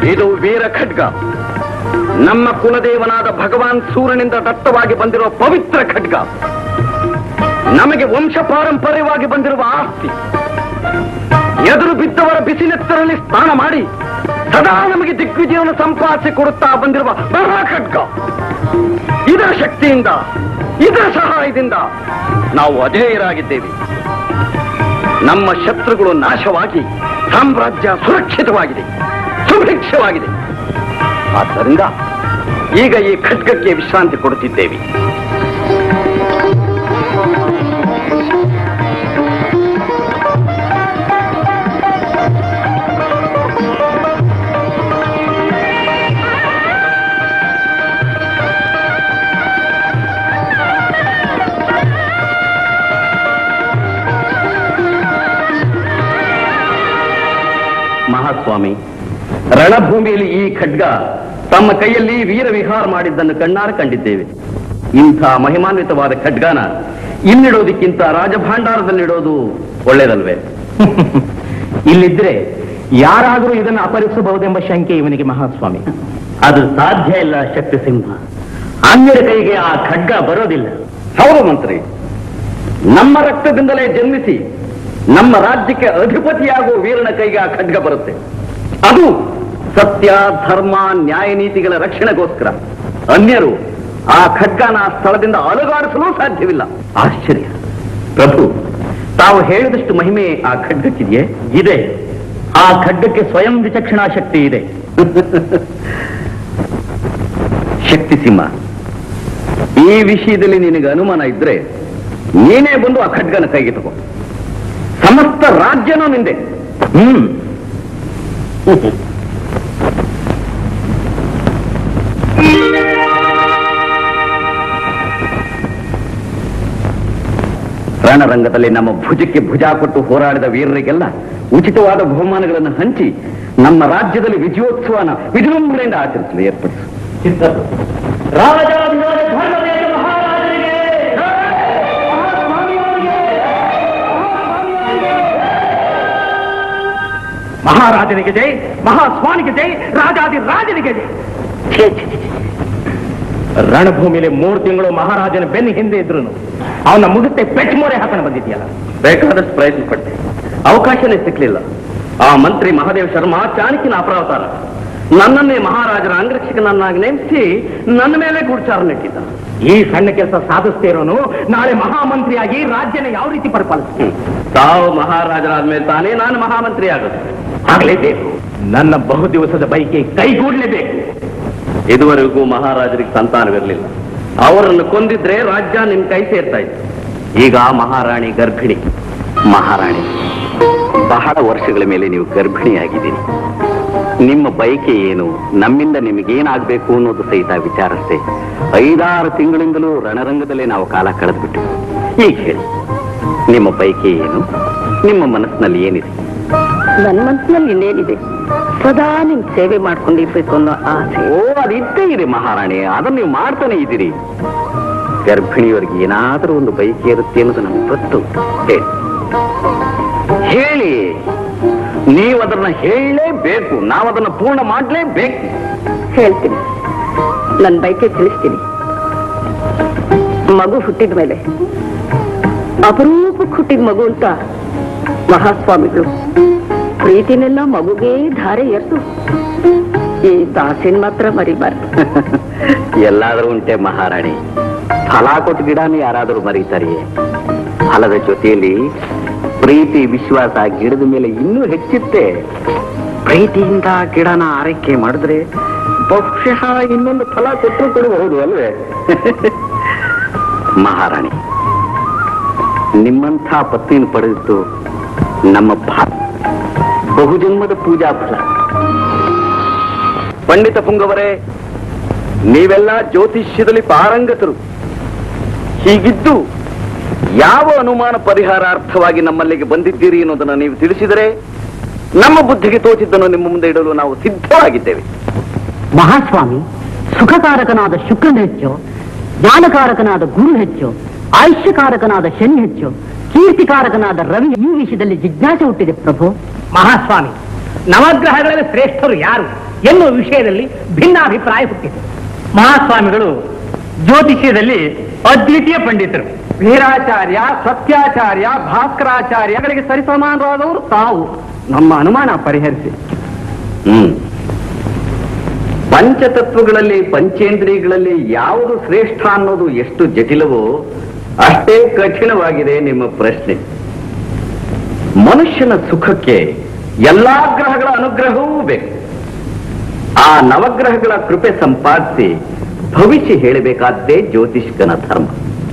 ಇದು ವೀರ ಖಡ್ಗ ನಮ್ಮ ಕುಲದೇವನಾದ ಭಗವಾನ್ ಸೂರ್ಯನಿಂದ ದತ್ತವಾಗಿ ಬಂದಿರುವ ಪವಿತ್ರ ಖಡ್ಗ ನಮಗೆ ವಂಶ ಪಾರಂಪರ್ಯವಾಗಿ ಬಂದಿರುವ ಆಸ್ತಿ ಎದುರು ಬಿದ್ದವರ ಬಿಸಿನೆತ್ತರಲ್ಲಿ ಸ್ನಾನ ಮಾಡಿ ಸದಾ ನಮಗೆ ದಿಗ್ವಿಜಯವನ್ನು ಸಂಪಾದಿಸಿ ಕೊಡುತ್ತಾ ಬಂದಿರುವ ಮಹಾ ಖಡ್ಗ ಇದರ ಶಕ್ತಿಯಿಂದ ಇದರ ಸಹಾಯದಿಂದ ನಾವು ಅಜೇಯರಾಗಿದ್ದೇವೆ ನಮ್ಮ ಶತ್ರುಗಳು ನಾಶವಾಗಿ ಸಾಮ್ರಾಜ್ಯ ಸುರಕ್ಷಿತವಾಗಿದೆ ಸುಭಿಕ್ಷವಾಗಿದೆ ಆದ್ದರಿಂದ ಈಗ ಈ ಖಡ್ಗಕ್ಕೆ ವಿಶ್ರಾಂತಿ ಕೊಡುತ್ತಿದ್ದೇವೆ ಮಹಾಸ್ವಾಮಿ ರಣಭೂಮಿಯಲ್ಲಿ ಈ ಖಡ್ಗ ತಮ್ಮ ಕೈಯಲ್ಲಿ ವೀರ ವಿಹಾರ ಮಾಡಿದ್ದನ್ನು ಕಣ್ಣಾರ ಕಂಡಿದ್ದೇವೆ ಇಂಥ ಮಹಿಮಾನ್ವಿತವಾದ ಖಡ್ಗನ ಇಲ್ಲಿಡೋದಕ್ಕಿಂತ ರಾಜಭಾಂಡಾರದಲ್ಲಿಡೋದು ಒಳ್ಳೇದಲ್ವೇ ಇಲ್ಲಿದ್ರೆ ಯಾರಾದರೂ ಇದನ್ನು ಅಪಹರಿಸಬಹುದೆಂಬ ಶಂಕೆ ಇವನಿಗೆ ಮಹಾಸ್ವಾಮಿ ಅದು ಸಾಧ್ಯ ಇಲ್ಲ ಶಕ್ತಿ ಸಿಂಹ ಅನ್ಯರ ಕೈಗೆ ಆ ಖಡ್ಗ ಬರೋದಿಲ್ಲ ಹೌದು ಮಂತ್ರಿ ನಮ್ಮ ರಕ್ತದಿಂದಲೇ ಜನ್ಮಿಸಿ ನಮ್ಮ ರಾಜ್ಯಕ್ಕೆ ಅಧಿಪತಿಯಾಗುವ ವೀರನ ಕೈಗೆ ಆ ಖಡ್ಗ ಬರುತ್ತೆ ಅದು ಸತ್ಯ ಧರ್ಮ ನ್ಯಾಯ ನೀತಿಗಳ ರಕ್ಷಣೆಗೋಸ್ಕರ ಅನ್ಯರು ಆ ಖಡ್ಗನ ಆ ಸ್ಥಳದಿಂದ ಅಲುಗಾಡಿಸಲು ಸಾಧ್ಯವಿಲ್ಲ ಆಶ್ಚರ್ಯ ಪ್ರಭು ತಾವು ಹೇಳಿದಷ್ಟು ಮಹಿಮೆ ಆ ಖಡ್ಗಕ್ಕಿದೆಯೇ ಇದೆ ಆ ಖಡ್ಗಕ್ಕೆ ಸ್ವಯಂ ವಿಚಕ್ಷಣಾ ಶಕ್ತಿ ಇದೆ ಶಕ್ತಿ ಸಿಂಹ ಈ ವಿಷಯದಲ್ಲಿ ನಿನಗೆ ಅನುಮಾನ ಇದ್ರೆ ನೀನೇ ಬಂದು ಆ ಖಡ್ಗನ ಕೈಗೆ ತಗೋ ಸಮಸ್ತ ರಾಜ್ಯನೂ ನಿಂದೆ ಹ್ಮ್ ರಣರಂಗದಲ್ಲಿ ನಮ್ಮ ಭುಜಕ್ಕೆ ಭುಜ ಕೊಟ್ಟು ಹೋರಾಡಿದ ವೀರರಿಗೆಲ್ಲ ಉಚಿತವಾದ ಬಹುಮಾನಗಳನ್ನು ಹಂಚಿ ನಮ್ಮ ರಾಜ್ಯದಲ್ಲಿ ವಿಜಯೋತ್ಸವನ ವಿಜೃಂಭಣೆಯಿಂದ ಆಚರಿಸಲು ಏರ್ಪಡಿಸು ರಾಜಾಧಿರಾಜ ಧರ್ಮದೇವ ಮಹಾರಾಜರಿಗೆ ಮಹಾರಾಜನಿಗೆ ಜೈ ಮಹಾಸ್ವಾಮಿಗೆ ಜೈ ರಾಜಾದಿ ರಾಜನಿಗೆ ಜೈ ಛೇ, ಛೇ, ಛೇ, ಛೇ. ರಣಭೂಮಿಲಿ ಮೂರು ತಿಂಗಳು ಮಹಾರಾಜನ ಬೆನ್ನ ಹಿಂದೆ ಇದ್ರು ಅವನ ಮುಗುತ್ತೆ ಪೆಟ್ಮೋರೆ ಹಾಕೊಂಡು ಬಂದಿದ್ಯಲ್ಲ ಬೇಕಾದಷ್ಟು ಪ್ರಯತ್ನ ಪಟ್ಟೆ ಅವಕಾಶನೇ ಸಿಕ್ಲಿಲ್ಲ ಆ ಮಂತ್ರಿ ಮಹಾದೇವ್ ಶರ್ಮಾ ಚಾಣಕ್ಯನ ಅಪರಾವತಾರ ನನ್ನನ್ನೇ ಮಹಾರಾಜರ ಅಂಗರಕ್ಷಕನನ್ನಾಗಿ ನೇಮಿಸಿ ನನ್ನ ಮೇಲೆ ಗೂಢಚಾರ ನೆಟ್ಟಿದ್ದ ಈ ಸಣ್ಣ ಕೆಲಸ ಸಾಧಿಸ್ತಾ ಇರೋನು ನಾಳೆ ಮಹಾಮಂತ್ರಿಯಾಗಿ ರಾಜ್ಯನ ಯಾವ ರೀತಿ ಪರಿಪಾಲಿಸ್ತೀನಿ ತಾವು ಮಹಾರಾಜರಾದ್ಮೇಲೆ ತಾನೇ ನಾನು ಮಹಾಮಂತ್ರಿ ಆಗೋದು ಆಗಲೇಬೇಕು ನನ್ನ ಬಹು ದಿವಸದ ಬೈಕೆ ಕೈಗೂಡ್ಲೇಬೇಕು ಇದುವರೆಗೂ ಮಹಾರಾಜರಿಗೆ ಸಂತಾನವಿರಲಿಲ್ಲ ಅವರನ್ನು ಕೊಂದಿದ್ರೆ ರಾಜ್ಯ ನಿಮ್ ಕೈ ಸೇರ್ತಾ ಇತ್ತು ಈಗ ಮಹಾರಾಣಿ ಗರ್ಭಿಣಿ ಮಹಾರಾಣಿ ಬಹಳ ವರ್ಷಗಳ ಮೇಲೆ ನೀವು ಗರ್ಭಿಣಿಯಾಗಿದ್ದೀರಿ ನಿಮ್ಮ ಬಯಕೆ ಏನು ನಮ್ಮಿಂದ ನಿಮಗೇನಾಗಬೇಕು ಅನ್ನೋದು ಸಹಿತ ವಿಚಾರಿಸ್ತೆ ಐದಾರು ತಿಂಗಳಿಂದಲೂ ರಣರಂಗದಲ್ಲೇ ನಾವು ಕಾಲ ಕಳೆದ್ಬಿಟ್ಟು ಈಗ ಹೇಳಿ ನಿಮ್ಮ ಬಯಕೆ ಏನು ನಿಮ್ಮ ಮನಸ್ಸಿನಲ್ಲಿ ಏನಿದೆ ನನ್ನ ಮನಸ್ಸಿನಲ್ಲಿ ಇನ್ನೇನಿದೆ ಸದಾ ನಿಮ್ ಸೇವೆ ಮಾಡ್ಕೊಂಡಿರ್ಬೇಕು ಅನ್ನೋ ಆಸೆ ಓ ಅದಿದ್ದೇ ಇದೆ ಮಹಾರಾಣಿ ಅದನ್ನ ನೀವು ಮಾಡ್ತಾನೆ ಇದ್ದೀರಿ ಗರ್ಭಿಣಿಯವರಿಗೆ ಏನಾದರೂ ಒಂದು ಬಯಕೆ ಇರುತ್ತೆ ಅನ್ನೋದು ನಮ್ಗೆ ಗೊತ್ತು ಹೇಳಿ ಹೇಳಿ ನೀವು ಅದನ್ನ ಹೇಳಲೇಬೇಕು ನಾವು ಅದನ್ನ ಪೂರ್ಣ ಮಾಡಲೇಬೇಕು ಹೇಳ್ತೀನಿ ನನ್ನ ಬೈಕೆ ತಿಳಿಸ್ತೀನಿ ಮಗು ಹುಟ್ಟಿದ ಮೇಲೆ ಅಪರೂಪಕ್ಕೆ ಹುಟ್ಟಿದ ಮಗು ಅಂತ ಮಹಾಸ್ವಾಮಿಗಳು ಪ್ರೀತಿನೆಲ್ಲ ಮಗುಗೆ ಧಾರೆ ಎರ್ತು ಈ ದಾಸಿನ ಮಾತ್ರ ಮರಿಬಾರ್ದು ಎಲ್ಲಾದರೂ ಉಂಟೆ ಮಹಾರಾಣಿ ಫಲ ಕೊಟ್ಟು ಗಿಡನೂ ಯಾರಾದರೂ ಮರೀತಾರೆಯೇ ಫಲದ ಜೊತೆಯಲ್ಲಿ ಪ್ರೀತಿ ವಿಶ್ವಾಸ ಗಿಡದ ಮೇಲೆ ಇನ್ನೂ ಹೆಚ್ಚುತ್ತೆ ಪ್ರೀತಿಯಿಂದ ಗಿಡನ ಆರೈಕೆ ಮಾಡಿದ್ರೆ ಬಹುಶಃ ಇನ್ನೊಂದು ಫಲ ಕೊಟ್ಟರು ಕೊಡಬಹುದು ಅಲ್ವೇ ಮಹಾರಾಣಿ ನಿಮ್ಮಂಥ ಪತ್ನಿಯನ್ನು ಪಡೆದಿದ್ದು ನಮ್ಮ ಭಾ ಬಹುಜನ್ಮದ ಪೂಜಾ ಫಲ ಪಂಡಿತ ಪುಂಗವರೇ ನೀವೆಲ್ಲ ಜ್ಯೋತಿಷ್ಯದಲ್ಲಿ ಪಾರಂಗತರು ಹೀಗಿದ್ದು ಯಾವ ಅನುಮಾನ ಪರಿಹಾರಾರ್ಥವಾಗಿ ನಮ್ಮಲ್ಲಿಗೆ ಬಂದಿದ್ದೀರಿ ಅನ್ನೋದನ್ನು ನೀವು ತಿಳಿಸಿದರೆ ನಮ್ಮ ಬುದ್ಧಿಗೆ ತೋಚಿದ್ದನ್ನು ನಿಮ್ಮ ಮುಂದೆ ಇಡಲು ನಾವು ಸಿದ್ಧವಾಗಿದ್ದೇವೆ ಮಹಾಸ್ವಾಮಿ ಸುಖಕಾರಕನಾದ ಶುಕ್ರನ ಹೆಚ್ಚು ಜ್ಞಾನಕಾರಕನಾದ ಗುರು ಹೆಚ್ಚು ಆಯುಷ್ಯಕಾರಕನಾದ ಶನಿ ಹೆಚ್ಚು ಕೀರ್ತಿಕಾರಕನಾದ ರವಿ ಈ ವಿಷಯದಲ್ಲಿ ಜಿಜ್ಞಾಸೆ ಹುಟ್ಟಿದೆ ಪ್ರಭು ಮಹಾಸ್ವಾಮಿ ನವಗ್ರಹಗಳಲ್ಲಿ ಶ್ರೇಷ್ಠರು ಯಾರು ಎನ್ನುವ ವಿಷಯದಲ್ಲಿ ಭಿನ್ನಾಭಿಪ್ರಾಯ ಹುಟ್ಟಿತು ಮಹಾಸ್ವಾಮಿಗಳು ಜ್ಯೋತಿಷ್ಯದಲ್ಲಿ ಅದ್ವಿತೀಯ ಪಂಡಿತರು ವೀರಾಚಾರ್ಯ ಸತ್ಯಾಚಾರ್ಯ ಭಾಸ್ಕರಾಚಾರ್ಯಗಳಿಗೆ ಸರಿಸಮಾನರಾದವರು ತಾವು ನಮ್ಮ ಅನುಮಾನ ಪರಿಹರಿಸಿ ಹ್ಮ್ ಪಂಚತತ್ವಗಳಲ್ಲಿ ಪಂಚೇಂದ್ರಿಯಗಳಲ್ಲಿ ಯಾವುದು ಶ್ರೇಷ್ಠ ಅನ್ನೋದು ಎಷ್ಟು ಜಟಿಲವೋ ಅಷ್ಟೇ ಕಠಿಣವಾಗಿದೆ ನಿಮ್ಮ ಪ್ರಶ್ನೆ ಮನುಷ್ಯನ ಸುಖಕ್ಕೆ ಎಲ್ಲಾ ಗ್ರಹಗಳ ಅನುಗ್ರಹವೂ ಬೇಕು ಆ ನವಗ್ರಹಗಳ ಕೃಪೆ ಸಂಪಾದಿಸಿ ಭವಿಷ್ಯ ಹೇಳಬೇಕಾದ್ದೇ ಜ್ಯೋತಿಷ್ಕನ ಧರ್ಮ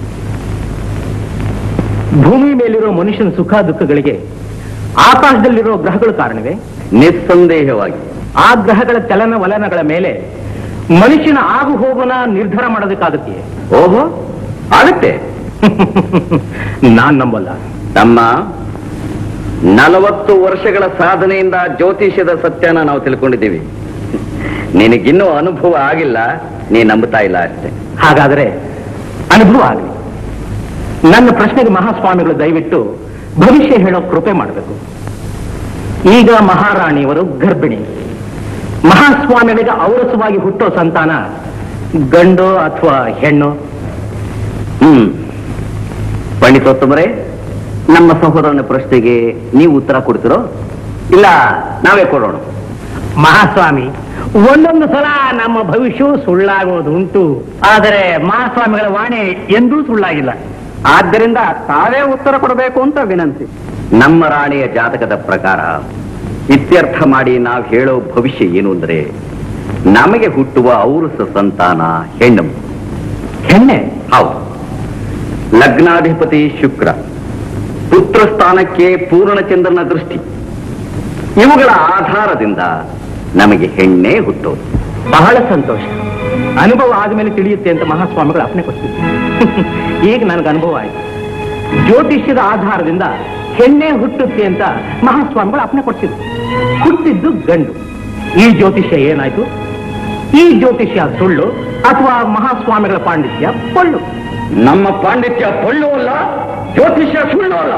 ಭೂಮಿ ಮೇಲಿರೋ ಮನುಷ್ಯನ ಸುಖ ದುಃಖಗಳಿಗೆ ಆಕಾಶದಲ್ಲಿರೋ ಗ್ರಹಗಳು ಕಾರಣವೇ ನಿಸ್ಸಂದೇಹವಾಗಿ ಆ ಗ್ರಹಗಳ ಚಲನವಲನಗಳ ಮೇಲೆ ಮನುಷ್ಯನ ಆಗು ಹೋಗುನ ನಿರ್ಧಾರ ಮಾಡೋದಕ್ಕಾಗತ್ತೆ ಓಹೋ ಆಗತ್ತೆ ನಾನ್ ನಂಬಲ್ಲ ತಮ್ಮ ನಲವತ್ತು ವರ್ಷಗಳ ಸಾಧನೆಯಿಂದ ಜ್ಯೋತಿಷ್ಯದ ಸತ್ಯನ ನಾವು ತಿಳ್ಕೊಂಡಿದ್ದೀವಿ ನಿನಗಿನ್ನೂ ಅನುಭವ ಆಗಿಲ್ಲ ನೀ ನಂಬುತ್ತಾ ಇಲ್ಲ ಅಷ್ಟೇ ಹಾಗಾದರೆ ಅನುಭವ ಆಗಲಿ ನನ್ನ ಪ್ರಶ್ನೆಗೆ ಮಹಾಸ್ವಾಮಿಗಳು ದಯವಿಟ್ಟು ಭವಿಷ್ಯ ಹೇಳೋ ಕೃಪೆ ಮಾಡಬೇಕು ಈಗ ಮಹಾರಾಣಿಯವರು ಗರ್ಭಿಣಿ ಮಹಾಸ್ವಾಮಿಗಳಿಗೆ ಔರಸವಾಗಿ ಹುಟ್ಟೋ ಸಂತಾನ ಗಂಡು ಅಥವಾ ಹೆಣ್ಣು ಹ್ಮ್ ಪಂಡಿತೋತ್ತಮರೇ ನಮ್ಮ ಸಹೋದರನ ಪ್ರಶ್ನೆಗೆ ನೀವು ಉತ್ತರ ಕೊಡ್ತಿರೋ ಇಲ್ಲ ನಾವೇ ಕೊಡೋಣ ಮಹಾಸ್ವಾಮಿ ಒಂದೊಂದು ಸಲ ನಮ್ಮ ಭವಿಷ್ಯವು ಸುಳ್ಳಾಗೋದು ಉಂಟು ಆದರೆ ಮಹಾಸ್ವಾಮಿಗಳ ವಾಣಿ ಎಂದೂ ಸುಳ್ಳಾಗಿಲ್ಲ ಆದ್ದರಿಂದ ತಾವೇ ಉತ್ತರ ಕೊಡಬೇಕು ಅಂತ ವಿನಂತಿ ನಮ್ಮ ರಾಣಿಯ ಜಾತಕದ ಪ್ರಕಾರ ಇತ್ಯರ್ಥ ಮಾಡಿ ನಾವು ಹೇಳೋ ಭವಿಷ್ಯ ಏನು ಅಂದ್ರೆ ನಮಗೆ ಹುಟ್ಟುವ ಔರಸ ಸಂತಾನ ಹೆಣ್ಣು ಹೆಣ್ಣೆ ಹೌದು ಲಗ್ನಾಧಿಪತಿ ಶುಕ್ರ ಪುತ್ರ ಸ್ಥಾನಕ್ಕೆ ಪೂರ್ಣಚಂದ್ರನ ದೃಷ್ಟಿ ಇವುಗಳ ಆಧಾರದಿಂದ ನಮಗೆ ಹೆಣ್ಣೇ ಹುಟ್ಟೋದು ಬಹಳ ಸಂತೋಷ ಅನುಭವ ಆದ್ಮೇಲೆ ತಿಳಿಯುತ್ತೆ ಅಂತ ಮಹಾಸ್ವಾಮಿಗಳು ಅಪ್ಪಣೆ ಕೊಡ್ತಿದ್ರು ಈಗ ನನಗೆ ಅನುಭವ ಆಯ್ತು ಜ್ಯೋತಿಷ್ಯದ ಆಧಾರದಿಂದ ಹೆಣ್ಣೆ ಹುಟ್ಟುತ್ತೆ ಅಂತ ಮಹಾಸ್ವಾಮಿಗಳು ಅಪ್ಪಣೆ ಕೊಡ್ತಿದ್ರು ಹುಟ್ಟಿದ್ದು ಗಂಡು ಈ ಜ್ಯೋತಿಷ್ಯ ಏನಾಯ್ತು ಈ ಜ್ಯೋತಿಷ್ಯ ಸುಳ್ಳು ಅಥವಾ ಮಹಾಸ್ವಾಮಿಗಳ ಪಾಂಡಿತ್ಯ ಪೊಳ್ಳು ನಮ್ಮ ಪಾಂಡಿತ್ಯ ಪೊಳ್ಳು ಅಲ್ಲ ಜ್ಯೋತಿಷ್ಯ ಸುಳ್ಳು ಅಲ್ಲ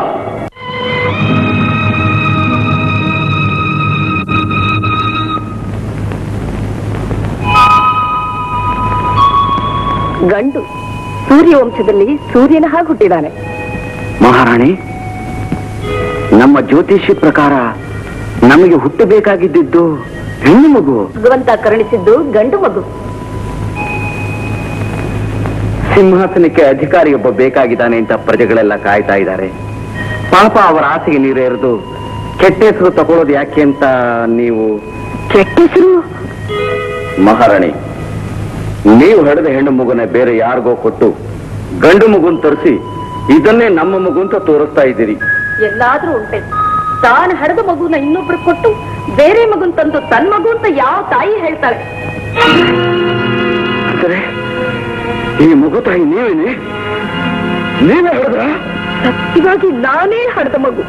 ಗಂಡು ಸೂರ್ಯವಂಶದಲ್ಲಿ ಸೂರ್ಯನ ಹಾಗೆ ಹುಟ್ಟಿದಾನೆ ಮಹಾರಾಣಿ ನಮ್ಮ ಜ್ಯೋತಿಷ್ಯ ಪ್ರಕಾರ ನಮಗೆ ಹುಟ್ಟಬೇಕಾಗಿದ್ದು ಹೆಣ್ಣು ಮಗು ಭಗವಂತ ಕರುಣಿಸಿದ್ದು ಗಂಡು ಮಗು ಸಿಂಹಾಸನಕ್ಕೆ ಅಧಿಕಾರಿಯೊಬ್ಬ ಬೇಕಾಗಿದ್ದಾನೆ ಅಂತ ಪ್ರಜೆಗಳೆಲ್ಲ ಕಾಯ್ತಾ ಇದ್ದಾರೆ ಪಾಪ ಅವರ ಆಸೆಗೆ ನೀರೇರಿದು ಕೆಟ್ಟ ಹೆಸರು ತಗೊಳ್ಳೋದು ಯಾಕೆ ಅಂತ ನೀವು ಕೆಟ್ಟ ಹೆಸರು ಮಹಾರಾಣಿ ನೀವು ಹಡೆದ ಹೆಣ್ಣು ಮಗುನ ಬೇರೆ ಯಾರಿಗೋ ಕೊಟ್ಟು ಗಂಡು ಮಗುನ್ ತರಿಸಿ ಇದನ್ನೇ ನಮ್ಮ ಮಗು ಅಂತ ತೋರಿಸ್ತಾ ಇದ್ದೀರಿ ಎಲ್ಲಾದ್ರೂ ಉಂಟೆ ತಾನು ಹಡೆದ ಮಗುನ ಇನ್ನೊಬ್ರು ಕೊಟ್ಟು ಬೇರೆ ಮಗುನ್ ತಂದು ತನ್ ಮಗು ಅಂತ ಯಾವ ತಾಯಿ ಹೇಳ್ತಾಳೆ ಅಂದ್ರೆ ಈ ಮಗು ತಾಯಿ ನೀವೇನೆ ನೀವೇ ಹೇಳಿದ್ರ ಸತ್ಯವಾಗಿ ನಾನೇ ಹಡೆದ ಮಗು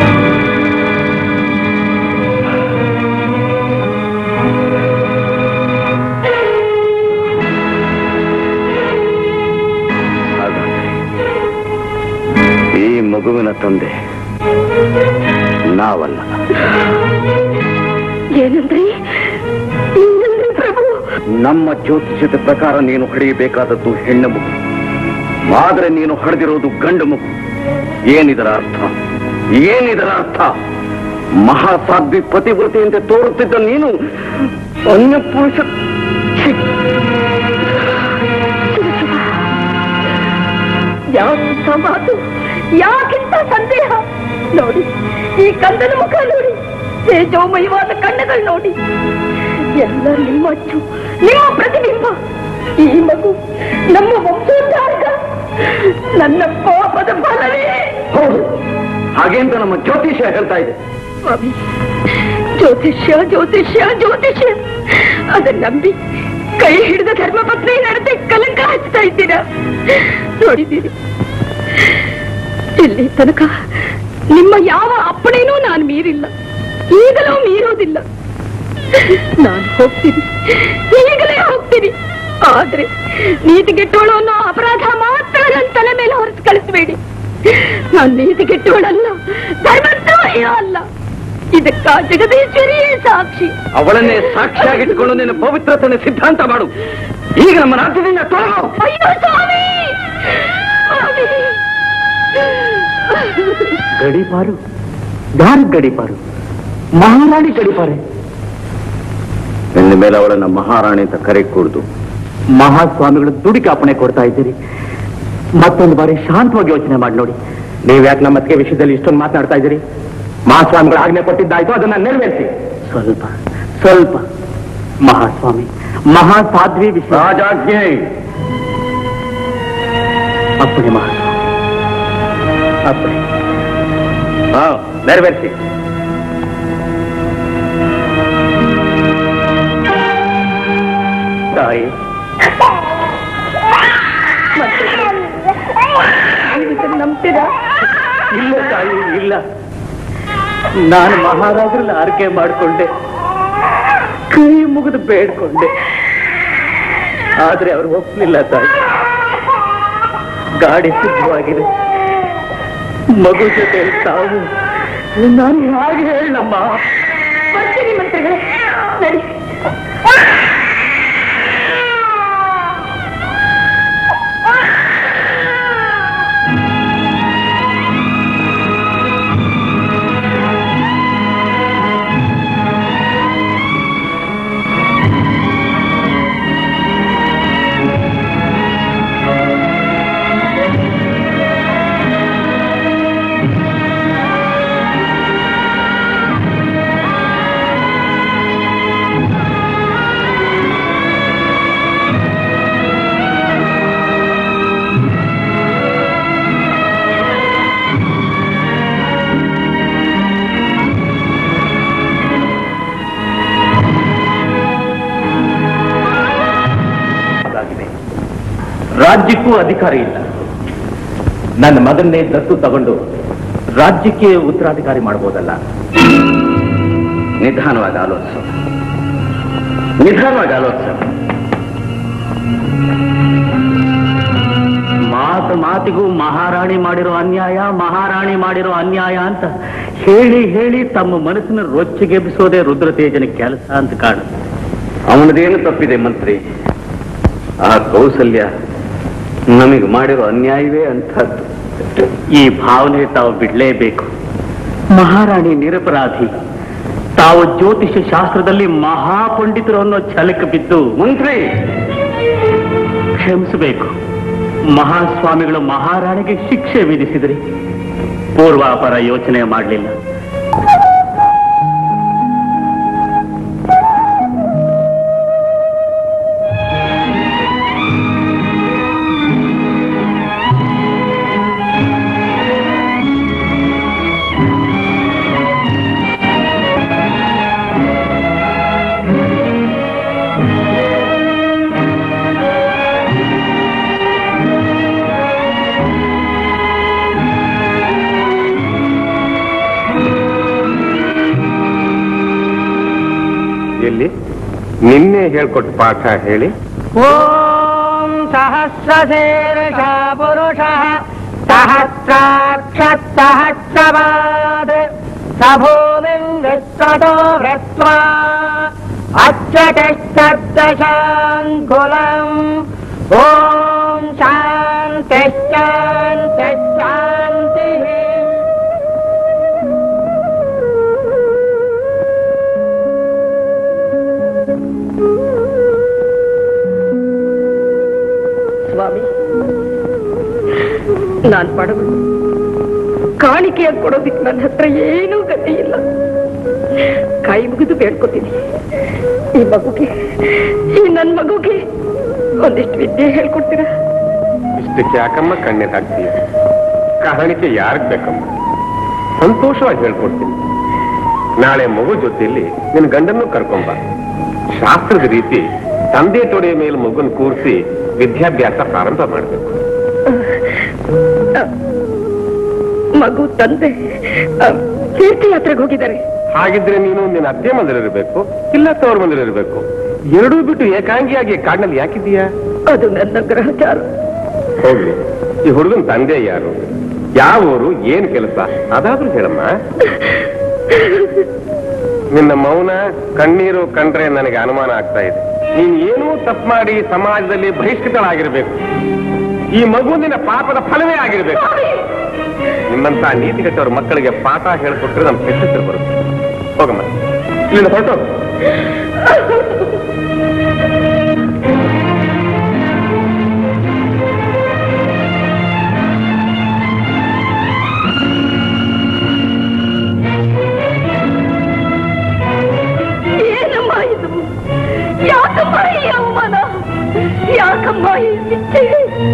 ಈ ಮಗುವಿನ ತಂದೆ ನಾವಲ್ಲ ಏನಂದ್ರಿ ಏನಂದ್ರಿ ಪ್ರಭು ನಮ್ಮ ಜ್ಯೋತಿಷ್ಯದ ಪ್ರಕಾರ ನೀನು ಹಡೆಯಬೇಕಾದದ್ದು ಹೆಣ್ಣು ಮಗು ಆದ್ರೆ ನೀನು ಹಡೆದಿರೋದು ಗಂಡು ಮಗು ಏನಿದರ ಅರ್ಥ ಏನಿದರ ಅರ್ಥ ಮಹಾಸಾಧ್ವಿ ಪತಿವ್ರತೆಯಂತೆ ತೋರುತ್ತಿದ್ದ ನೀನು ಅನ್ಯ ಪುರುಷ ಛೀ! ಯಾಕಿಂತ ಮಾತು ಯಾಕಿಂತ ಸಂದೇಹ ನೋಡಿ ಈ ಕಂದನ ಮುಖ ನೋಡಿ ತೇಜೋಮಯವಾದ ಕಣ್ಣುಗಳು ನೋಡಿ ಎಲ್ಲ ನಿಮ್ಮ ಅಚ್ಚು ನಿಮ್ಮ ಪ್ರತಿಬಿಂಬ ಈ ಮಗು ನಮ್ಮ ವಂಶೋದ್ಧಾರಕ ನನ್ನ ಪಾಪದ ಫಲವೇ ಹೌದು ಹಾಗೆ ಅಂತ ನಮ್ಮ ಜ್ಯೋತಿಷ್ಯ ಹೇಳ್ತಾ ಇದೆ ಸ್ವಾಮಿ ಜ್ಯೋತಿಷ್ಯ ಜ್ಯೋತಿಷ್ಯ ಜ್ಯೋತಿಷ್ಯ ಅದನ್ನ ನಂಬಿ ಕೈ ಹಿಡಿದ ಧರ್ಮಪತ್ನಿ ನಡತೆ ಕಲಂಕ ಹಚ್ತಾ ಇದ್ದೀರಾ ನೋಡಿದ್ದೀರಿ ಇಲ್ಲಿ ತನಕ ನಿಮ್ಮ ಯಾವ ಅಪ್ಪಣೆನೂ ನಾನು ಮೀರಿಲ್ಲ ಈಗಲೂ ಮೀರೋದಿಲ್ಲ ನಾನು ಹೋಗ್ತೀನಿ ಈಗಲೇ ಹೋಗ್ತೀನಿ ಆದ್ರೆ ನೀತಿಗೆಟ್ಟೋಳು ಅನ್ನೋ ಅಪರಾಧ ಮಾತ್ರ ನನ್ನ ತಲೆ ಮೇಲೆ ಹೊರತು ಕಳಿಸ್ಬೇಡಿ ನಾನು ನೀತಿಗೆಟ್ಟೋಳಲ್ಲ ಧರ್ಮದ್ರೋಹಿಯೂ ಅಲ್ಲ ಇದಕ್ಕ ಜಗದೀಶ್ವರಿಯೇ ಸಾಕ್ಷಿ ಸಾಕ್ಷಿ ಅವಳನ್ನೇ ಸಾಕ್ಷಿಯಾಗಿಟ್ಟುಕೊಂಡು ನಿನ್ನ ಪವಿತ್ರತೆಯ ಸಿದ್ಧಾಂತ ಮಾಡು ಈಗ ನಮ್ಮ ರಾಜ್ಯದಿಂದ ತೊಲಗು ಅಯ್ಯೋ ಸ್ವಾಮಿ ಸ್ವಾಮಿ! ಗಡಿಪಾರು ಯಾರು ಗಡಿಪಾರು ಮಹಾರಾಣಿ ಗಡಿಪಾರೆ ಇನ್ನು ಮೇಲೆ ಅವಳನ್ನ ಮಹಾರಾಣಿ ಅಂತ ಕರೆ ಕೂಡ್ದು ಮಹಾಸ್ವಾಮಿಗಳು ದುಡಿಕಾಪಣೆ ಕೊಡ್ತಾ ಇದ್ದೀರಿ ಮತ್ತೊಂದು ಬಾರಿ ಶಾಂತವಾಗಿ ಯೋಚನೆ ಮಾಡಿ ನೋಡಿ ನೀವ್ ಯಾಕೆ ನಮ್ಮ ಅತ್ತಿಗೆ ವಿಷಯದಲ್ಲಿ ಇಷ್ಟೊಂದು ಮಾತನಾಡ್ತಾ ಇದ್ದೀರಿ ಮಹಾಸ್ವಾಮಿಗಳು ಆಜ್ಞೆ ಕೊಟ್ಟಿದ್ದಾಯ್ತು ಅದನ್ನ ನೆರವೇರಿಸಿ ಸ್ವಲ್ಪ ಸ್ವಲ್ಪ ಮಹಾಸ್ವಾಮಿ ಮಹಾಸಾಧ್ವಿ ವಿಷಯ ರಾಜಾಜ್ಞೆ ಅಪ್ಪಣೆ ಮಹಾಸ್ವಾಮಿ ಅಪ್ಪಣೆ ಹಾ ನೆರವೇರಿಸಿ ತಾಯಿ ನೀವು ಇದನ್ನ ನಂಬ್ತೀರಾ ಇಲ್ಲ ತಾಯಿ ಇಲ್ಲ ನಾನು ಮಹಾರಾಜರಲ್ಲಿ ಆರಕೆ ಮಾಡಿಕೊಂಡೆ ಕೈ ಮುಗಿದು ಬೇಡ್ಕೊಂಡೆ ಆದ್ರೆ ಅವರು ಒಪ್ಪಲಿಲ್ಲ ತಾಯಿ ಗಾಡಿ ಸಿದ್ಧವಾಗಿದೆ ಮಗು ಜೊತೆ ತಾವು ನಾನು ಹಾಗೆ ಹೇಳಮ್ಮ ಬರ್ತೀನಿ ಮಂತ್ರಿಗಳೇ ನಡಿ ಅದಾಗಿದೆ ರಾಜ್ಯಕ್ಕೂ ಅಧಿಕಾರ ಇಲ್ಲ ನನ್ನ ಮಗನ್ನೇ ದತ್ತು ತಗೊಂಡು ರಾಜ್ಯಕ್ಕೆ ಉತ್ತರಾಧಿಕಾರಿ ಮಾಡಬಹುದಲ್ಲ ನಿಧಾನವಾಗಿ ಆಲೋಚಿಸು ನಿಧಾನವಾಗಿ ಆಲೋಚಿಸು ಮಾತು ಮಾತಿಗೂ ಮಹಾರಾಣಿ ಮಾಡಿರೋ ಅನ್ಯಾಯ ಮಹಾರಾಣಿ ಮಾಡಿರೋ ಅನ್ಯಾಯ ಅಂತ ಹೇಳಿ ಹೇಳಿ ತಮ್ಮ ಮನಸ್ಸಿನ ರೊಚ್ಚಿಗೆಬ್ಬಿಸೋದೇ ರುದ್ರತೇಜನ ಕೆಲಸ ಅಂತ ಕಾಣುತ್ತೆ ಅವನದೇನು ತಪ್ಪಿದೆ ಮಂತ್ರಿ ಆ ಕೌಸಲ್ಯ ನಮಗೆ ಮಾಡಿರೋ ಅನ್ಯಾಯವೇ ಅಂಥದ್ದು ಈ ಭಾವನೆ ತಾವು ಬಿಡಲೇಬೇಕು ಮಹಾರಾಣಿ ನಿರಪರಾಧಿ ತಾವು ಜ್ಯೋತಿಷ್ಯ ಶಾಸ್ತ್ರದಲ್ಲಿ ಮಹಾಪಂಡಿತರು ಅನ್ನೋ ಛಲಕ್ಕೆ ಬಿದ್ದು ಮಂತ್ರಿ ಕ್ಷಮಿಸಬೇಕು ಮಹಾಸ್ವಾಮಿಗಳು ಮಹಾರಾಣಿಗೆ ಶಿಕ್ಷೆ ವಿಧಿಸಿದ್ರಿ ಪೂರ್ವಾಪರ ಯೋಚನೆ ಮಾಡಲಿಲ್ಲ ಎಲ್ಲಿ ನಿನ್ನೆ ಹೇಳ್ಕೊಟ್ಟ ಪಾಠ ಹೇಳಿ ಓಂ ಸಹಸ್ರಶೇರ್ಷ ಪುರುಷ ಸಹಸ್ರಾಕ್ಷತ್ ಸಹಸ್ರವಾದ ಸಭೂಮಿಂ ವಿಶ್ವತೋ ವೃತ್ವಾ ಅಚ್ಚಟಿಷ್ಟದಶಾಂಕುಲಂ ಓಂ ಶಾಂತಿ ಶಾಂತಿ ಶಾಂತಿ ಸ್ವಾಮಿ ನಾನ್ ಬಡವಳು ಕಾಣಿಕೆಯಾಗಿ ಕೊಡೋದಿಕ್ ನನ್ನ ಹತ್ರ ಏನೂ ಗತಿ ಇಲ್ಲ ಕೈ ಮುಗಿದು ಬೇಡ್ಕೊತೀನಿ ಈ ಮಗುಗೆ ಈ ನನ್ ಮಗುಗೆ ಒಂದಿಷ್ಟು ವಿದ್ಯೆ ಹೇಳ್ಕೊಡ್ತೀರಾ ಇಷ್ಟಕ್ಕೆ ಯಾಕಮ್ಮ ಕಣ್ಣೀರ್ ಹಾಕ್ತೀಯ ಕಾರಣಿಕೆ ಯಾರಿಗ್ ಬೇಕಮ್ಮ ಸಂತೋಷವಾಗಿ ಹೇಳ್ಕೊಡ್ತೀನಿ ನಾಳೆ ಮಗು ಜೊತೆಯಲ್ಲಿ ನಿನ್ನ ಗಂಡನ್ನು ಕರ್ಕೊಂಬ ಶಾಸ್ತ್ರದ ರೀತಿ ತಂದೆ ತೊಡೆಯ ಮೇಲೆ ಮಗುನ ಕೂರಿಸಿ ವಿದ್ಯಾಭ್ಯಾಸ ಪ್ರಾರಂಭ ಮಾಡಬೇಕು ಮಗು ತಂದೆ ಆ, ತೀರ್ಥಯಾತ್ರೆಗೆ ಹೋಗಿದ್ದಾರೆ ಹಾಗಿದ್ರೆ ನೀನು ನಿನ್ನ ಅತ್ತೆ ಮನೇಲಿರ್ಬೇಕು ಇಲ್ಲ ತವ್ರ ಮನೇಲಿರ್ಬೇಕು ಎರಡೂ ಬಿಟ್ಟು ಏಕಾಂಗಿಯಾಗಿ ಕಾಡಿನಲ್ಲಿ ಯಾಕಿದೀಯಾ ಅದು ನನ್ನ ಗ್ರಹಚಾರ ಹೋಗ್ಲಿ ಈ ಹುಡುಗನ ತಂದೆ ಯಾರು ಯಾವ ಊರು ಏನ್ ಕೆಲಸ ಅದಾದ್ರೂ ಹೇಳಮ್ಮ ನಿನ್ನ ಮೌನ ಕಣ್ಣೀರು ಕಂಡ್ರೆ ನನಗೆ ಅನುಮಾನ ಆಗ್ತಾ ಇದೆ ನೀನ್ ಏನೂ ತಪ್ಪು ಮಾಡಿ ಸಮಾಜದಲ್ಲಿ ಬಹಿಷ್ಕೃತಳಾಗಿರ್ಬೇಕು ಈ ಮಗು ನಿನ್ನ ಪಾಪದ ಫಲವೇ ಆಗಿರ್ಬೇಕು ನಿಮ್ಮಂತ ನೀತಿಗಟ್ಟವ್ರ ಮಕ್ಕಳಿಗೆ ಪಾಠ ಹೇಳಿಕೊಟ್ರೆ ನಮ್ ಕೆಟ್ಟ ಬರುತ್ತೆ ಹೋಗಮ್ಮ ಇಲ್ಲಿಂದ ಹೊರಟು ಏನಮ್ಮ ಇದು ಯಾಕಮ್ಮ ಈ ಅವಮಾನ ಯಾಕಮ್ಮ ಈ ಶಿಕ್ಷೆ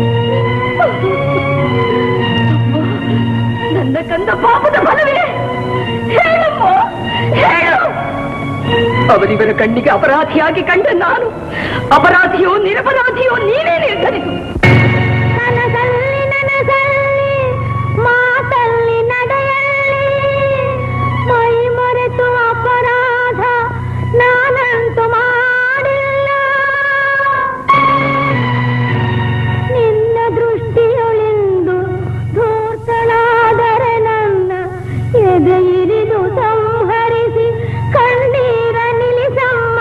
ನನ್ನ ಕಂದ ಪಾಪದ ಫಲವೇ ಹೇಳಮ್ಮ ಹೇಳು ಅವರಿವರ ಕಣ್ಣಿಗೆ ಅಪರಾಧಿಯಾಗಿ ಕಂಡ ನಾನು ಅಪರಾಧಿಯೋ ನಿರಪರಾಧಿಯೋ ನೀನೇ ನಿರ್ಧರಿಸು ನನಗಲ್ಲಿ ನನಗಲ್ಲಿ ಮಾತಲ್ಲಿ ನಡೆಯಲ್ಲಿ ಮೈ ಮರೆತು ಅಪರಾಧ ನಾನಂತೂ ಮಾಡಿಲ್ಲ ನಿನ್ನ ದೃಷ್ಟಿಯೊಳಿಂದು ಧೂರ್ತಳಾದರೆ ನನ್ನ ಎದೆಯಿರಿದು ಸಂಹರಿಸಿ ಕಣ್ಣೀರ ನಿಲ್ಲಿಸಮ್ಮ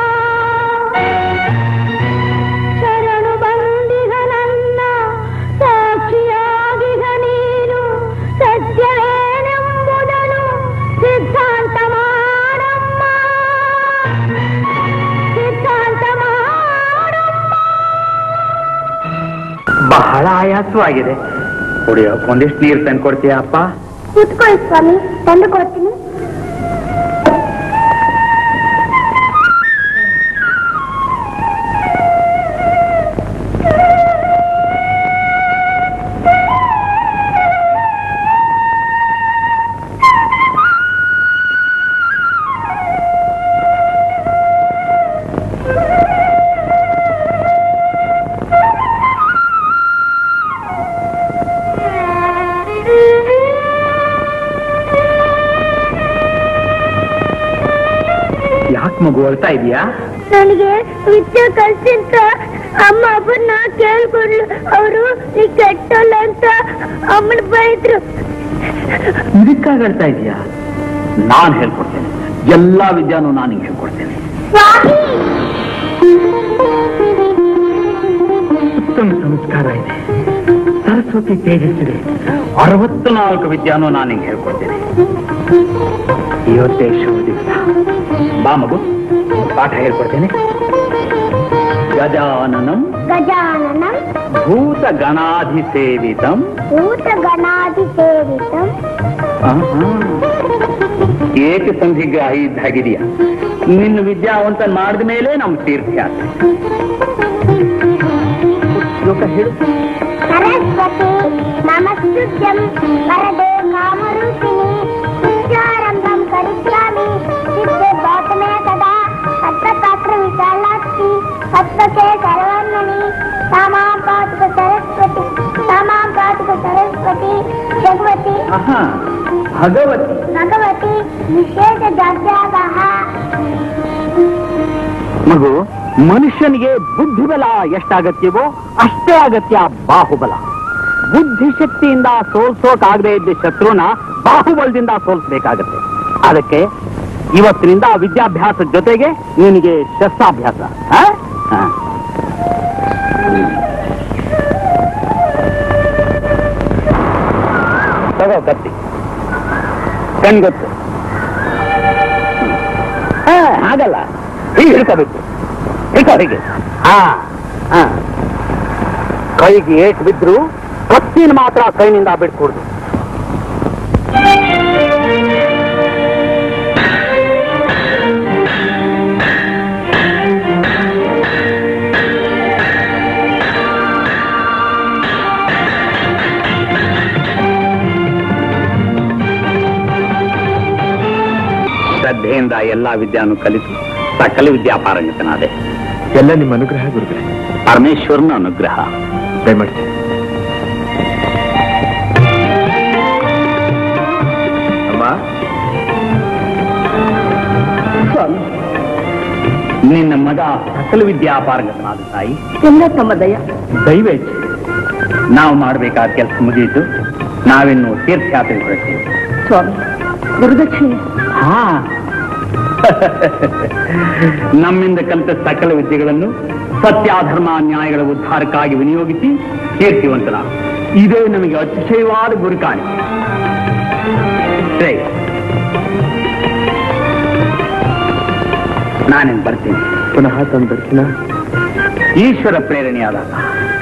ಶರಣು ಬಂದಿಗ ನನ್ನ ಸಾಕ್ಷಿಯಾಗಿಗ ನೀನು ಸತ್ಯವೇನೆಂಬುದನ್ನು ಸಿದ್ಧಾಂತ ಮಾಡಮ್ಮ ಸಿದ್ಧಾಂತ ಮಾಡಮ್ಮ ಬಹಳ ಆಯಾಸವಾಗಿದೆ ಕುಡಿಯೋ ಒಂದಿಷ್ಟು ನೀರು ತಂದು ಕೊಡ್ತೀಯ ಅಪ್ಪ ಕೂತ್ಕೊಳ್ಳಿ ಸ್ವಾಮಿ ತಂದು ಕೊಡ್ತೀನಿ ಯಾಕೆ ಮಗು ಅಳ್ತಾ ಇದೀಯಾ ನನಗೆ ವಿದ್ಯೆ ಕಲ್ಸಿಂತ ಅಮ್ಮ ಅಪ್ಪನ ಕೇಳ್ಕೊಂಡ್ಲು ಅವರು ನೀ ಕೆಟ್ಟಲ್ಲ ಅಂತ ಅಮ್ಮನ ಬೈದ್ರು ಇದಕ್ಕಾಗಿ ಅಳ್ತಾ ಇದೀಯಾ ನಾನ್ ಹೇಳ್ಕೊಡ್ತೇನೆ ಎಲ್ಲಾ ವಿದ್ಯಾನು ನಾನು ನಿಂಗೆ ಹೇಳ್ಕೊಡ್ತೇನೆ ಸ್ವಾಮಿ ಉತ್ತಮ ಸಂಸ್ಕಾರ ಇದೆ ಸರಸ್ವತಿ ತೇಜಸ್ಸಿದೆ ಅರವತ್ತು ನಾಲ್ಕು ವಿದ್ಯಾನು ನಾನು ನಿಂಗೆ ಹೇಳ್ಕೊಡ್ತೇನೆ ಇವತ್ತೇ ಶುಭ ದಿವಸ ಬಾ ಮಗು ಪಾಠ ಹೇಳ್ಕೊಡ್ತೇನೆ ಗಜಾನನಂ ಗಜಾನನಂ ಭೂತ ಗಣಾಧಿಸೇವಿತಂ ಭೂತಗಣಾಧಿಸೇವಿತಂ ಏಕ ಸಂಧಿಗೆ ಇದ್ದಾಗಿದೆಯಾ ನಿನ್ನ ವಿದ್ಯಾವಂತ ಮಾಡಿದ ಮೇಲೆ ನಮ್ಮ ತೀರ್ಥಯಾತ್ರೆ ಶ್ಲೋಕ ಹೇಳು ಸರಸ್ವತಿ ನಮಸ್ತುಭ್ಯಂ ವರದೆ ಕಾಮರೂಪಿಣಿ ವಿದ್ಯಾರಂಭಂ ಕರಿಷ್ಯಾಮಿ ಸಿದ್ಧೆ ಗೌತಮೇ ಸದಾ ಹಸ್ತಪಾತ್ರ ವಿಶಾಲಾಕ್ಷಿ ಹಸ್ತಕೆ ಸರ್ವರ್ಣನಿ ತಾಮಾಂ ಪಾತುಕ ಸರಸ್ವತಿ ತಾಮಾಂ ಪಾತುಕ ಸರಸ್ವತಿ ಜಗವತಿ ಆಹಾ ಭಗವತಿ ಭಗವತಿ ವಿಶೇಷ ಜಾತ್ಯಾಗಃ ಮಗು ಮನುಷ್ಯನಿಗೆ ಬುದ್ಧಿಬಲ ಎಷ್ಟಾಗತ್ಯವೋ ಅಷ್ಟೇ ಅಗತ್ಯ ಬಾಹುಬಲ ಬುದ್ಧಿಶಕ್ತಿಯಿಂದ ಸೋಲ್ಸೋಕಾಗದೇ ಇದ್ದ ಶತ್ರುನ ಬಾಹುಬಲದಿಂದ ಸೋಲ್ಸ್ಬೇಕಾಗತ್ತೆ ಅದಕ್ಕೆ ಇವತ್ತಿನಿಂದ ವಿದ್ಯಾಭ್ಯಾಸ ಜೊತೆಗೆ ನಿನಗೆ ಶಸ್ತ್ರಾಭ್ಯಾಸ ಆ? ಆ. ತಗೋ ಕತ್ತಿ ಕಣ್ಗೊತ್ತು ಹಾ ಹಾಗಲ್ಲ ಹೀಗೆ ಹಿಡ್ಕೋಬೇಕು ಹಿಡ್ಕೋ ಹೀಗೆ ಹಾ ಹಾ ಕೈಗೆ ಏಟ್ ಬಿದ್ರು ಕತ್ತಿನ ಮಾತ್ರ ಕೈನಿಂದ ಬಿಟ್ಕೊಡ್ದು ಶ್ರದ್ಧೆಯಿಂದ ಎಲ್ಲಾ ವಿದ್ಯಾನು ಕಲಿತು ಸಕಲ ವಿದ್ಯಾಪಾರಂಗತನಾದೆ ಎಲ್ಲ ನಿಮ್ಮ ಅನುಗ್ರಹ ಗುರುಗಳೇ ಪರಮೇಶ್ವರನ ಅನುಗ್ರಹ ದಯಮಾಡ್ತೀನಿ ಅಮ್ಮ ಸ್ವಾಮಿ ನಿನ್ನ ಮಗ ಸಕಲ ವಿದ್ಯಾಪಾರಂಗತನಾದ ತಾಯಿ ಎಲ್ಲ ತಮ್ಮ ದಯ ದಯವೇಚ್ಚು ನಾವು ಮಾಡಬೇಕಾದ ಕೆಲಸ ಮುಗಿಯಿತು ನಾವಿನ್ನು ತೀರ್ಥಯಾತ್ರೆಗೆ ಹೊರಡ್ತೀವಿ ಸ್ವಾಮಿ ಗುರುದಕ್ಷಿಣೆ ಹಾ ನಮ್ಮಿಂದ ಕಲಿತ ಸಕಲ ವಿದ್ಯೆಗಳನ್ನು ಸತ್ಯಾಧರ್ಮ ನ್ಯಾಯಗಳ ಉದ್ಧಾರಕ್ಕಾಗಿ ವಿನಿಯೋಗಿಸಿ ಕೀರ್ತಿವಂತನ ಇದೇ ನಮಗೆ ಅತಿಶಯವಾದ ಗುರುಕಾಣಿ ಸರಿ ನಾನೇನು ಬರ್ತೀನಿ ಪುನಃ ತಂದರ್ಶನ ಈಶ್ವರ ಪ್ರೇರಣೆಯಾದಾಗ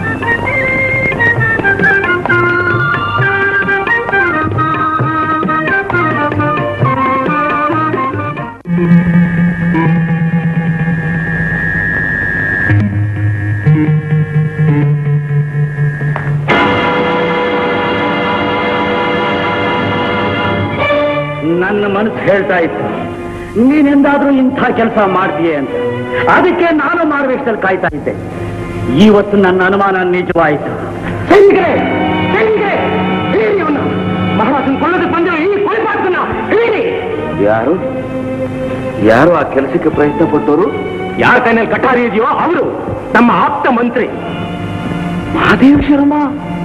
ನನ್ನ ಮನಸ್ಸು ಹೇಳ್ತಾ ಇತ್ತು ನೀನೆಂದಾದ್ರೂ ಇಂಥ ಕೆಲಸ ಮಾಡ್ತೀಯೇ ಅಂತ ಅದಕ್ಕೆ ನಾನು ಮಾರ್ವೇಶದಲ್ಲಿ ಕಾಯ್ತಾ ಇದ್ದೆ ಇವತ್ತು ನನ್ನ ಅನುಮಾನ ನಿಜವಾಯಿತು ಸೈನಿಕರೇ ಸೈನಿಕರೇ ಹೇಳಿ ಅವನ್ನ ಮಹಾರಾಜನ ಕೊಳ್ಳೋದಕ್ಕೆ ಬಂದಿರೋ ಈ ಕೊಳಿಪಾತನ ಹೇಳಿ ಯಾರು ಯಾರು ಆ ಕೆಲಸಕ್ಕೆ ಪ್ರಯತ್ನ ಪಟ್ಟವರು ಯಾರ ಕೈನಲ್ಲಿ ಕಟಾರಿ ಇದೆಯೋ ಅವರು ನಮ್ಮ ಆಪ್ತ ಮಂತ್ರಿ ಮಹಾದೇವ್ ಶರ್ಮಾ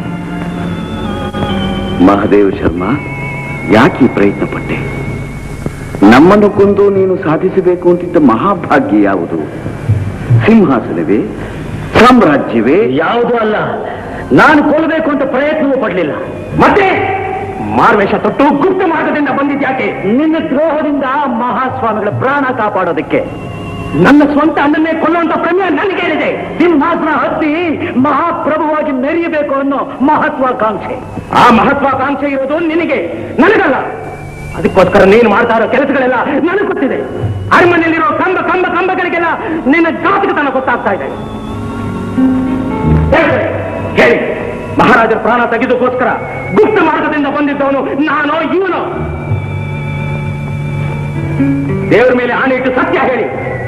ಮಹಾದೇವ್ ಶರ್ಮಾ ಯಾಕೆ ಈ ಪ್ರಯತ್ನ ಪಟ್ಟೆ ನಮ್ಮನ್ನು ಕೊಂದು ನೀನು ಸಾಧಿಸಬೇಕು ಅಂತಿದ್ದ ಮಹಾಭಾಗ್ಯ ಯಾವುದು ಸಿಂಹಾಸನವೇ ಸಾಮ್ರಾಜ್ಯವೇ ಯಾವುದೂ ಅಲ್ಲ ನಾನು ಕೊಲ್ಲಬೇಕು ಅಂತ ಪ್ರಯತ್ನವೂ ಪಡಲಿಲ್ಲ ಮತ್ತೆ ಮಾರ್ವೇಷ ತೊಟ್ಟು ಗುಪ್ತ ಮಾರ್ಗದಿಂದ ಬಂದಿದ್ಯಾಕೆ ನಿನ್ನ ದ್ರೋಹದಿಂದ ಮಹಾಸ್ವಾಮಿಗಳ ಪ್ರಾಣ ಕಾಪಾಡೋದಕ್ಕೆ ನನ್ನ ಸ್ವಂತ ಅಣ್ಣನ್ನೇ ಕೊಲ್ಲುವಂತ ಪ್ರಮೇಯ ನನಗೆ ಇದೆ ಸಿಂಹಾಸನ ಹತ್ತಿ ಮಹಾಪ್ರಭುವಾಗಿ ಮೆರೆಯಬೇಕು ಅನ್ನೋ ಮಹತ್ವಾಕಾಂಕ್ಷೆ ಆ ಮಹತ್ವಾಕಾಂಕ್ಷೆ ಇರೋದು ನಿನಗೆ ನನಗಲ್ಲ ಅದಕ್ಕೋಸ್ಕರ ನೀನು ಮಾಡ್ತಾ ಇರೋ ಕೆಲಸಗಳೆಲ್ಲ ನನಗೆ ಗೊತ್ತಿದೆ ಅರಮನೆಯಲ್ಲಿರೋ ಕಂಬ ಕಂಬ ಕಂಬಗಳಿಗೆಲ್ಲ ನಿನ್ನ ಜಾತಕತನ ಗೊತ್ತಾಗ್ತಾ ಇದೆ ಹೇಳ್ರಿ, ಹೇಳಿ ಮಹಾರಾಜರ ಪ್ರಾಣ ತೆಗೆದಕ್ಕೋಸ್ಕರ ಗುಪ್ತ ಮಾರ್ಗದಿಂದ ಬಂದಿದ್ದವನು ನಾನೋ ಇವನು ದೇವರ ಮೇಲೆ ಆಣೆ ಇಟ್ಟು ಸತ್ಯ ಹೇಳಿ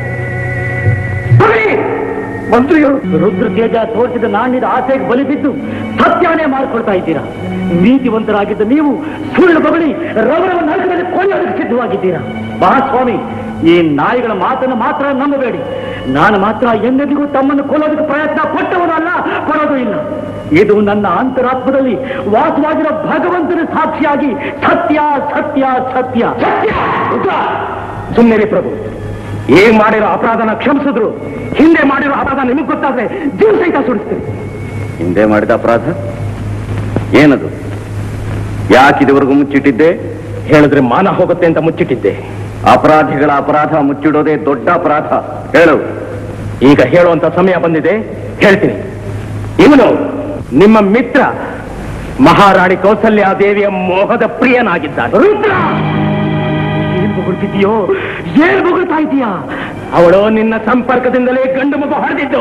ಹೇಳಿ. ಮಂತ್ರಿಗಳು ರುದ್ರ ತೇಜ ತೋರಿಸಿದ ನಾಣ್ಯದ ಆಸೆಗೆ ಬಲಿ ಬಿದ್ದು ಸತ್ಯಾನೇ ಮಾಡ್ಕೊಳ್ತಾ ಇದ್ದೀರಾ ನೀತಿವಂತರಾಗಿದ್ದ ನೀವು ಸುಳ್ಳು ಬಗಳಿ ರವರವ ನರಕದಲ್ಲಿ ಕೊಲ್ಲೋದಕ್ಕೆ ಸಿದ್ಧವಾಗಿದ್ದೀರಾ ಮಹಾಸ್ವಾಮಿ ಈ ನಾಯಿಗಳ ಮಾತನ್ನು ಮಾತ್ರ ನಂಬಬೇಡಿ ನಾನು ಮಾತ್ರ ಎಂದೆಂದಿಗೂ ತಮ್ಮನ್ನು ಕೊಲ್ಲೋದಕ್ಕೆ ಪ್ರಯತ್ನ ಪಟ್ಟವನು ಅಲ್ಲ ಪಡೋದು ಇಲ್ಲ ಇದು ನನ್ನ ಅಂತರಾತ್ಮದಲ್ಲಿ ವಾಸವಾಗಿರೋ ಭಗವಂತನ ಸಾಕ್ಷಿಯಾಗಿ ಸತ್ಯ ಸತ್ಯ ಸತ್ಯ ಸತ್ಯ ಉಗ್ರ. ಸುಮ್ಮನೆ ಪ್ರಭು ಏನ್ ಮಾಡಿರೋ ಅಪರಾಧನ ಕ್ಷಮಿಸಿದ್ರು ಹಿಂದೆ ಮಾಡಿರೋ ಅಪರಾಧ ನಿಮಗೆ ಗೊತ್ತಾದ್ರೆ ಜೀವ ಸಹಿತ ಸುಡಿಸ್ತೀವಿ ಹಿಂದೆ ಮಾಡಿದ ಅಪರಾಧ ಏನದು ಯಾಕಿದವರೆಗೂ ಮುಚ್ಚಿಟ್ಟಿದ್ದೆ ಹೇಳಿದ್ರೆ ಮಾನ ಹೋಗುತ್ತೆ ಅಂತ ಮುಚ್ಚಿಟ್ಟಿದ್ದೆ ಅಪರಾಧಿಗಳ ಅಪರಾಧ ಮುಚ್ಚಿಡೋದೇ ದೊಡ್ಡ ಅಪರಾಧ ಹೇಳು ಈಗ ಹೇಳುವಂತ ಸಮಯ ಬಂದಿದೆ ಹೇಳ್ತೀನಿ ಇವನು ನಿಮ್ಮ ಮಿತ್ರ ಮಹಾರಾಣಿ ಕೌಸಲ್ಯ ದೇವಿಯ ಮೋಹದ ಪ್ರಿಯನಾಗಿದ್ದಾನೆ ರುದ್ರ ಏನ್ ಬೊಗಳ್ತಿದ್ಯೋ ಏನ್ ಬೊಗಳ್ತಾ ಇದೀಯಾ ಅವಳು ನಿನ್ನ ಸಂಪರ್ಕದಿಂದಲೇ ಗಂಡು ಮಗು ಹೊಡೆದಿದ್ದು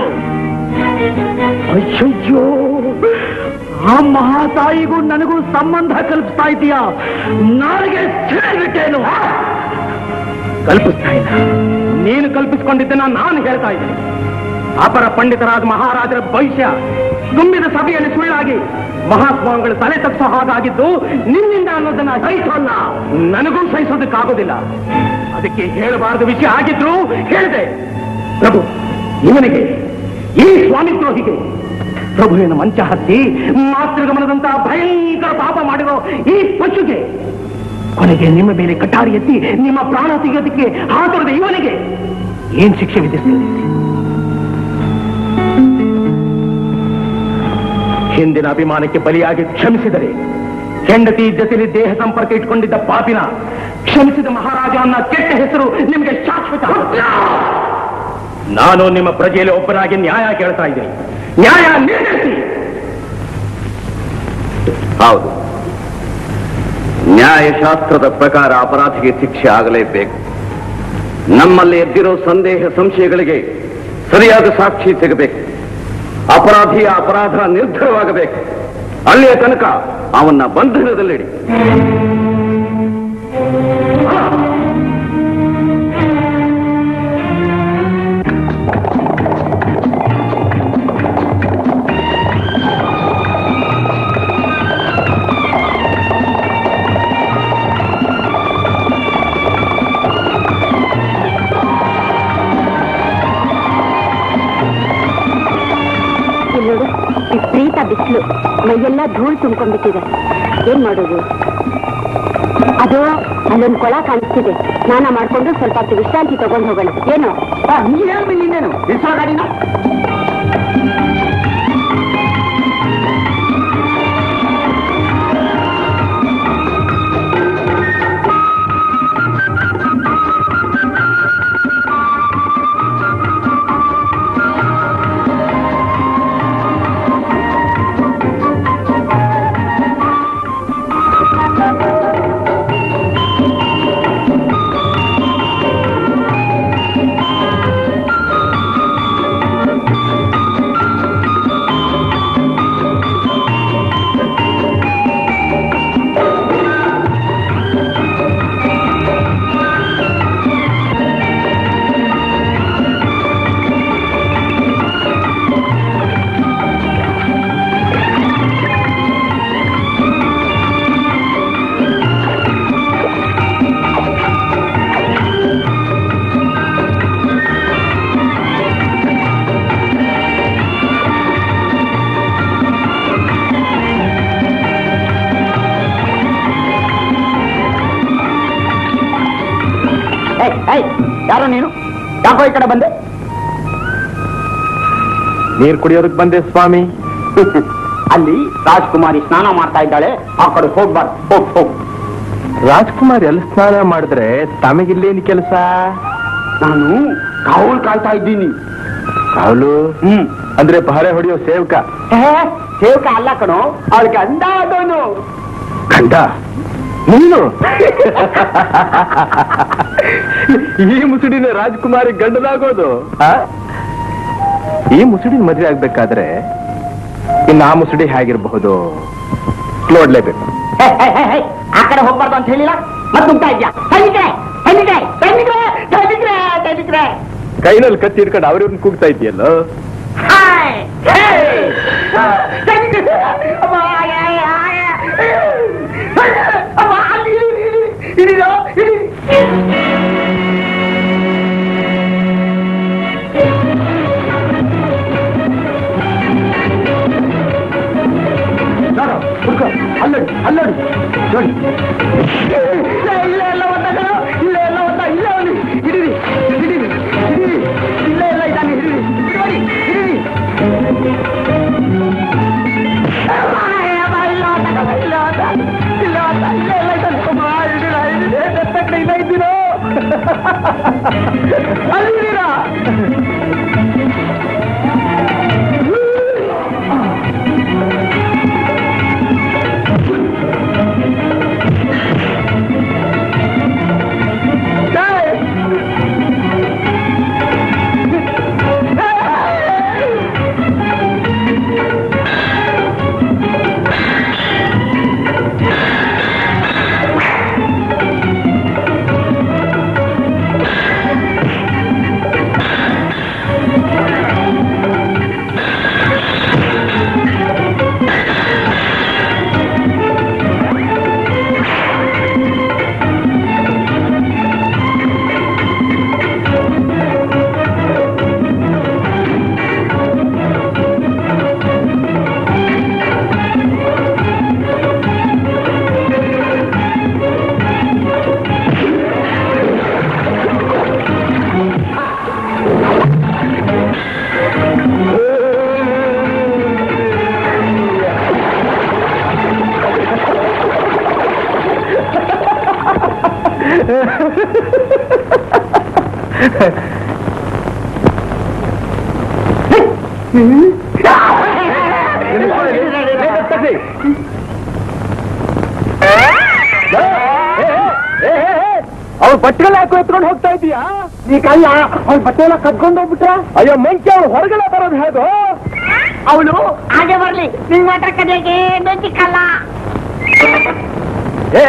ಅಯ್ಯಯ್ಯೋ ಆ ಮಹಾತಾಯಿಗೂ ನನಗೂ ಸಂಬಂಧ ಕಲ್ಪಿಸ್ತಾ ಇದೀಯಾ ನಾಳೆಗೆ ಸೇರಿಬಿಟ್ಟೇನು ಕಲ್ಪಿಸ್ತಾ ಇಲ್ಲ ನೀನು ಕಲ್ಪಿಸಿಕೊಂಡಿದ್ದನ್ನ ನಾನು ಹೇಳ್ತಾ ಇದ್ದೀನಿ ಅಪರ ಪಂಡಿತರಾದ ಮಹಾರಾಜರ ಭವಿಷ್ಯ ತುಂಬಿದ ಸಭೆಯಲ್ಲಿ ಸುಳ್ಳಾಗಿ ಮಹಾಸ್ವಾಮಿಗಳು ತಲೆ ತಪ್ಪಿಸೋ ಹಾಗಾಗಿದ್ದು ನಿನ್ನಿಂದ ಅನ್ನೋದನ್ನ ಸಹಿಸೋಲ್ಲ ನನಗೂ ಸಹಿಸೋದಕ್ಕಾಗೋದಿಲ್ಲ ಅದಕ್ಕೆ ಹೇಳಬಾರದು ವಿಷಯ ಆಗಿದ್ರು ಹೇಳಿದೆ ಪ್ರಭು ಇವನಿಗೆ ಈ ಸ್ವಾಮಿದ್ರೋಹಿಗೆ ಪ್ರಭುವಿನ ಮಂಚ ಹತ್ತಿ ಮಾತೃಗಮನದಂತಹ ಭಯಂಕರ ಪಾಪ ಮಾಡಿರೋ ಈ ಪಶುಗೆ ಕೊನೆಗೆ ನಿಮ್ಮ ಮೇಲೆ ಕಟಾರಿ ಎತ್ತಿ ನಿಮ್ಮ ಪ್ರಾಣ ತೆಗೆಯೋದಕ್ಕೆ ಹಾತೊರೆದ ಇವನಿಗೆ ಏನ್ ಶಿಕ್ಷೆ ವಿಧಿಸ್ತೀರಿ ಹಿಂದಿನ ಅಭಿಮಾನಕ್ಕೆ ಬಲಿಯಾಗಿ ಕ್ಷಮಿಸಿದರೆ ಹೆಂಡತಿ ಜೊತೆಲಿ ದೇಹ ಸಂಪರ್ಕ ಇಟ್ಕೊಂಡಿದ್ದ ಪಾಪಿನ ಕ್ಷಮಿಸಿದ ಮಹಾರಾಜ ಅನ್ನ ಕೆಟ್ಟ ಹೆಸರು ನಿಮಗೆ ಶಾಶ್ವತ ನಾನು ನಿಮ್ಮ ಪ್ರಜೆಯಲ್ಲಿ ಒಬ್ಬನಾಗಿ ನ್ಯಾಯ ಕೇಳ್ತಾ ಇದ್ದೀನಿ ನ್ಯಾಯ ನಿರ್ಣಯಿಸಿ ಹೌದು ನ್ಯಾಯಶಾಸ್ತ್ರದ ಪ್ರಕಾರ ಅಪರಾಧಿಗೆ ಶಿಕ್ಷೆ ಆಗಲೇಬೇಕು ನಮ್ಮಲ್ಲಿ ಎದ್ದಿರೋ ಸಂದೇಹ ಸಂಶಯಗಳಿಗೆ ಸರಿಯಾದ ಸಾಕ್ಷಿ ಸಿಗಬೇಕು ಅಪರಾಧಿಯ ಅಪರಾಧ ನಿರ್ಧಾರವಾಗಬೇಕು ಅಲ್ಲಿಯ ತನಕ ಅವನ್ನ ಬಂಧನದಲ್ಲಿಡಿ ಇಲ್ಲೋಡು ವಿಪರೀತ ಬಿಸಿಲು ಮೈಯೆಲ್ಲ ಧೂಳು ತುಂಬ್ಕೊಂಡ್ಬಿಟ್ಟಿದೆ ಏನ್ ಮಾಡೋದು ಅದು ಅಲ್ಲೊಂದು ಕೊಳ ಕಾಣಿಸ್ತಿದೆ ಸ್ನಾನ ಮಾಡ್ಕೊಂಡು ಸ್ವಲ್ಪ ಹೊತ್ತು ವಿಶ್ರಾಂತಿ ತಗೊಂಡು ಹೋಗೋಣ ಏನು ನೀನ್ ಹೇಳ್ಬಿಡಿ ಇನ್ನೇನು ಇಳಿಸೋ ಗಾಡಿನ ಯಾರೋ ನೀನು ಯಾಕೋ ಈ ಕಡೆ ಬಂದೆ ನೀರ್ ಕುಡಿಯೋದಕ್ ಬಂದೆ ಸ್ವಾಮಿ ಅಲ್ಲಿ ರಾಜ್ಕುಮಾರಿ ಸ್ನಾನ ಮಾಡ್ತಾ ಇದ್ದಾಳೆ ಆ ಕಡೆ ಹೋಗ್ಬಾರ್ದು ಹೋಗ್ ಹೋಗ್ ರಾಜ್ಕುಮಾರ್ ಎಲ್ಲಿ ಸ್ನಾನ ಮಾಡಿದ್ರೆ ತಮಗಿಲ್ಲೇನು ಕೆಲಸ ನಾನು ಕಾವಲ್ ಕಾಯ್ತಾ ಇದ್ದೀನಿ ಅವಳು ಹ್ಮ್ ಅಂದ್ರೆ ಪಹರೆ ಹೊಡೆಯೋ ಸೇವಕ ಸೇವಕ ಅಲ್ಲ ಕಣೋ ಅವಳಿಗೆ ಅಂದ ಆದವನು ಗಂಡ ನೀನು ಈ ಮುಸುಡಿನ ರಾಜ್ಕುಮಾರಿ ಗಂಡನಾಗೋದು ಆ? ಈ ಮುಸುಡಿನ ಮದುವೆ ಆಗ್ಬೇಕಾದ್ರೆ ಇನ್ನು ಆ ಮುಸುಡಿ ಹೇಗಿರಬಹುದು ನೋಡ್ಲೇಬೇಕು ಹೇ, ಹೇ, ಹೇ, ಹೇ, ಆ ಕಡೆ ಹೋಗ್ಬಾರ್ದು ಅಂತ ಹೇಳಿಲ್ಲ ಮತ್ತೆ ಉಂಟಾ ಇದ್ಯಾ ಸೈನಿಕ್ರೆ ಸೈನಿಕ್ರೆ ಸೈನಿಕ್ರೆ ಸೈನಿಕ್ರೆ ಸೈನಿಕ್ರೆ ಕೈನಲ್ಲಿ ಕತ್ತಿ ಹಿಡ್ಕೊಂಡು ಅವ್ರವ್ರನ್ನ ಕೂಗ್ತಾ ಇದೆಯಲ್ಲೋ ಹಾಯ್ ಹೇ ಸೈನಿಕ್ರೆ ಅಮ್ಮ ಆಯ, ಆಯ, ಆಯ. ಅಮ್ಮ ಅಲ್ಲಿ ಇಳಿ, ಇಳಿ, ಇಳಿರೋ, ಇಳಿ. ನೋಡು, ಹುಡ್ಕೋ, ಅಲ್ಲೋಡಿ ಅಲ್ಲೋಡಿ ನೋಡಿ ಇಲ್ಲ ಇಲ್ಲ ಎಲ್ಲ ಒತ್ತಾಗ ಇಲ್ಲ ಎಲ್ಲ ಒತ್ತ ಇಲ್ಲ ಅವನು ಹಿಡಿರಿ ಹಿಡಿರಿ ಹಿಡಿರಿ ಇಲ್ಲ ಎಲ್ಲ ಇದ್ದಾನೆ ಹಿಡಿರಿ ಹಿಡಿರಿ ಹಿಡಿರಿ ಅಮ್ಮ, ಅಮ್ಮ, ಇಲ್ಲ ಒತ್ತಾಗ, ಇಲ್ಲ ಒತ್ತ, ಇಲ್ಲ ಒತ್ತ, ಇಲ್ಲ ಎಲ್ಲ ಇದ್ದಾನೆ ಅಮ್ಮ, ಹಿಡಿರ, ಹಿಡಿರಿ, ಬೆತ್ತಕ್ಕೆ ಇಲ್ಲ ಇದ್ದೀನೋ ಅಲ್ಲಿದ್ದೀರಾ ಅವ್ರು ಬಟ್ಟೆಗಳ ಹಾಕೋ ಎತ್ಕೊಂಡು ಹೋಗ್ತಾ ಇದೀಯಾ ಈಗ ಅಲ್ಲ ಅವ್ಳ ಬಟ್ಟೆ ಎಲ್ಲ ಕದ್ಕೊಂಡು ಹೋಗ್ಬಿಟ್ರ ಅಯ್ಯೋ ಮಂಕಿ ಅವಳು ಹೊರಗಡೆ ಬರೋದು ಹೇಗೋ ಅವಳು ಹಾಗೆ ಬರ್ಲಿ ನಿನ್ ಮಾತ್ರ ಕಡೆಗೆ ಬೆಂಚಿಕ್ಕಲ್ಲ ಏ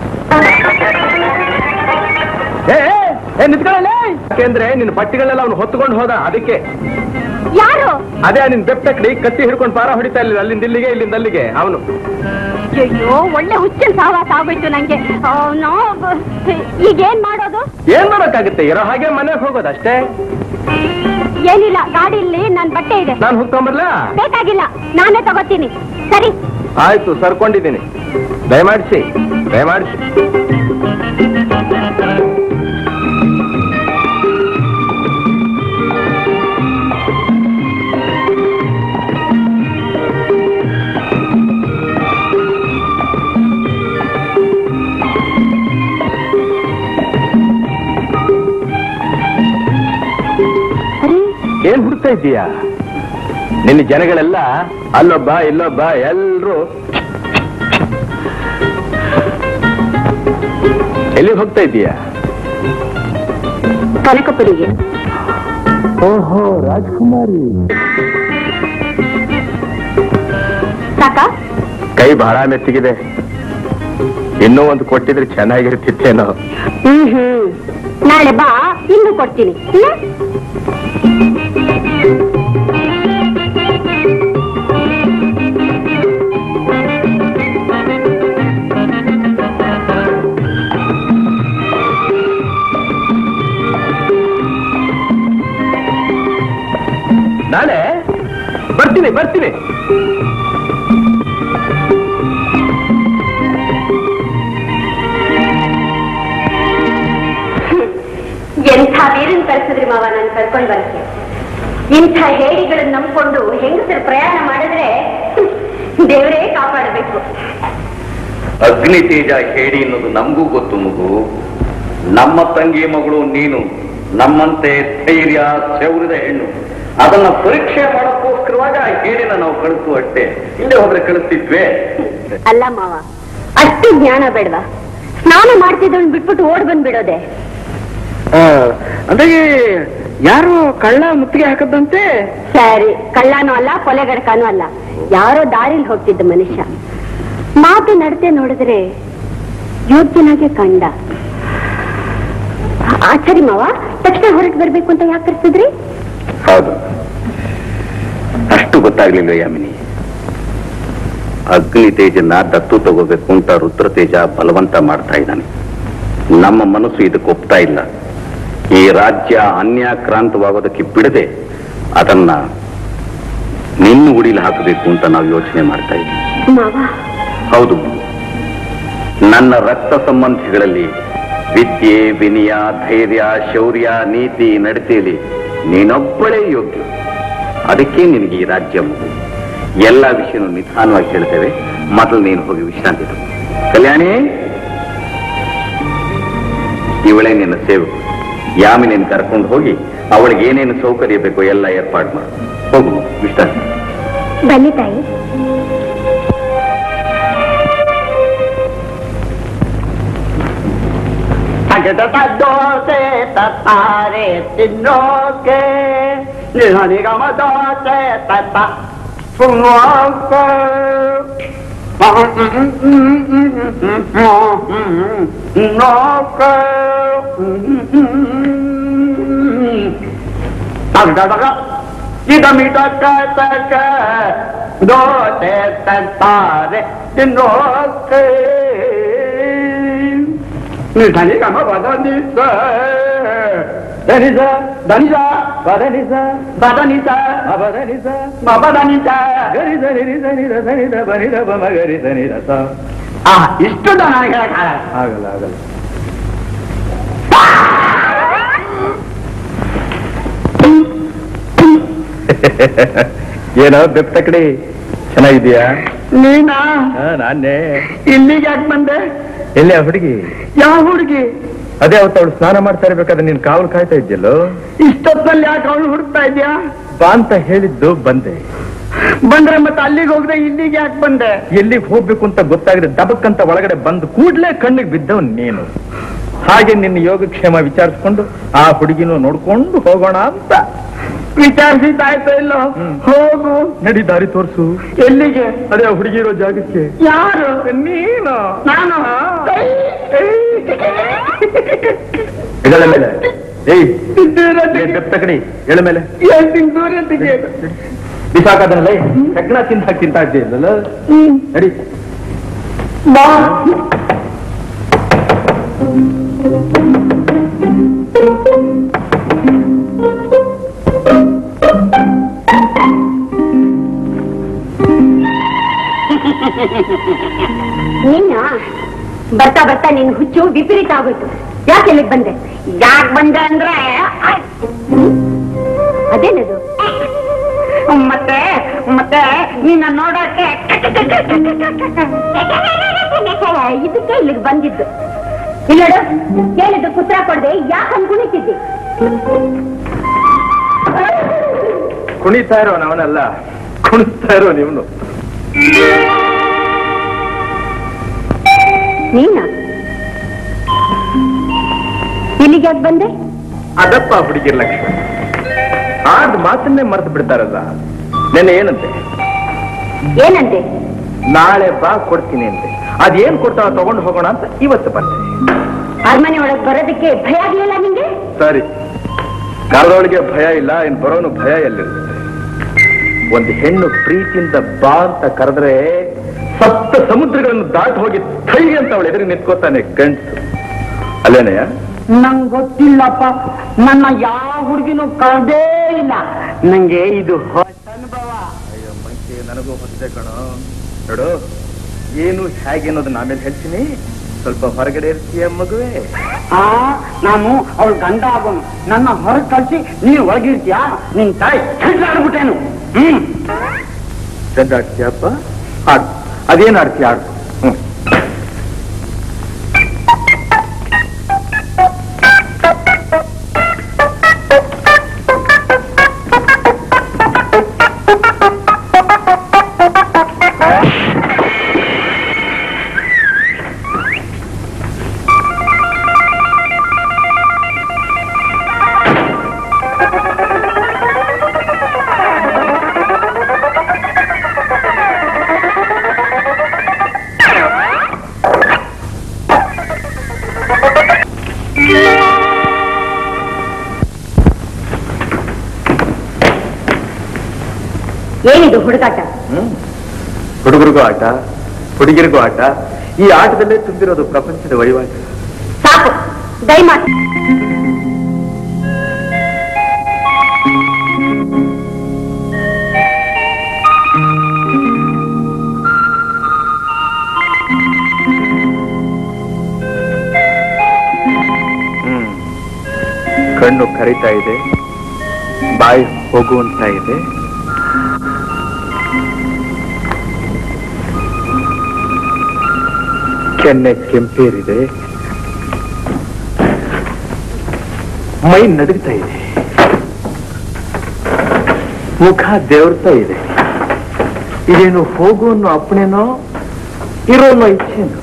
ಏ, ಏ, ಏ ನಿಂತ್ಕೊಳ್ಳಲೇ ಯಾಕೆಂದ್ರೆ ನಿನ್ನ ಬಟ್ಟೆಗಳೆಲ್ಲ ಅವ್ನು ಹೊತ್ಕೊಂಡು ಹೋದ ಅದಕ್ಕೆ ಯಾರು ಅದೇ ನಿನ್ ಬೆಪ್ತಕ್ಡಿ ಕತ್ತಿ ಹಿಡ್ಕೊಂಡು ಪಾರ ಹೊಡಿತಾ ಇಲ್ಲ ಅಲ್ಲಿಂದ ಇಲ್ಲಿಗೆ ಇಲ್ಲಿಂದ ಅಲ್ಲಿಗೆ ಅವನು ಅಯ್ಯೋ ಒಳ್ಳೆ ಹುಚ್ಚಿನ ಸಹವಾಸ ಆಗೋಯ್ತು ನಂಗೆ ಅವ್ನು ಈಗೇನ್ ಮಾಡೋದು ಏನ್ ಮಾಡಕ್ಕಾಗುತ್ತೆ ಇರೋ ಹಾಗೆ ಮನೆಗೆ ಹೋಗೋದು ಅಷ್ಟೇ ಏನಿಲ್ಲ ಗಾಡಿಯಲ್ಲಿ ನನ್ ಬಟ್ಟೆ ಇದೆ ನಾನು ಹೋಗ್ಕೊಂಬರ್ಲಾ ಬೇಕಾಗಿಲ್ಲ ನಾನೇ ತಗೋತೀನಿ ಸರಿ ಆಯ್ತು ಸರ್ಕೊಂಡಿದ್ದೀನಿ ದಯಮಾಡಿಸಿ ದಯಮಾಡಿಸಿ ಏನ್ ಹುಡುಕ್ತಾ ಇದ್ದೀಯಾ ನಿನ್ನ ಜನಗಳೆಲ್ಲ ಅಲ್ಲೊಬ್ಬ ಇಲ್ಲೊಬ್ಬ ಎಲ್ರು ಎಲ್ಲಿ ಹೋಗ್ತಾ ಇದ್ದೀಯಾ ಕನಕಪುರಿಗೆ ಓಹೋ ರಾಜ್ಕುಮಾರಿ ಸಾಕ ಕೈ ಬಹಳ ಮೆತ್ತಿಗಿದೆ ಇನ್ನೂ ಒಂದು ಕೊಟ್ಟಿದ್ರೆ ಚೆನ್ನಾಗಿರ್ತಿತ್ತೇನೋ ಹ್ಮ್ ಹ್ಮ್ ನಾಳೆ ಬಾ ಇನ್ನು ಕೊಡ್ತೀನಿ ಹ್ಮ್? ನಾಳೆ ಬರ್ತೀನಿ ಬರ್ತೀನಿ ಎಂಥ ವೀರನ್ ಕಳ್ಸಿದ್ರಿ ಮಾವ ನಾನು ಕರ್ಕೊಂಡ್ ಬರಕ್ಕೆ ಇಂಥ ಹೇಡಿಗಳನ್ನ ನಂಬ್ಕೊಂಡು ಹೆಂಗಸರು ಪ್ರಯಾಣ ಮಾಡಿದ್ರೆ ದೇವರೇ ಕಾಪಾಡಬೇಕು ಅಗ್ನಿ ತೇಜ ಹೇಳಿ ಅನ್ನೋದು ನಮಗೂ ಗೊತ್ತು ಮಗು ನಮ್ಮ ತಂಗಿ ಮಗಳು ನೀನು ನಮ್ಮಂತೆ ಧೈರ್ಯ ಶೌರ್ಯದ ಹೆಣ್ಣು ಅದನ್ನ ಪರೀಕ್ಷೆ ಮಾಡೋಕ್ಕೋಸ್ಕರವಾಗ ಆ ಹೇಳಿನ ನಾವು ಕಳಿಸುವ ಅಷ್ಟೇ ಇಲ್ಲೇ ಹೋದ್ರೆ ಕಳಿಸ್ತಿದ್ವಿ ಅಲ್ಲ ಮಾವ ಅಷ್ಟು ಜ್ಞಾನ ಬೇಡವಾ ಸ್ನಾನ ಮಾಡ್ತಿದ್ದವನ್ ಬಿಟ್ಬಿಟ್ಟು ಓಡ್ ಬಂದ್ಬಿಡೋದೆ ಅಂದ್ರೆ ಯಾರು ಕಳ್ಳ ಮುತ್ತಿಗೆ ಹಾಕದಂತೆ ಸರಿ ಕಳ್ಳನೂ ಅಲ್ಲ ಕೊಲೆಗಡಕನೂ ಅಲ್ಲ ಯಾರೋ ದಾರಿಲಿ ಹೋಗ್ತಿದ್ದ ಮನುಷ್ಯ ಮಾತು ನಡತೆ ನೋಡಿದ್ರೆ ಯೋಗ್ಯನಾಗೆ ಕಂಡ ಆಚಾರಿ ಮಾವ ತಕ್ಷಣ ಹೊರಟು ಬರ್ಬೇಕು ಅಂತ ಯಾಕೆ ಕರ್ಸಿದ್ರಿ ಹೌದು ಅಷ್ಟು ಗೊತ್ತಾಗ್ಲಿಲ್ಲ ಯಾಮಿನಿ ಅಗ್ನಿ ತೇಜನ್ನ ದತ್ತು ತಗೋಬೇಕು ಅಂತ ರುದ್ರ ತೇಜ ಬಲವಂತ ಮಾಡ್ತಾ ಇದ್ದಾನೆ ನಮ್ಮ ಮನಸ್ಸು ಇದಕ್ಕೆ ಒಪ್ತಾ ಇಲ್ಲ ಈ ರಾಜ್ಯ ಅನ್ಯಾಕ್ರಾಂತವಾಗೋದಕ್ಕೆ ಬಿಡದೆ ಅದನ್ನ ನಿನ್ನ ಉಡಿಲಿ ಹಾಕಬೇಕು ಅಂತ ನಾವು ಯೋಚನೆ ಮಾಡ್ತಾ ಇದ್ದೀವಿ ಮಾವ ಹೌದು ನನ್ನ ರಕ್ತ ಸಂಬಂಧಿಗಳಲ್ಲಿ ವಿದ್ಯೆ ವಿನಯ ಧೈರ್ಯ ಶೌರ್ಯ ನೀತಿ ನಡತೆಯಲ್ಲಿ ನೀನೊಬ್ಬಳೇ ಯೋಗ್ಯ ಅದಕ್ಕೆ ನಿನಗೆ ಈ ರಾಜ್ಯ ಮಗು ಎಲ್ಲ ವಿಷಯನೂ ನಿಧಾನವಾಗಿ ಹೇಳ್ತೇವೆ ಮೊದಲು ನೀನು ಹೋಗಿ ವಿಶ್ರಾಂತಿ ತಗೋ. ಕಲ್ಯಾಣಿ ಇವಳೇ ನಿನ್ನ ಸೇವಕು ಯಾಮಿನೇನು ಕರ್ಕೊಂಡು ಹೋಗಿ ಅವಳಿಗೆ ಏನೇನು ಸೌಕರ್ಯ ಬೇಕೋ ಎಲ್ಲ ಏರ್ಪಾಡು ಮಾಡು ಹೋಗು ವಿಶ್ರಾಂತಿ ಬನ್ನಿ ತಾಯಿ ದೋಸೆ ತತ್ತಾರೆ ತಿನ್ನೋಕೆ ನಿಗಮ ದೋಸೆ ತತ್ತ ಸುನ್ನೋಕೆ ನೋಕೆ ಇದಮಿಟ ಕತಕ ದೋಸೆ ತತ್ತಾರೆ ತಿನ್ನೋಕೆ ನಿಧಾನಿ ಗಮ ಬದನಿಸ ಧನಿಸ ಧನಿಸ ಬದನಿಸ ಬದನಿಸ ಬದನಿಸ ಬದನಿಸ ಗರಿ ಧನಿ ಧನಿ ಧನಿ ಬನಿ ಬಮ ಗರಿ ಧನಿ ರಸ ಆ ಇಷ್ಟು ದನ ಆಗಲ್ಲ ಆಗಲ್ಲ ಏನೋ ಬೆಪ್ತ ಕಡೆ ಚೆನ್ನಾಗಿದೀಯಾ ನೀನಾ ಹಾ, ನಾನೇ ಇಲ್ಲಿಗೆ ಯಾಕೆ ಬಂದೆ ಎಲ್ಲಿ ಆ ಹುಡುಗಿ ಯಾವ ಹುಡುಗಿ ಅದೇ ಅವತ್ತು ಅವಳು ಸ್ನಾನ ಮಾಡ್ತಾ ಇರ್ಬೇಕಾದ್ರೆ ನೀನ್ ಕಾವಲು ಕಾಯ್ತಾ ಇದ್ಯಲ್ಲೋ ಇಷ್ಟೊತ್ತಲ್ಲಿ ಯಾಕೆ ಅವಳು ಹುಡುಕ್ತಾ ಇದ್ಯಾ ಬಾ ಅಂತ ಹೇಳಿದ್ದು ಬಂದೆ ಬಂದ್ರೆ ಮತ್ತೆ ಅಲ್ಲಿಗೆ ಹೋಗದೆ ಇಲ್ಲಿಗೆ ಯಾಕೆ ಬಂದೆ ಎಲ್ಲಿಗೆ ಹೋಗ್ಬೇಕು ಅಂತ ಗೊತ್ತಾಗದೆ ದಬಕ್ಕಂತ ಒಳಗಡೆ ಬಂದು ಕೂಡ್ಲೇ ಕಣ್ಣಿಗೆ ಬಿದ್ದವ್ ನೀನು ಹಾಗೆ ನಿನ್ನ ಯೋಗಕ್ಷೇಮ ವಿಚಾರಿಸ್ಕೊಂಡು ಆ ಹುಡುಗಿನೂ ನೋಡ್ಕೊಂಡು ಹೋಗೋಣ ಅಂತ ವಿಚಾರಿಸಿದ್ದಾಯ್ತೋ ಇಲ್ಲೋ ಹ್ಮ್. ಹೋಗು ನಡಿ ದಾರಿ ತೋರ್ಸು ಎಲ್ಲಿಗೆ ಅದೇ ಆ ಹುಡುಗಿ ಇರೋ ಜಾಗಕ್ಕೆ ಯಾರು ನೀನು ನಾನು ಇದಳ ಮೇಲೆ ಏಯ್ ದೂರ ತೆಗಿ- ಬೆಪ್ತ ಕಡೆ ಎಳ ಮೇಲೆ ಹೇಳ್ತೀನಿ ದೂರ ತೆಗೆಯೋದು ಬಿಸಾಕದನಲ್ಲ ಚಕ್ನ ತಿಂತ ತಿಂತ ಇದ್ದೀಯಲ್ಲ ನಡಿ ಬಾ ಬರ್ತಾ ಬರ್ತಾ ನಿನ್ ಹುಚ್ಚು ವಿಪರೀತ ಆಗೋಯ್ತು ಯಾಕೆ ಇಲ್ಲಿಗೆ ಬಂದೆ ಯಾಕೆ ಬಂದೆ ಅಂದ್ರೆ ಅದೇನದು ಮತ್ತೆ ಮತ್ತೆ ನಿನ್ನ ನೋಡಕ್ಕೆ ಇದಕ್ಕೆ ಇಲ್ಲಿಗೆ ಬಂದಿದ್ದು ಇಲ್ಲೋಡು ಕೇಳಿದ್ದು ಕುತ್ರ ಕೊಡದೆ ಯಾಕೆ ಅನ್ಕೊಂಡಿದ್ದೆ ಕುಣಿತಾ ಇರೋ ಅವನಲ್ಲ ಕುಣಿಸ್ತಾ ಇರೋ ನೀವನು ನೀನ ಇಲ್ಲಿಗೆ ಯಾಕೆ ಬಂದೆ ಅದಪ್ಪ ಹುಡುಗಿರ್ ಲಕ್ಷ್ಮಣ ಆದ್ ಮಾತನ್ನೇ ಮರೆತು ಬಿಡ್ತಾರಲ್ಲ ನೆನ್ನೆ ಏನಂತೆ ಏನಂದೆ ನಾಳೆ ಬಾ ಕೊಡ್ತೀನಿ ಅಂತೆ ಅದೇನ್ ಕೊಡ್ತಾವ ತಗೊಂಡು ಹೋಗೋಣ ಅಂತ ಇವತ್ತು ಬಂದೆ ಅರಮನೆ ಒಳಗೆ ಬರೋದಕ್ಕೆ ಭಯ ಆಗ್ಲಿಲ್ಲ ನಿಂಗೆ ಸರಿ ಕಾಲದೊಳಗೆ ಭಯ ಇಲ್ಲ ಇನ್ ಬರೋನು ಭಯ ಎಲ್ಲಿರುತ್ತೆ ಒಂದು ಹೆಣ್ಣು ಪ್ರೀತಿಯಿಂದ ಬಾ ಅಂತ ಕರೆದ್ರೆ ಸಪ್ತ ಸಮುದ್ರಗಳನ್ನು ದಾಟಿ ಹೋಗಿ ಥೈ ಅಂತ ಅವಳು ಎದುರು ನಿಂತ್ಕೋತಾನೆ ಗಂಟು ಅಲ್ಲೇನೆಯ ನಂಗ್ ಗೊತ್ತಿಲ್ಲಪ್ಪ ನನ್ನ ಯಾವ ಹುಡುಗಿನೂ ಕಳ್ದೇ ಇಲ್ಲ ನಂಗೆ ಇದು ಹೊಸ ಅನುಭವ ಅಯ್ಯೋ ಮಂಕಿ ನನಗೂ ಹೊಸದೆ ಕಣೋ ನೋಡು ಏನು ಹೇಗೆ ಅನ್ನೋದನ್ನ ಆಮೇಲೆ ಹೇಳ್ತೀನಿ ಸ್ವಲ್ಪ ಹೊರಗಡೆ ಇರ್ತೀಯ ಮಗುವೆ ಆ ನಾನು ಅವಳ ಗಂಡ ಆಗೋನು ನನ್ನ ಹೊರಗೆ ಕಳ್ಸಿ ನೀನು ಒಳಗಿರ್ತೀಯಾ ನಿನ್ ತಾಯಿ ಆಡ್ಬಿಟ್ಟೇನು ಹ್ಮ್ ಚಂದ ಆಡ್ತೀಯಪ್ಪ ಆಡು ಅದೇನು ಆಡ್ತೀಯ ಆಡು ಹ್ಮ್ ಏನಿದು ಹುಡುಗಾಟ ಹ್ಮ್ ಹುಡುಗರಿಗೂ ಆಟ ಹುಡುಗಿರಿಗೂ ಆಟ ಈ ಆಟದಲ್ಲೇ ತುಂಬಿರೋದು ಪ್ರಪಂಚದ ವಹಿವಾಟು ಸಾಕು ದಯಮಾಡಿ ಹ್ಮ್ ಕಣ್ಣು ಕರಿತಾ ಇದೆ ಬಾಯಿ ಹೋಗುವಂತ ಇದೆ ಕೆನ್ನೆ ಕೆಂಪೇರಿದೆ ಮೈ ನಡುಗ್ತಾ ಇದೆ ಮುಖ ದೇವ್ರತಾ ಇದೆ ಇದೇನು ಹೋಗು ಅನ್ನೋ ಅಪ್ಪಣೆನೋ ಇರೋ ಅನ್ನೋ ಇಚ್ಛೆನೋ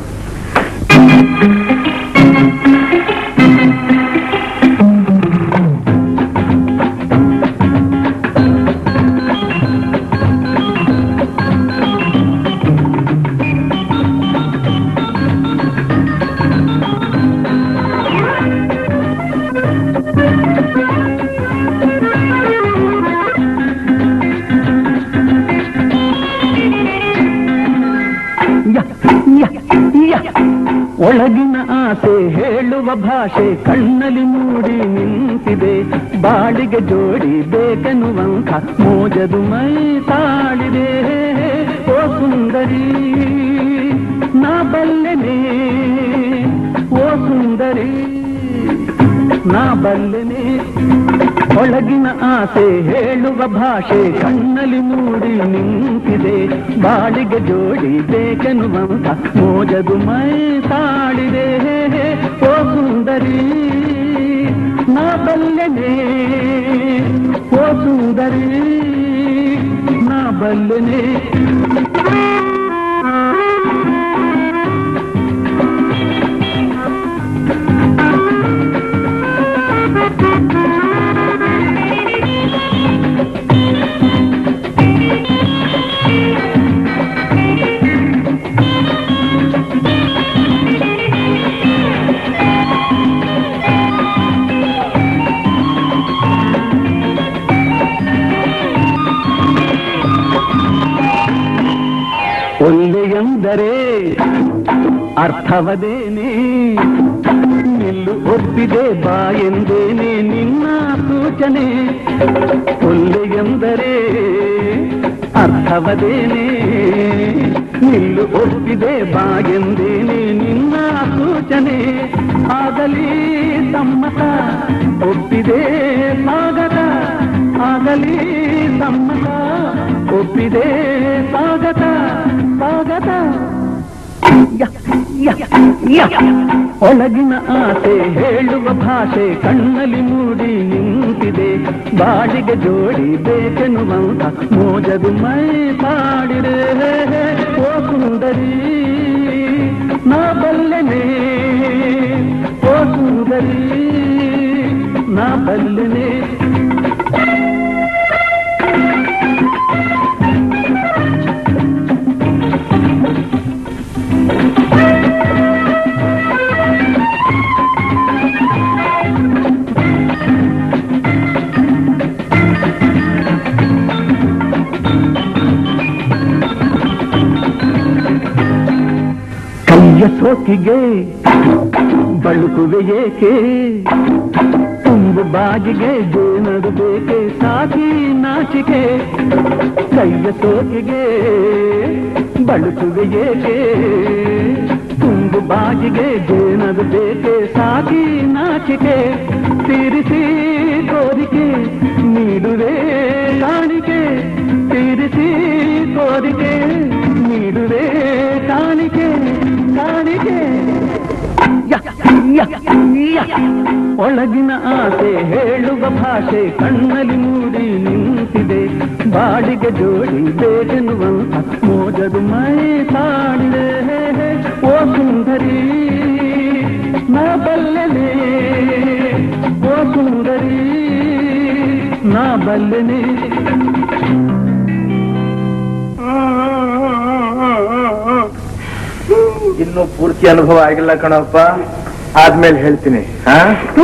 ಒಳಗಿನ ಆಸೆ ಹೇಳುವ ಭಾಷೆ ಕಣ್ಣಲ್ಲಿ ಮೂಡಿ ನಿಂತಿದೆ ಬಾಳಿಗೆ ಜೋಡಿ ಬೇಕನ್ನುವಂಥ ಮೋಜದು ಮೈ ತಾಳಿದೆ ಓ ಸುಂದರಿ ನಾ ಬಲ್ಲೆನೆ ಓ ಸುಂದರಿ ನಾ ಬಲ್ಲೆನೆ ಒಳಗಿನ ಆಸೆ ಹೇಳುವ ಭಾಷೆ ಕಣ್ಣಲ್ಲಿ ಮೂಡಿ ನಿಂತಿದೆ ಬಾಳಿಗೆ ಜೋಡಿ ಬೇಕೆನ್ನುವಂತ ಮೋಜದು ಮೈ ತಾಳಿದೆ ಓ ಸುಂದರಿ ನಾ ಬಲ್ಲೆನೆ ಓ ಸುಂದರಿ ನಾ ಬಲ್ಲೆನೆ ಒಲ್ಲೆಯೆಂದರೆ ಅರ್ಥವದೇನೆ ನಿಲ್ಲು ಒಪ್ಪಿದೆ ಬಾ ಎಂದೇನೆ ನಿನ್ನ ಸೂಚನೆ ಒಲ್ಲೆಯೆಂದರೆ ಅರ್ಥವದೇನೆ ನಿಲ್ಲು ಒಪ್ಪಿದೆ ಬಾಗೆಂದೇನೆ ನಿನ್ನ ಸೂಚನೆ ಆಗಲಿ ಸಮ್ಮತ ಒಪ್ಪಿದೆ ಸ್ವಾಗತ ಆಗಲಿ ಸಮ್ಮತ ಒಪ್ಪಿದೆ ಸ್ವಾಗತ ಸ್ವಾಗತ ಯ, ಯ, ಯ. ಒಳಗಿನ ಆಸೆ ಹೇಳುವ ಭಾಷೆ ಕಣ್ಣಲ್ಲಿ ಮೂಡಿ ನಿಂತಿದೆ ಬಾಳಿಗೆ ಜೋಡಿ ಬೇಕೆನ್ನುವಂತ ಮೋಜದು ಮೈ ಪಾಡಿರೆ ಓ ಸುಂದರಿ ನಾ ಬಲ್ಲೆನೆ ಓ ಸುಂದರಿ ನಾ ಬಲ್ಲೆನೆ ಕೈಯ ಸೋಕಿಗೆ ಬಳುಕುವೆ ಏಕೆ ತುಂಬು ಬಾಗಿಗೆ ಜೇನದು ಬೇಕೆ ಸಾಕಿ ನಾಚಿಕೆ ಕೈಯ ಸೋಕಿಗೆ ಬಳುಕುವೆ ಏಕೆ ತುಂಬು ಬಾಗಿಗೆ ಜೇನದು ಬೇಕೆ ಸಾಕಿ ನಾಚಿಕೆ ತೀರಿಸಿ ಕೋರಿಕೆ ನೀಡುವೆ ಕಾಣಿಕೆ ತೀರಿಸಿ ಕೋರಿಕೆ ನೀಡುವೆ ಕಾಣಿಕೆ ಕಾಣಿಕೆ ಯ, ಯ, ಯ. ಒಳಗಿನ ಆಸೆ ಹೇಳುವ ಭಾಷೆ ಕಣ್ಣಲ್ಲಿ ಮೂಡಿ ನಿಂತಿದೆ ಬಾಳಿಗೆ ಜೋಡಿ ಬೇಕೆನ್ನುವಂತ ಮೋಜದು ಮೈ ತಾಳಿದೆ ಓ ಸುಂದರಿ ನಾ ಬಲ್ಲೆನೆ ಓ ಸುಂದರಿ ನಾ ಬಲ್ಲೆನೆ ಇನ್ನೂ ಪೂರ್ತಿ ಅನುಭವ ಆಗಿಲ್ಲ ಕಣಪ್ಪ ಆದ್ಮೇಲೆ ಹೇಳ್ತೀನಿ ಹಾ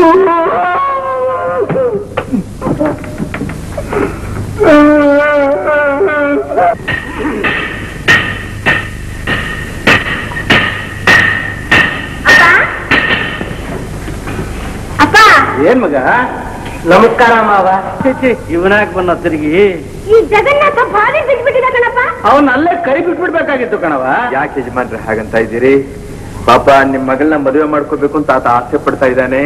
ಅಪ್ಪ ಏನ್ ಮಗ ನಮಸ್ಕಾರ ಮಾವ ಇವನಾಕ್ ಬಂದ ತಿರುಗಿ ಈ ಜಗನ್ನಾಥ ಭಾರಿ ಬಿಟ್ಬಿಟ್ಟಿದ ಕಣಪ್ಪ ಅವನ್ ಅಲ್ಲೇ ಕೈ ಬಿಟ್ಬಿಡ್ಬೇಕಾಗಿತ್ತು ಕಣವ ಯಾಕೆ ಯಜಮಾನ್ರೆ ಹಾಗಂತ ಇದ್ದೀರಿ ಪಾಪ ನಿಮ್ ಮಗಳನ್ನ ಮದುವೆ ಮಾಡ್ಕೋಬೇಕು ಅಂತ ಆತ ಆಸೆ ಪಡ್ತಾ ಇದ್ದಾನೆ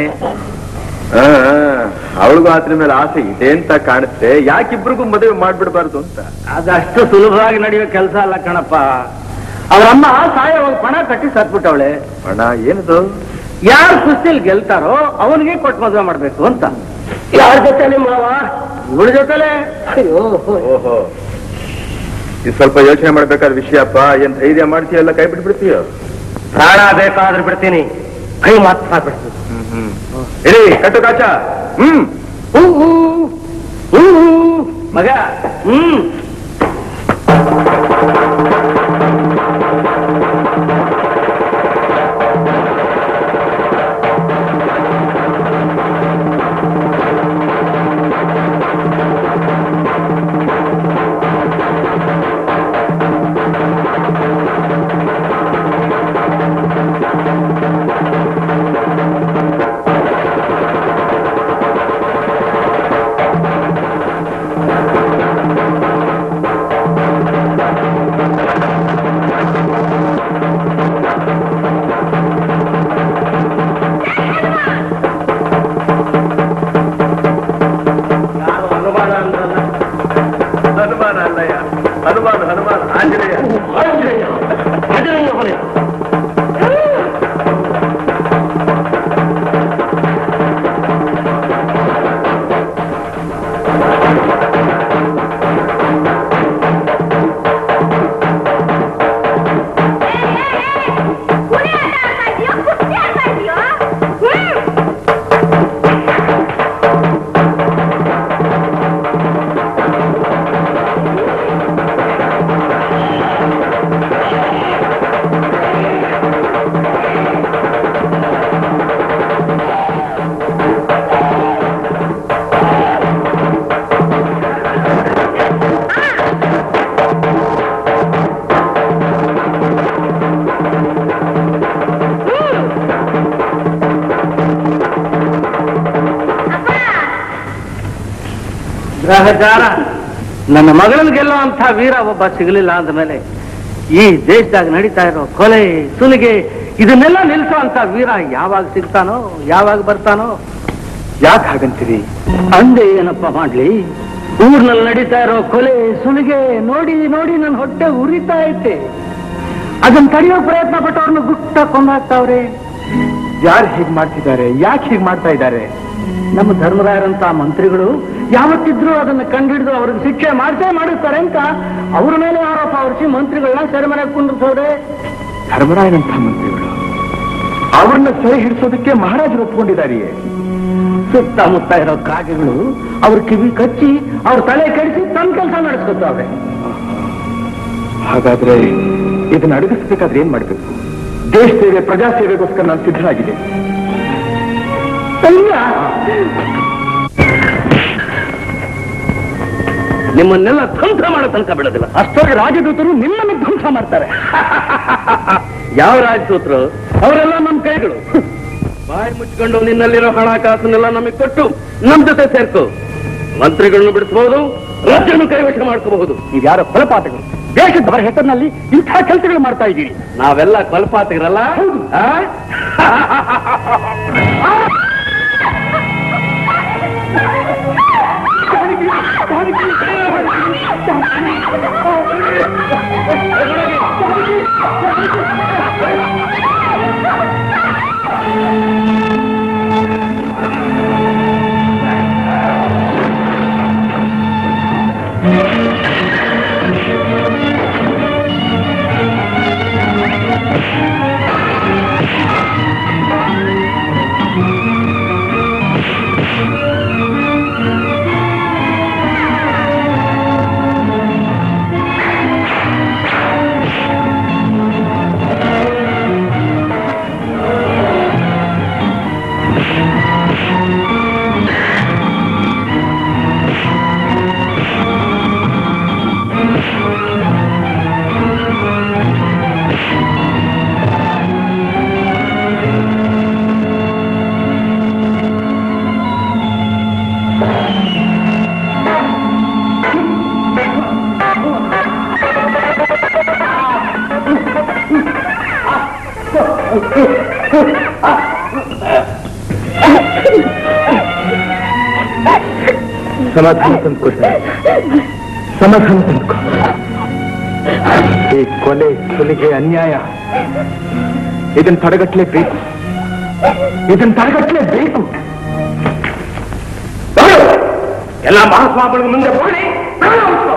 ಅವಳಿಗೂ ಆತರ ಮೇಲೆ ಆಸೆ ಇದೆ ಅಂತ ಕಾಣುತ್ತೆ ಯಾಕಿಬ್ರಿಗೂ ಮದುವೆ ಮಾಡ್ಬಿಡ್ಬಾರ್ದು ಅಂತ ಅದಷ್ಟು ಸುಲಭವಾಗಿ ನಡೆಯೋ ಕೆಲಸ ಅಲ್ಲ ಕಣಪ್ಪ ಅವರಮ್ಮ ಸಾಯೋವಾಗ ಪಣ ಕಟ್ಟಿ ಸತ್ಬಿಟ್ಟವಳೆ ಅಣ್ಣ ಏನದು ಯಾರು ಕುಸ್ತಿಲ್ ಗೆಲ್ತಾರೋ ಅವನಿಗೆ ಕೊಟ್ಟು ಮದುವೆ ಮಾಡ್ಬೇಕು ಅಂತ ಯಾರ ಜೊತೆ ಮಾವ ಇವಳ ಜೊತೆಲೆ ಅಯ್ಯೋ ಓಹೋ ಇದು ಸ್ವಲ್ಪ ಯೋಚನೆ ಮಾಡ್ಬೇಕಾದ ವಿಷಯಪ್ಪ ಏನ್ ಧೈರ್ಯ ಮಾಡ್ತೀಯಲ್ಲ ಕೈ ಬಿಟ್ಬಿಡ್ತೀಯ ಪ್ರಾಣ ಬೇಕಾದ್ರೆ ಬಿಡ್ತೀನಿ ಕೈ ಮಾತ್ರ ಬಿಡ್ತೀನಿ ಹ್ಮ್ ಹ್ಮ್ ಇರಿ ಕಟ್ಟು ಕಾಚ ಹ್ಮ್ ಹೂ ಹೂ, ಹೂ ಹೂ. ಮಗ ಹ್ಮ್ ಯಾರು ಅನುಮಾನ ಅಂದ್ರಲ್ಲ ಹನುಮಾನ ಅಲ್ಲಯ್ಯ ಹನುಮಾನ ಹನುಮಾನ ಆಂಜನೇಯ ಆಂಜನೇಯ ಆಂಜನೇಯ ಹೊರೆ ಕುರಿ ಆಟ ಆಡ್ತಾ ಇದೀಯೋ ಕುಸ್ತಿ ಆಡ್ತಾ ಇದೀಯೋ ಹ್ಮ್ ಗ್ರಹಚಾರ ನನ್ನ ಮಗಳನ್ನ ಗೆಲ್ಲುವಂತ ವೀರ ಒಬ್ಬ ಸಿಗಲಿಲ್ಲ ಅಂದ್ಮೇಲೆ ಈ ದೇಶದಾಗ ನಡೀತಾ ಇರೋ ಕೊಲೆ ಸುಲಿಗೆ ಇದನ್ನೆಲ್ಲ ನಿಲ್ಸೋ ಅಂತ ವೀರ ಯಾವಾಗ ಸಿಗ್ತಾನೋ ಯಾವಾಗ ಬರ್ತಾನೋ ಯಾಕೆ ಹಾಗಂತೀರಿ ಅಂದೆ ಏನಪ್ಪ ಮಾಡ್ಲಿ ಊರ್ನಲ್ಲಿ ನಡೀತಾ ಇರೋ ಕೊಲೆ ಸುಲಿಗೆ ನೋಡಿ ನೋಡಿ ನನ್ನ ಹೊಟ್ಟೆ ಉರಿತಾ ಐತೆ ಅದನ್ನ ತಡೆಯೋ ಪ್ರಯತ್ನ ಪಟ್ಟವ್ರನ್ನ ಗುಟ್ಟ ಕೊಂದಾಕ್ತಾವ್ರೆ ಯಾರು ಹೀಗ್ ಮಾಡ್ತಿದ್ದಾರೆ ಯಾಕೆ ಹೀಗ್ ಮಾಡ್ತಾ ಇದ್ದಾರೆ ನಮ್ಮ ಧರ್ಮರಾಯರಂತ ಮಂತ್ರಿಗಳು ಯಾವತ್ತಿದ್ರೂ ಅದನ್ನ ಕಂಡಿಡಿದು ಅವ್ರಿಗೆ ಶಿಕ್ಷೆ ಮಾಡ್ತೇ ಮಾಡಿರ್ತಾರೆ ಅಂತ ಅವ್ರ ಮೇಲೆ ಆರೋಪ ಹೊರಿಸಿ ಮಂತ್ರಿಗಳನ್ನ ಸೆರೆಮನೆ ಕುಂದಿರ್ಸೋರೆ ಧರ್ಮರಾಯನಂಥ ಮಂತ್ರಿಗಳು ಅವ್ರನ್ನ ಸೆರೆ ಹಿಡಿಸೋದಕ್ಕೆ ಮಹಾರಾಜರು ಒಪ್ಕೊಂಡಿದ್ದಾರೆಯೇ ಸುತ್ತಮುತ್ತ ಇರೋ ಕಾಗೆಗಳು ಅವ್ರ ಕಿವಿ ಕಚ್ಚಿ ಅವ್ರ ತಲೆ ಕೆಡಿಸಿ ತಮ್ಮ ಕೆಲಸ ನಡೆಸ್ಕೊತಾವ್ರೆ ಹಾಗಾದ್ರೆ ಇದನ್ನ ಅಡಗಿಸ್ಬೇಕಾದ್ರೆ ಏನ್ ಮಾಡ್ಬೇಕು ದೇಶ ಸೇವೆ ಪ್ರಜಾ ಸೇವೆಗೋಸ್ಕರ ನಾನು ಸಿದ್ಧರಾಗಿದೆ ನಿಮ್ಮನ್ನೆಲ್ಲ ಧ್ವಂಸ ಮಾಡೋ ತನಕ ಬಿಡೋದಿಲ್ಲ ಅಷ್ಟೊಳಗೆ ರಾಜದೂತರು ನಿಮ್ಮನ್ನು ಧ್ವಂಸ ಮಾಡ್ತಾರೆ ಯಾವ ರಾಜಸೂತ್ರು ಅವರೆಲ್ಲ ನಮ್ಮ ಕೈಗಳು ಬಾಯಿ ಮುಚ್ಕೊಂಡು ನಿನ್ನಲ್ಲಿರೋ ಹಣಕಾಸನ್ನೆಲ್ಲ ನಮಗೆ ಕೊಟ್ಟು ನಮ್ ಜೊತೆ ಸೇರ್ಕೊ ಮಂತ್ರಿಗಳನ್ನು ಬಿಡಿಸಬಹುದು ರಾಜ್ಯವನ್ನು ಕೈವಶ ಮಾಡ್ಕೋಬಹುದು ನೀವ್ಯಾರೋ ಕೊಲಪಾತಗಳು ದೇಶದವರ ಹೆಸರಿನಲ್ಲಿ ಇಂಥ ಕೆಲಸಗಳು ಮಾಡ್ತಾ ಇದ್ದೀರಿ ನಾವೆಲ್ಲ ಕೊಲ್ಪಾತಿಗರಲ್ಲ ಆ? ಸಮಾಧಾನ ತಂದ್ಕೊಡ್ತಾರೆ ಸಮಾಧಾನ ತಂದ್ಕೊ ಈ ಕೊಲೆ ಸುಲಿಗೆ ಅನ್ಯಾಯ ಇದನ್ನ ತಡೆಗಟ್ಟಲೇಬೇಕು ಇದನ್ನ ತಡೆಗಟ್ಟಲೇಬೇಕು ಎಲ್ಲ ಮಹಾಸ್ವಾಮಿಗಳ ಮುಂದೆ ಹೋಗಿ ಪ್ರಾಣ ಉಳಿಸು.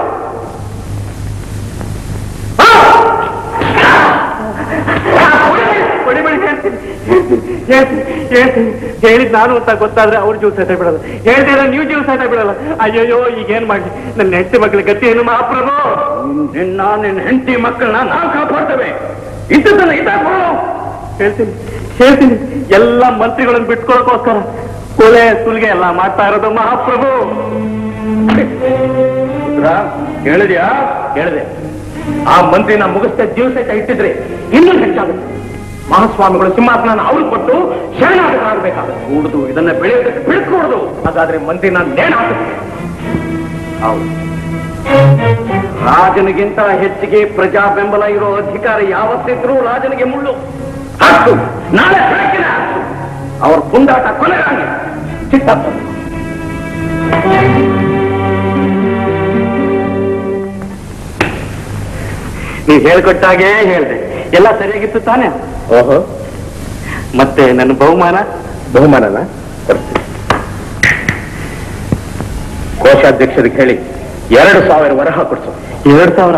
ಹೊಡಿಬೇಡಿ ಹೇಳ್ತೀನಿ ಹೇಳ್ತೀನಿ ಹೇಳ್ತೀನಿ ಹೇಳಿದ್ ನಾನು ಅಂತ ಗೊತ್ತಾದ್ರೆ ಅವ್ರ ಜೀವ ಸಹಿತ ಬಿಡಲ್ಲ ಹೇಳ್ದಿರ ನೀವು ಜೀವ ಸಹಿತ ಬಿಡಲ್ಲ ಅಯ್ಯಯ್ಯೋ ಈಗ ಏನ್ ಮಾಡ್ಲಿ ನನ್ನ ಹೆಂಡತಿ ಮಕ್ಕಳ ಗತಿ ಏನು ಮಹಾಪ್ರಭು ನಿನ್ನ ನಿನ್ನ ಹೆಂಡತಿ ಮಕ್ಕಳನ್ನ ನಾವು ಕಾಪಾಡ್ತೇವೆ ಇಂಥದ್ದನ್ನ ಇದಾಗ್ಬೋದು ಹೇಳ್ತೀನಿ ಹೇಳ್ತೀನಿ ಎಲ್ಲ ಮಂತ್ರಿಗಳನ್ನು ಬಿಟ್ಕೊಳಕೋಸ್ಕರ ಕೊಲೆ ಸುಲಿಗೆ ಎಲ್ಲ ಮಾಡ್ತಾ ಇರೋದು ಮಹಾಪ್ರಭು ಹೇಳಿದ್ಯಾ ಹೇಳಿದೆ ಆ ಮಂತ್ರಿನ ಮುಗಿಸ್ತಾ ಜೀವ ಸಹಿತ ಇಟ್ಟಿದ್ರೆ ಇನ್ನೂ ಹೆಚ್ಚಾಗುತ್ತೆ ಮಹಾಸ್ವಾಮಿಗಳು ಸಿಂಹಾಸನ ಅವ್ರು ಕೊಟ್ಟು ಶರಣಾಗಬೇಕಾಗುತ್ತೆ ಕೂಡುದು ಇದನ್ನ ಬೆಳೆಯೋದಕ್ಕೆ ಬಿಡ್ಕೊಡುದು ಹಾಗಾದ್ರೆ ಮಂತ್ರಿನ ನೇಣ ಹಾಕುತ್ತೆ ಹೌದು ರಾಜನಿಗಿಂತ ಹೆಚ್ಚಿಗೆ ಪ್ರಜಾ ಬೆಂಬಲ ಇರೋ ಅಧಿಕಾರ ಯಾವತ್ತಿದ್ರೂ ರಾಜನಿಗೆ ಮುಳ್ಳು ಹತ್ತು ನಾಳೆ ಬೆಳಕಿನ ಹತ್ತು ಅವ್ರ ಪುಂಡಾಟ ಕೊನೆಗಾಣಿ ಚಿತ್ತ ನೀವ್ ಹೇಳ್ಕೊಟ್ಟಾಗೆ ಹೇಳ್ದೆ ಎಲ್ಲ ಸರಿಯಾಗಿತ್ತು ತಾನೆ ಓಹೋ ಮತ್ತೆ ನನ್ನ ಬಹುಮಾನ ಬಹುಮಾನನ ಕೊಡ್ತೀನಿ ಕೋಶಾಧ್ಯಕ್ಷರಿಗೆ ಹೇಳಿ ಎರಡು ಸಾವಿರ ವರಹ ಕೊಡ್ಸು ಎರಡ್ ಸಾವಿರ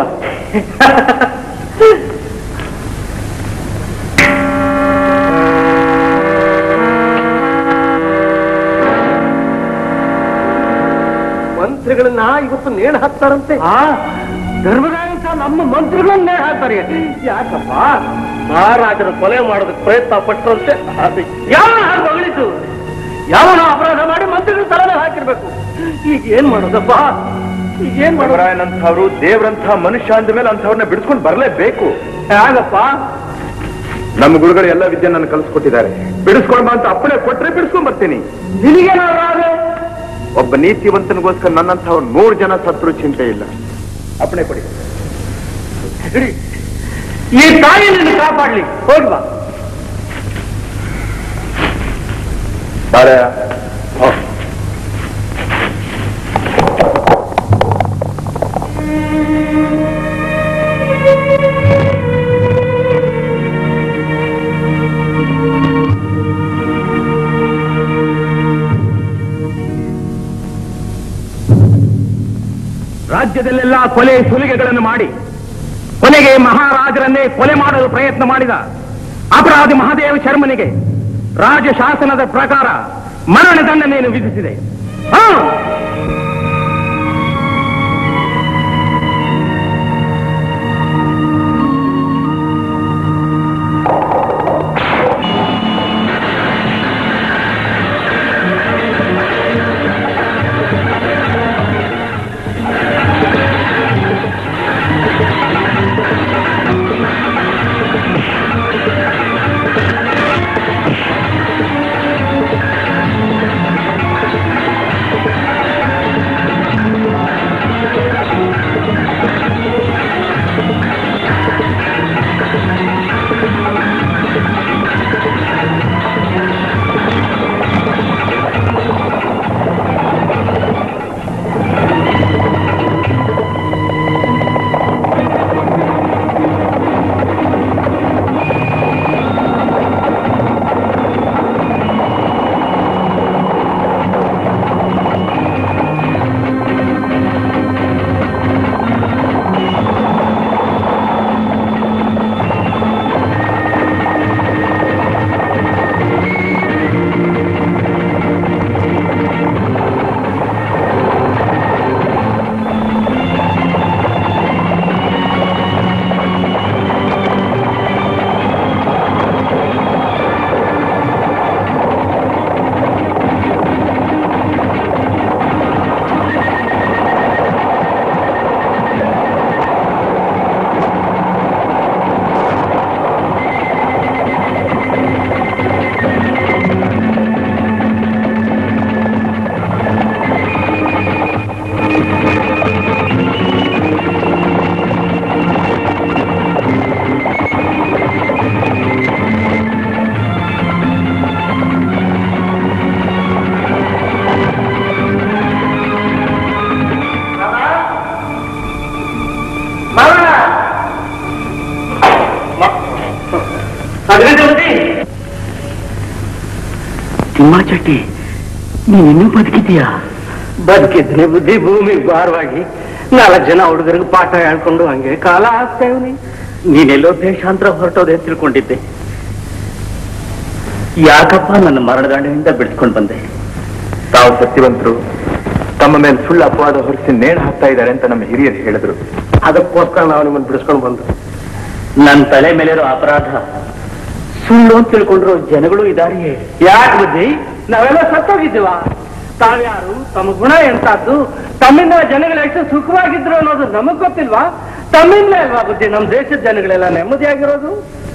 ಮಂತ್ರಿಗಳನ್ನ ಇವತ್ತು ನೇಣು ಹಾಕ್ತಾರಂತೆ ಆ ಧರ್ಮರಾಯಂತ ನಮ್ಮ ಮಂತ್ರಿಗಳನ್ನ ನೇಣ್ ಹಾಕ್ತಾರೆ ಯಾಕಪ್ಪ ಮಹಾರಾಜರು ಕೊಲೆ ಮಾಡೋದಕ್ಕೆ ಪ್ರಯತ್ನ ಪಟ್ಟರಂತೆ ಅದು ಯಾವ ಹಾಗೆ ಹೊಗಳಿದ್ದು ಯಾವನ ಅಪರಾಧ ಮಾಡಿ ಮಂತ್ರಿಗಳು ತಲೆನೇ ಹಾಕಿರ್ಬೇಕು ಈಗ ಏನ್ ಮಾಡೋದಪ್ಪ ಈಗ ಏನ್ ಮಾಡೋದು ದೇವರಾಯನಂಥವ್ರು ದೇವರಂಥ ಮನುಷ್ಯ ಅಂದ ಮೇಲೆ ಅಂಥವ್ರನ್ನ ಬಿಡಿಸ್ಕೊಂಡು ಬರಲೇಬೇಕು ಹೇಗಪ್ಪ ನಮ್ಮ ಗುರುಗಳು ಎಲ್ಲ ವಿದ್ಯೆ ನನ್ನ ಕಲಿಸ್ಕೊಟ್ಟಿದ್ದಾರೆ ಬಿಡಿಸ್ಕೊಂಡ್ ಬಾ ಅಂತ ಅಪ್ಪಣೆ ಕೊಟ್ರೆ ಬಿಡಿಸ್ಕೊಂಡ್ ಬರ್ತೀನಿ ನಿನಗೇನಾದ್ರೆ ಒಬ್ಬ ನೀತಿವಂತನಿಗೋಸ್ಕರ ನನ್ನಂಥವ್ರು ನೂರು ಜನ ಸತ್ರು ಚಿಂತೆ ಇಲ್ಲ ಅಪ್ಪಣೆ ಕೊಡಿ ಈ ತಾಯಿ ನಿನ್ನ ಕಾಪಾಡ್ಲಿ ಹೋಗಿ ಬಾ ಬಾರಯ್ಯ ರಾಜ್ಯದಲ್ಲೆಲ್ಲ ಕೊಲೆ ಸುಲಿಗೆಗಳನ್ನು ಮಾಡಿ ಕೊನೆಗೆ ಮಹಾರಾಜರನ್ನೇ ಕೊಲೆ ಮಾಡಲು ಪ್ರಯತ್ನ ಮಾಡಿದ ಅಪರಾಧಿ ಮಹಾದೇವ ಶರ್ಮನಿಗೆ ರಾಜ ಶಾಸನದ ಪ್ರಕಾರ ಮರಣದಂಡನೆಯನ್ನು ವಿಧಿಸಿದೆ ಹಾ ತಿಮ್ಮಾಚಟ್ಟಿ ನೀನಿನ್ನೂ ಬದುಕಿದೀಯಾ ಬದುಕಿದ್ನೆ ಬುದ್ಧಿ ಭೂಮಿಗೆ ಭಾರವಾಗಿ ನಾಲ್ಕು ಜನ ಹುಡುಗರಿಗೆ ಪಾಠ ಹೇಳ್ಕೊಂಡು ಹಂಗೆ ಕಾಲ ಆಗ್ತೇವ್ನಿ ನೀನೆಲ್ಲೋ ದೇಶಾಂತರ ಹೊರಟೋದೆ ಅಂತ ತಿಳ್ಕೊಂಡಿದ್ದೆ ಯಾಕಪ್ಪ ನನ್ನ ಮರಣದಂಡದಿಂದ ಬಿಡಿಸ್ಕೊಂಡು ಬಂದೆ ತಾವು ಸತ್ಯವಂತರು ತಮ್ಮ ಮೇಲೆ ಸುಳ್ಳು ಅಪವಾದ ಹೊರಿಸಿ ನೇಣು ಹಾಕ್ತಾ ಇದ್ದಾರೆ ಅಂತ ನಮ್ಮ ಹಿರಿಯರು ಹೇಳಿದ್ರು ಅದಕ್ಕೋಸ್ಕರ ನಾವು ನಿಮ್ಮನ್ನು ಬಿಡಿಸ್ಕೊಂಡು ಬಂದು ನನ್ನ ತಲೆ ಮೇಲಿರೋ ಅಪರಾಧ ಸುಳ್ಳು ಅಂತ ತಿಳ್ಕೊಂಡ್ರು ಜನಗಳು ಇದಾರೆಯೇ ಯಾಕೆ ಬುದ್ಧಿ ನಾವೆಲ್ಲ ಸತ್ತೋಗಿದ್ದೀವ ತಾವ್ಯಾರು ತಮ್ಮ ಗುಣ ಎಂತದ್ದು ತಮ್ಮಿಂದ ಜನಗಳು ಎಷ್ಟು ಸುಖವಾಗಿದ್ರು ಅನ್ನೋದು ನಮಗ್ ಗೊತ್ತಿಲ್ವಾ ತಮ್ಮಿಂದಲೇ ಅಲ್ವಾ ಬುದ್ಧಿ ನಮ್ಮ ದೇಶದ ಜನಗಳೆಲ್ಲ ನೆಮ್ಮದಿಯಾಗಿರೋದು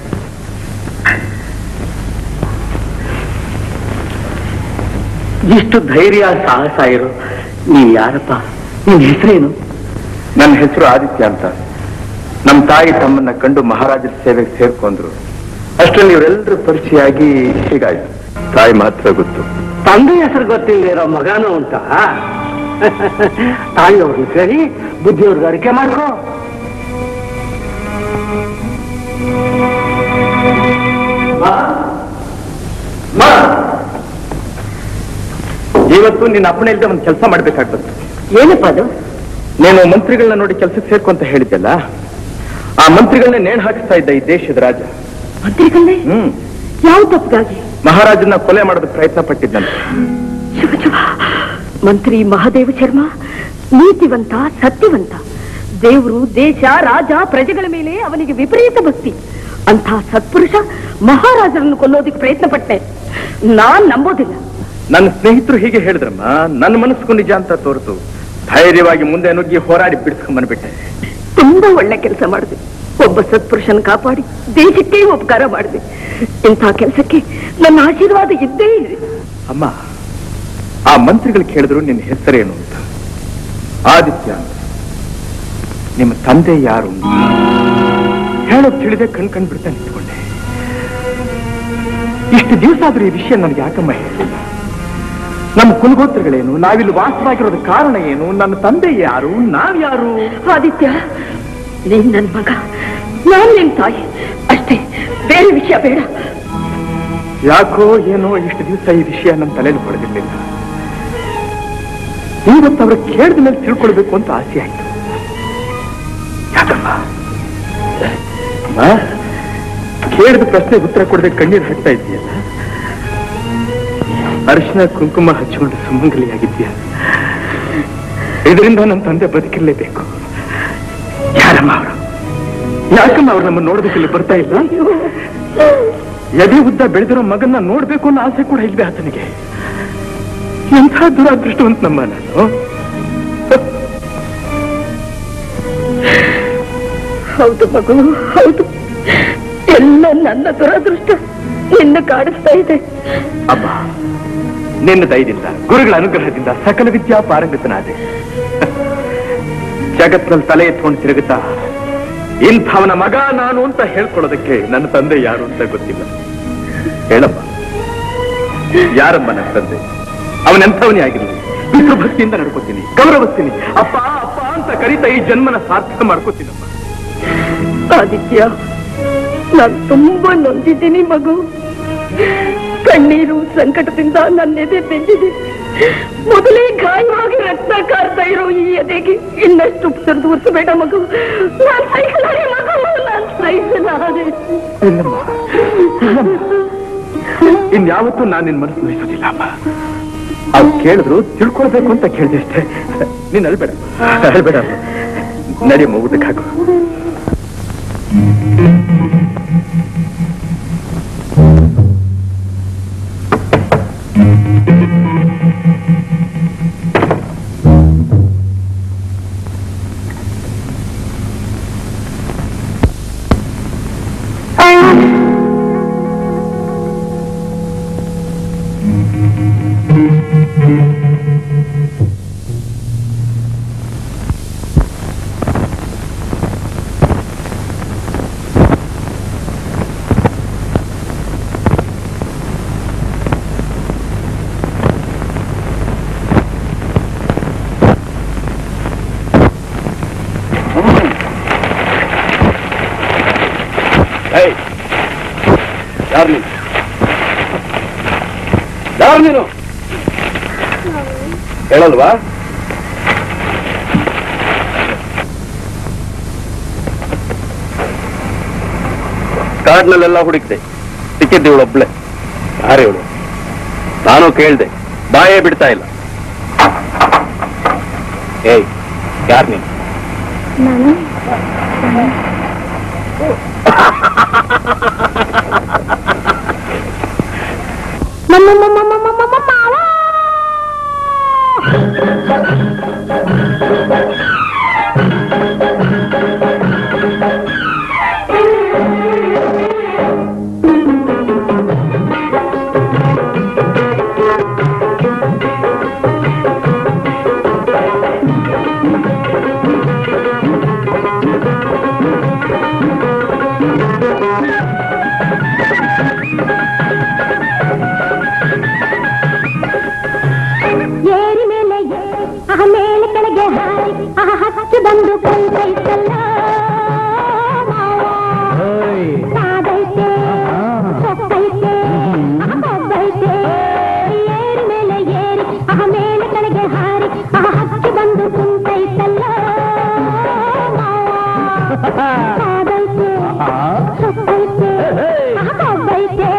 ಇಷ್ಟು ಧೈರ್ಯ ಸಾಹಸ ಇರು ನೀನ್ ಯಾರಪ್ಪ ನಿನ್ ಹೆಸರೇನು ನನ್ನ ಹೆಸರು ಆದಿತ್ಯ ಅಂತ ನಮ್ಮ ತಾಯಿ ತಮ್ಮನ್ನ ಕಂಡು ಮಹಾರಾಜರ ಸೇವೆಗೆ ಸೇರ್ಕೊಂಡ್ರು ಅಷ್ಟರಲ್ಲಿ ಇವರೆಲ್ಲರೂ ಪರಿಚಯ ಆಗಿ ಹೀಗಾಯ್ತು ತಾಯಿ ಮಾತ್ರ ಗೊತ್ತು ತಂದೆ ಹೆಸರು ಗೊತ್ತಿಲ್ಲದೆ ಇರೋ ಮಗನೂ ಉಂಟ ತಾಯಿಯವ್ರನ್ನ ಕೇಳಿ ಬುದ್ಧಿಯವ್ರಿಗೆ ಅರಿಕೆ ಮಾಡ್ಕೋ ಇವತ್ತು ನಿನ್ನ ಅಪ್ಪಣೆ ಇಲ್ಲದೆ ಒಂದು ಕೆಲಸ ಮಾಡ್ಬೇಕಾಗಿ ಬಂತು ಏನಪ್ಪ ಅದು ನೀನು ಮಂತ್ರಿಗಳನ್ನ ನೋಡಿ ಕೆಲಸಕ್ಕೆ ಸೇರ್ಕೊ ಅಂತ ಹೇಳಿದ್ದಲ್ಲ ಆ ಮಂತ್ರಿಗಳನ್ನೇ ನೇಣು ಹಾಕಿಸ್ತಾ ಇದ್ದ ಈ ದೇಶದ ರಾಜ ಮಂತ್ರಿಗಳೇ ಹ್ಮ್ ಯಾವ ತಪ್ಪಿಗಾಗಿ ಮಹಾರಾಜನ ಕೊಲೆ ಮಾಡೋದಕ್ಕೆ ಪ್ರಯತ್ನ ಪಟ್ಟಿದ್ದಂತೆ ಶುಭ ಶುಭ ಮಂತ್ರಿ ಮಹಾದೇವ ಶರ್ಮ ನೀತಿವಂತ ಸತ್ಯವಂತ ದೇವರು ದೇಶ ರಾಜ ಪ್ರಜೆಗಳ ಮೇಲೆ ಅವನಿಗೆ ವಿಪರೀತ ಭಕ್ತಿ ಅಂಥ ಸತ್ಪುರುಷ ಮಹಾರಾಜರನ್ನು ಕೊಲ್ಲೋದಕ್ಕೆ ಪ್ರಯತ್ನ ಪಟ್ಟೆ ನಾನ್ ನಂಬೋದಿಲ್ಲ ನನ್ನ ಸ್ನೇಹಿತರು ಹೀಗೆ ಹೇಳಿದ್ರಮ್ಮ ನನ್ನ ಮನಸ್ಸು ನಿಜ ಅಂತ ತೋರಿತು ಧೈರ್ಯವಾಗಿ ಮುಂದೆ ನುಗ್ಗಿ ಹೋರಾಡಿ ಬಿಡಿಸ್ಕೊಂಡ್ ಬಂದ್ಬಿಟ್ಟೆ ತುಂಬಾ ಒಳ್ಳೆ ಕೆಲಸ ಮಾಡಿದೆ ಒಬ್ಬ ಸತ್ಪುರುಷನ ಕಾಪಾಡಿ ದೇಶಕ್ಕೆ ಉಪಕಾರ ಮಾಡಿದೆ ಇಂಥ ಕೆಲಸಕ್ಕೆ ನನ್ನ ಆಶೀರ್ವಾದ ಇದ್ದೇ ಇದೆ ಅಮ್ಮ ಆ ಮಂತ್ರಿಗಳು ಕೇಳಿದ್ರು ನಿನ್ನ ಹೆಸರೇನು ಅಂತ ಆದಿತ್ಯ ಅಂತ ನಿಮ್ಮ ತಂದೆ ಯಾರು ಅಂತ ಹೇಳೋದ್ ತಿಳಿದೆ ಕಣ್ ಕಣ್ ಬಿಡ್ತಾ ನಿಂತ್ಕೊಂಡೆ ಇಷ್ಟು ದಿವಸ ಆದ್ರೂ ಈ ವಿಷಯ ನನಗೆ ಯಾಕಮ್ಮ ಹೇಳಿಲ್ಲ ನಮ್ಮ ಕುಲಗೋತ್ರಗಳೇನು ನಾವಿಲ್ಲಿ ವಾಸವಾಗಿರೋದ ಕಾರಣ ಏನು ನನ್ನ ತಂದೆ ಯಾರು ನಾವ್ ಯಾರು ಆದಿತ್ಯ ನೀನ್ ನನ್ ಮಗ ನಾನ್ ನಿನ್ ತಾಯಿ ಅಷ್ಟೇ ಬೇರೆ ವಿಷಯ ಬೇಡ ಯಾಕೋ ಏನೋ ಇಷ್ಟು ದಿವಸ ಈ ವಿಷಯ ನನ್ನ ತಲೆಯಲ್ಲಿ ಹೊಡೆದಿರ್ಲಿಲ್ಲ ಇವತ್ತು ಅವ್ರ ಕೇಳಿದ ಮೇಲೆ ತಿಳ್ಕೊಳ್ಬೇಕು ಅಂತ ಆಸೆ ಆಯ್ತು ಯಾಕಮ್ಮ ಅಮ್ಮ, ಕೇಳಿದ ಪ್ರಶ್ನೆ ಉತ್ತರ ಕೊಡದೆ ಕಣ್ಣೀರು ಹಾಕ್ತಾ ಇದೆಯಲ್ಲ ಅರಿಶಿನ ಕುಂಕುಮ ಹಚ್ಚಿಕೊಂಡು ಸುಮಂಗಲಿಯಾಗಿದ್ಯಾ ಇದರಿಂದ ನನ್ನ ತಂದೆ ಬದುಕಿರ್ಲೇಬೇಕು ಯಾರಮ್ಮ ಅವರು ಯಾಕಮ್ಮ ಅವ್ರು ನಮ್ಮ ನೋಡೋದಕ್ಕೆ ಇಲ್ಲಿ ಬರ್ತಾ ಇಲ್ಲ ಎದೆ ಉದ್ದ ಬೆಳೆದಿರೋ ಮಗನ್ನ ನೋಡ್ಬೇಕು ಅನ್ನೋ ಆಸೆ ಕೂಡ ಇಲ್ವೇ ಆತನಿಗೆ ಎಂಥ ದುರಾದೃಷ್ಟವಂತ ನಮ್ಮ ನಾನು ಹೌದು ಮಗು ಹೌದು ಎಲ್ಲ ನನ್ನ ದುರದೃಷ್ಟ ನಿನ್ನ ಕಾಡಿಸ್ತಾ ಇದೆ ಅಬ್ಬ ನಿನ್ನ ದಯದಿಂದ ಗುರುಗಳ ಅನುಗ್ರಹದಿಂದ ಸಕಲ ವಿದ್ಯಾ ಪಾರಂಗತನಾದೆ ಜಗತ್ನಲ್ಲಿ ತಲೆ ಎತ್ಕೊಂಡು ತಿರುಗುತ್ತಾ ಇಂಥವನ ಮಗ ನಾನು ಅಂತ ಹೇಳ್ಕೊಳ್ಳೋದಕ್ಕೆ ನನ್ನ ತಂದೆ ಯಾರು ಅಂತ ಗೊತ್ತಿಲ್ಲ ಹೇಳಮ್ಮ ಯಾರಮ್ಮ ನನ್ನ ತಂದೆ ಅವನೆಂಥವನೇ ಆಗಿರಲಿ ಪಿತೃಭಕ್ತಿಯಿಂದ ನಡ್ಕೋತೀನಿ ಗೌರವಿಸ್ತೀನಿ ಅಪ್ಪ ಅಪ್ಪ ಅಂತ ಕರಿತಾ ಈ ಜನ್ಮನ ಸಾರ್ಥಕ ಮಾಡ್ಕೋತೀನಮ್ಮ ಆದಿತ್ಯ ನಾನು ತುಂಬಾ ನೊಂದಿದ್ದೀನಿ ಮಗು ಕಣ್ಣೀರು ಸಂಕಟದಿಂದ ನನ್ನ ಎದೆ ಬೆಂದಿದೆ ಮೊದಲೇ ಗಾಯವಾಗಿ ರಕ್ತ ಕಾರ್ತಾ ಇರೋ ಈ ಎದೆಗೆ ಇನ್ನಷ್ಟು ಉಪಸರಿದು ಒತ್ತಬೇಡ ಮಗು ನಾನ್ ಸಹಿಸಲಾರೆ ಮಗು ನಾನ್ ಸಹಿಸಲಾರೆ ಇಲ್ಲಮ್ಮ ಇನ್ಯಾವತ್ತೂ ನಾನು ನಿನ್ ಮನಸ್ಸು ನೋಯಿಸೋದಿಲ್ಲ ಅಮ್ಮ ಅವ್ರು ಕೇಳಿದ್ರು ತಿಳ್ಕೊಳ್ಬೇಕು ಅಂತ ಕೇಳಿದೆ ಅಷ್ಟೇ ನೀನ್ ಅಳ್ಬೇಡ ಅಳ್ಬೇಡ ನಡಿಯಮ್ಮ ಊಟಕ್ಕೆ ಹಾಕು ಯಾರು ನೀನು ಯಾರು ನೀನು ಹೇಳಲ್ವಾ ಕಾಡ್ನಲ್ಲೆಲ್ಲ ಹುಡುಕ್ದೆ ಸಿಕ್ಕಿದ್ದೆ ಇವಳೊಬ್ಳೆ ಯಾರು ಇವಳು ನಾನು ಕೇಳ್ದೆ ಬಾಯೇ ಬಿಡ್ತಾ ಇಲ್ಲ ಏಯ್ ಯಾರು ನೀನು ಏರಿ ಮೇಲೆ ಏರಿ ಆಹ ಮೇಲೆ ಕೆಳಗೆ ಹಾರಿ ಆಹ ಹಚ್ಚಿ ಬಂದು ಕೈತೈತಲ್ಲ ಸಾದೈತೆ ಸೊಕ್ಕೈತೆ ಆಹ ಕೊಬ್ಬೈತೆ ಏರಿ ಮೇಲೆ ಏರಿ ಆಹ ಮೇಲೆ ಕೆಳಗೆ ಹಾರಿ ಆಹ ಹಚ್ಚಿ ಬಂದು ಕುಂತೈತಲ್ಲ ಸಾದೈತೆ ಸೊಕ್ಕೈತೆ ಆಹ ಕೊಬ್ಬೈತೆ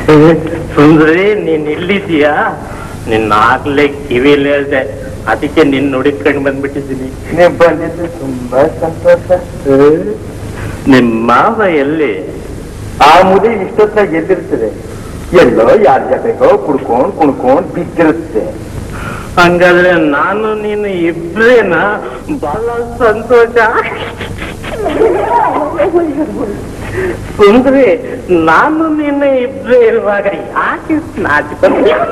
ಸುಂದರಿ ನೀನ್ ಇಲ್ಲಿದ್ದೀಯಾ ನಿನ್ನ ಆಗ್ಲೇ ಕಿವಿಲಿ ಹೇಳ್ದೆ ಅದಕ್ಕೆ ನಿನ್ ನುಡಿಕೊಂಡು ಬಂದ್ಬಿಟ್ಟಿದ್ದೀನಿ ನೀವು ಬಂದಿದ್ದು ತುಂಬಾ ಸಂತೋಷ ನಿಮ್ ಮಾವ ಎಲ್ಲಿ ಆ ಮುದಿ ಇಷ್ಟೊತ್ತಾಗಿ ಎದ್ದಿರ್ತದೆ ಎಲ್ಲೋ ಯಾರ ಜೊತೆಗೋ ಕುಡ್ಕೊಂಡ್ ಕುಣ್ಕೊಂಡ್ ಬಿದ್ದಿರುತ್ತೆ ಹಂಗಾದ್ರೆ ನಾನು ನೀನು ಇಬ್ರೇನಾ ಬಹಳ ಸಂತೋಷ ಸುಂದ್ರಿ ನಾನು ನೀನು ಇಬ್ರೇ ಇರುವಾಗ ಯಾಕೆ ನಾಚಿಕ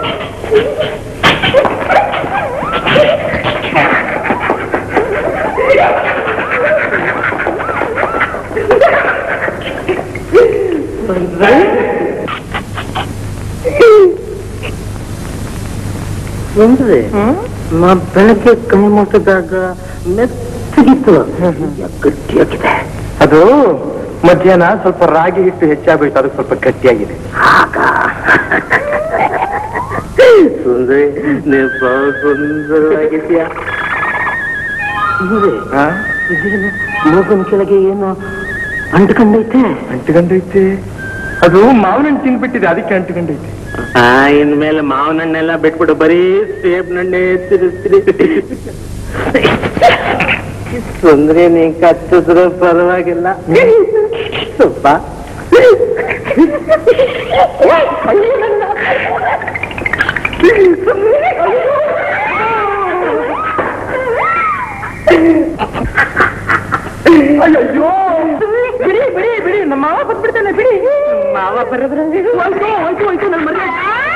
ಸುಂದ್ರಿ ನಾ ಬೆಳಗ್ಗೆ ಕೈ ಮುಟ್ಟಿದಾಗ ಮೆತ್ತಗಿತ್ತು ಗಟ್ಟಿಯಾಗಿದೆ ಅದು ಮಧ್ಯಾಹ್ನ ಸ್ವಲ್ಪ ರಾಗಿ ಹಿಟ್ಟು ಹೆಚ್ಚಾಗೋಯ್ತು ಅದು ಸ್ವಲ್ಪ ಗಟ್ಟಿಯಾಗಿದೆ ಸುಂದರಿ ನೀವು ಬಹಳ ಸುಂದರವಾಗಿದ್ಯಾ ಸುಂದರಿ ಇದೇನು ಮೂಗನ್ ಕೆಳಗೆ ಏನು ಅಂಟ್ಕೊಂಡೈತೆ ಅಂಟ್ಕೊಂಡೈತೆ ಅದು ಮಾವಿನ ಹಣ್ಣು ತಿಂದ್ಬಿಟ್ಟಿದೆ ಅದಕ್ಕೆ ಅಂಟ್ಕೊಂಡೈತೆ ಆ ಇನ್ಮೇಲೆ ಮಾವಿನ ಹಣ್ಣೆಲ್ಲ ಬಿಟ್ಬಿಡು ಬರೀ ಸೇಬ್ ಹಣ್ಣೆ ತಿರುಸ್ತಿರಿ ಸುಂದ್ರಿ ನೀ ಕಚ್ಚಿದ್ರು ಪರವಾಗಿಲ್ಲ ಸ್ವಲ್ಪ ಅಯ್ಯೋ ಬಿಡಿ ಬಿಡಿ ಬಿಡಿ ನಮ್ಮ ಮಾವ ಬಂದ್ಬಿಡ್ತಾನೆ ಬಿಡಿ ಮಾವ ಬರೋದ್ರ ಹೋಯ್ತು ಹೋಯ್ತು ಹೋಯ್ತು ನನ್ನ ಮನೆ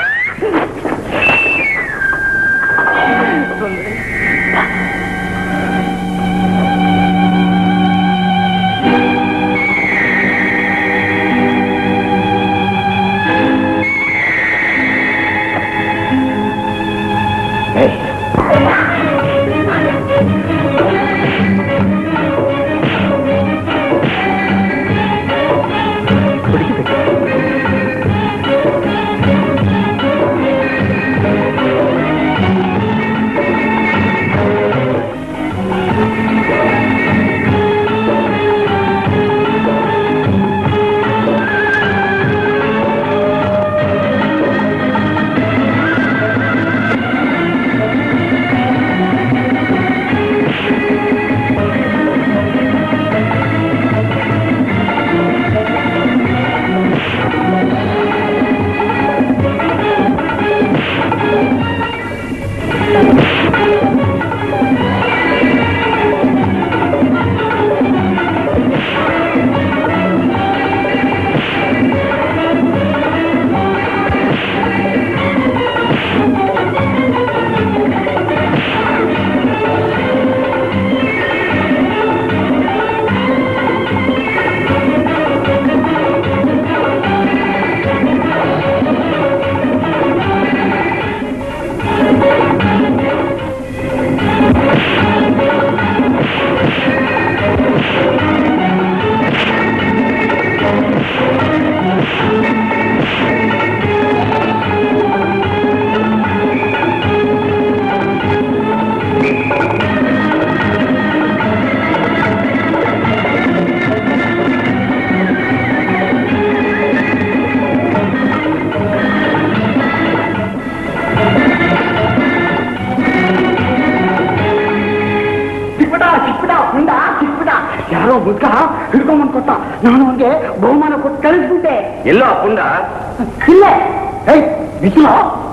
ಚಿಕ್ಬಿಟ ಚಿಕ್ಬಿಟ ಹುಂಡ ಚಿಕ್ಬಿಟ ಯಾರೋ ಮುದ್ಕ ಹಿಡ್ಕೊಂಬಂದ್ ಕೊಟ್ಟ ನಾನು ಅವನಿಗೆ ಬಹುಮಾನ ಕೊಟ್ಟು ಕಳಿಸ್ಬಿಟ್ಟೆ ಎಲ್ಲೋ ಪುಂಡ ಇಲ್ಲ ಏಯ್ ಬಿಸಿಲ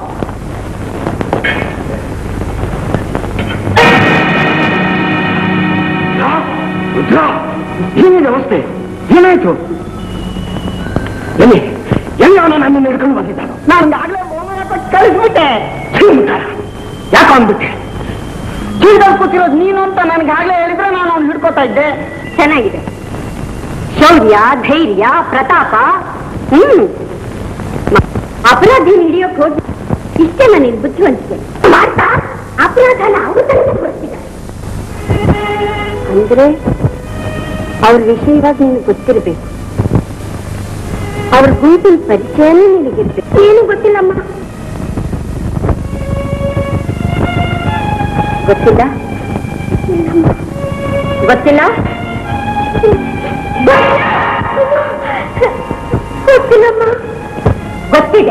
ಏನಿದೆ ಅವಸ್ಥೆ ಏನಾಯ್ತು ಎಲ್ಲಿ ಎಲ್ಲಿ ಅವನು ನನ್ನನ್ನು ಹಿಡ್ಕೊಂಡು ಬಂದಿದ್ದಾನು ನಾನು ಆಗ್ಲೇ ಬಹುಮಾನ ಕೊಟ್ಟು ಕಳಿಸ್ಬಿಟ್ಟೆ ಯಾಕೆ ಅಂದ್ಬಿಟ್ಟೆ ಚೀಟಲ್ಲಿ ಕೂತಿರೋದು ನೀನು ಅಂತ ನನ್ಗಾಗ್ಲೇ ಹೇಳಿದ್ರೆ ನಾನು ಅವ್ನು ಹಿಡ್ಕೊತಾ ಇದ್ದೆ ಚೆನ್ನಾಗಿದೆ ಶೌರ್ಯ ಧೈರ್ಯ ಪ್ರತಾಪ ಹ್ಮ್ ಮ- ಅಪರಾಧಿ ಹಿಡಿಯೋಕ್ ಹೋಗಿ ಇಷ್ಟೆಲ್ಲ ನೀನು ಬುದ್ಧಿವಂತಿಕೆ ಮಾಡ್ತಾ ಅಪರಾಧನ ಅವ್ರ ತಲೆಗೆ ಬರ್ತಿದ್ದ ಅಂದ್ರೆ ಅವ್ರ ವಿಷಯವಾಗಿ ನಿನಗೆ ಗೊತ್ತಿರಬೇಕು ಅವ್ರ ಗುಂಪಿನ ಪರಿಚಯನೂ ನಿನಗಿರ್ಬೇಕು ಏನು ಗೊತ್ತಿಲ್ಲಮ್ಮ ಗೊತ್ತಿಲ್ಲ ಗೊತ್ತಿಲ್ಲ ಗೊತ್ತಿಲ್ಲಮ್ಮ ಗೊತ್ತಿದೆ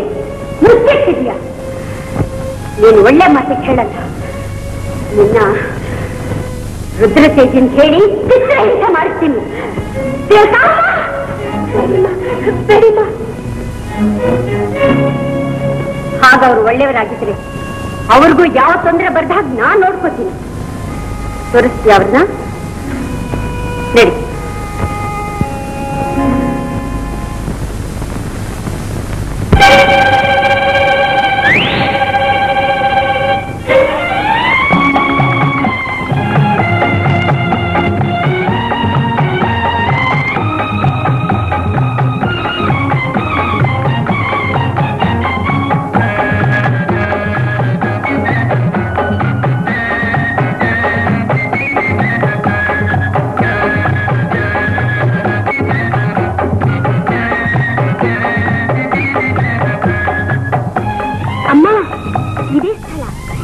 ನೀನು ಒಳ್ಳೆ ಮಾತಿಗೆ ಹೇಳಲ್ಲ ನಿನ್ನ ರುದ್ರತೇಜ್ ಅಂತ ಹೇಳಿ ಚಿತ್ರಹಿಂಸ ಮಾಡ್ತೀನಿ ಬೇಡಿಮ್ಮ ಹಾಗ ಅವ್ರು ಒಳ್ಳೆಯವರಾಗಿದ್ರೆ ಅವ್ರಿಗೂ ಯಾವ ತೊಂದರೆ ಬರ್ದಾಗ ನಾನ್ ನೋಡ್ಕೋತೀನಿ ತೋರಿಸ್ತೀಯ ಅವ್ರನ್ನ ನಡಿ ಅಮ್ಮ ಇದೇ ಸ್ಥಳ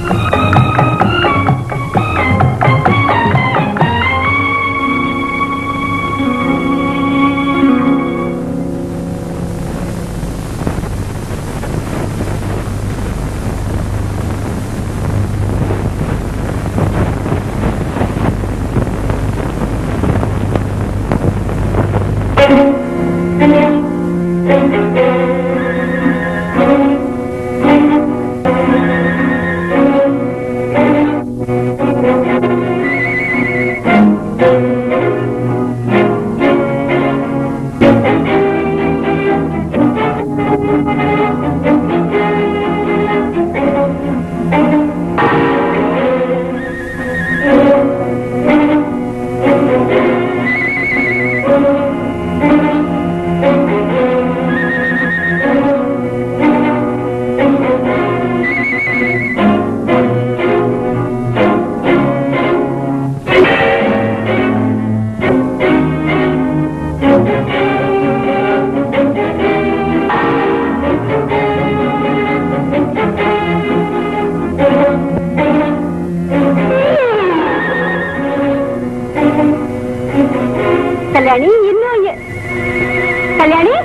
ಕಲ್ಯಾಣಿ ಇನ್ನೂ ಎ- ಕಲ್ಯಾಣಿ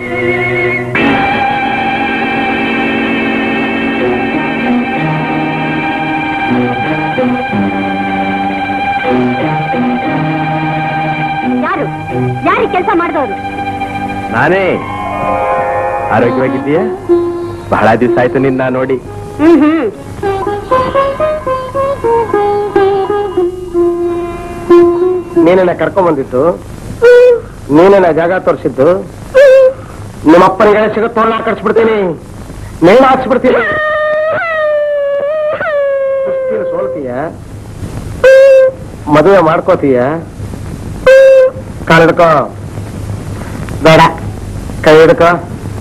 ಯಾರು ಯಾರು ಕೆಲಸ ಮಾಡಿದವರು ನಾನೇ ಆರೋಗ್ಯವಾಗಿದ್ದೀಯಾ ಬಹಳ ದಿವಸ ಆಯ್ತು ನಿನ್ನ ನೋಡಿ ಹ್ಮ್ ಹ್ಮ್ ನೀನನ್ನ ಕರ್ಕೊಂಡ್ ಬಂದಿತ್ತು ನೀನನ್ನ ಜಾಗ ತೋರಿಸಿದ್ದು ನಿಮ್ಮ ಅಪ್ಪನಿಗೆ ಸಿಗೋ ತೋಳ ಕಟ್ಸ್ಬಿಡ್ತೀನಿ ನೇಣ ಹಾಕ್ಸ್ಬಿಡ್ತೀನಿ ಕುಸ್ತಿಯಲ್ಲಿ ಸೋಲ್ತೀಯ ಮದುವೆ ಮಾಡ್ಕೋತೀಯ ಕಾಲ್ ಹಿಡ್ಕೋ ಬೇಡ ಕೈ ಹಿಡ್ಕೋ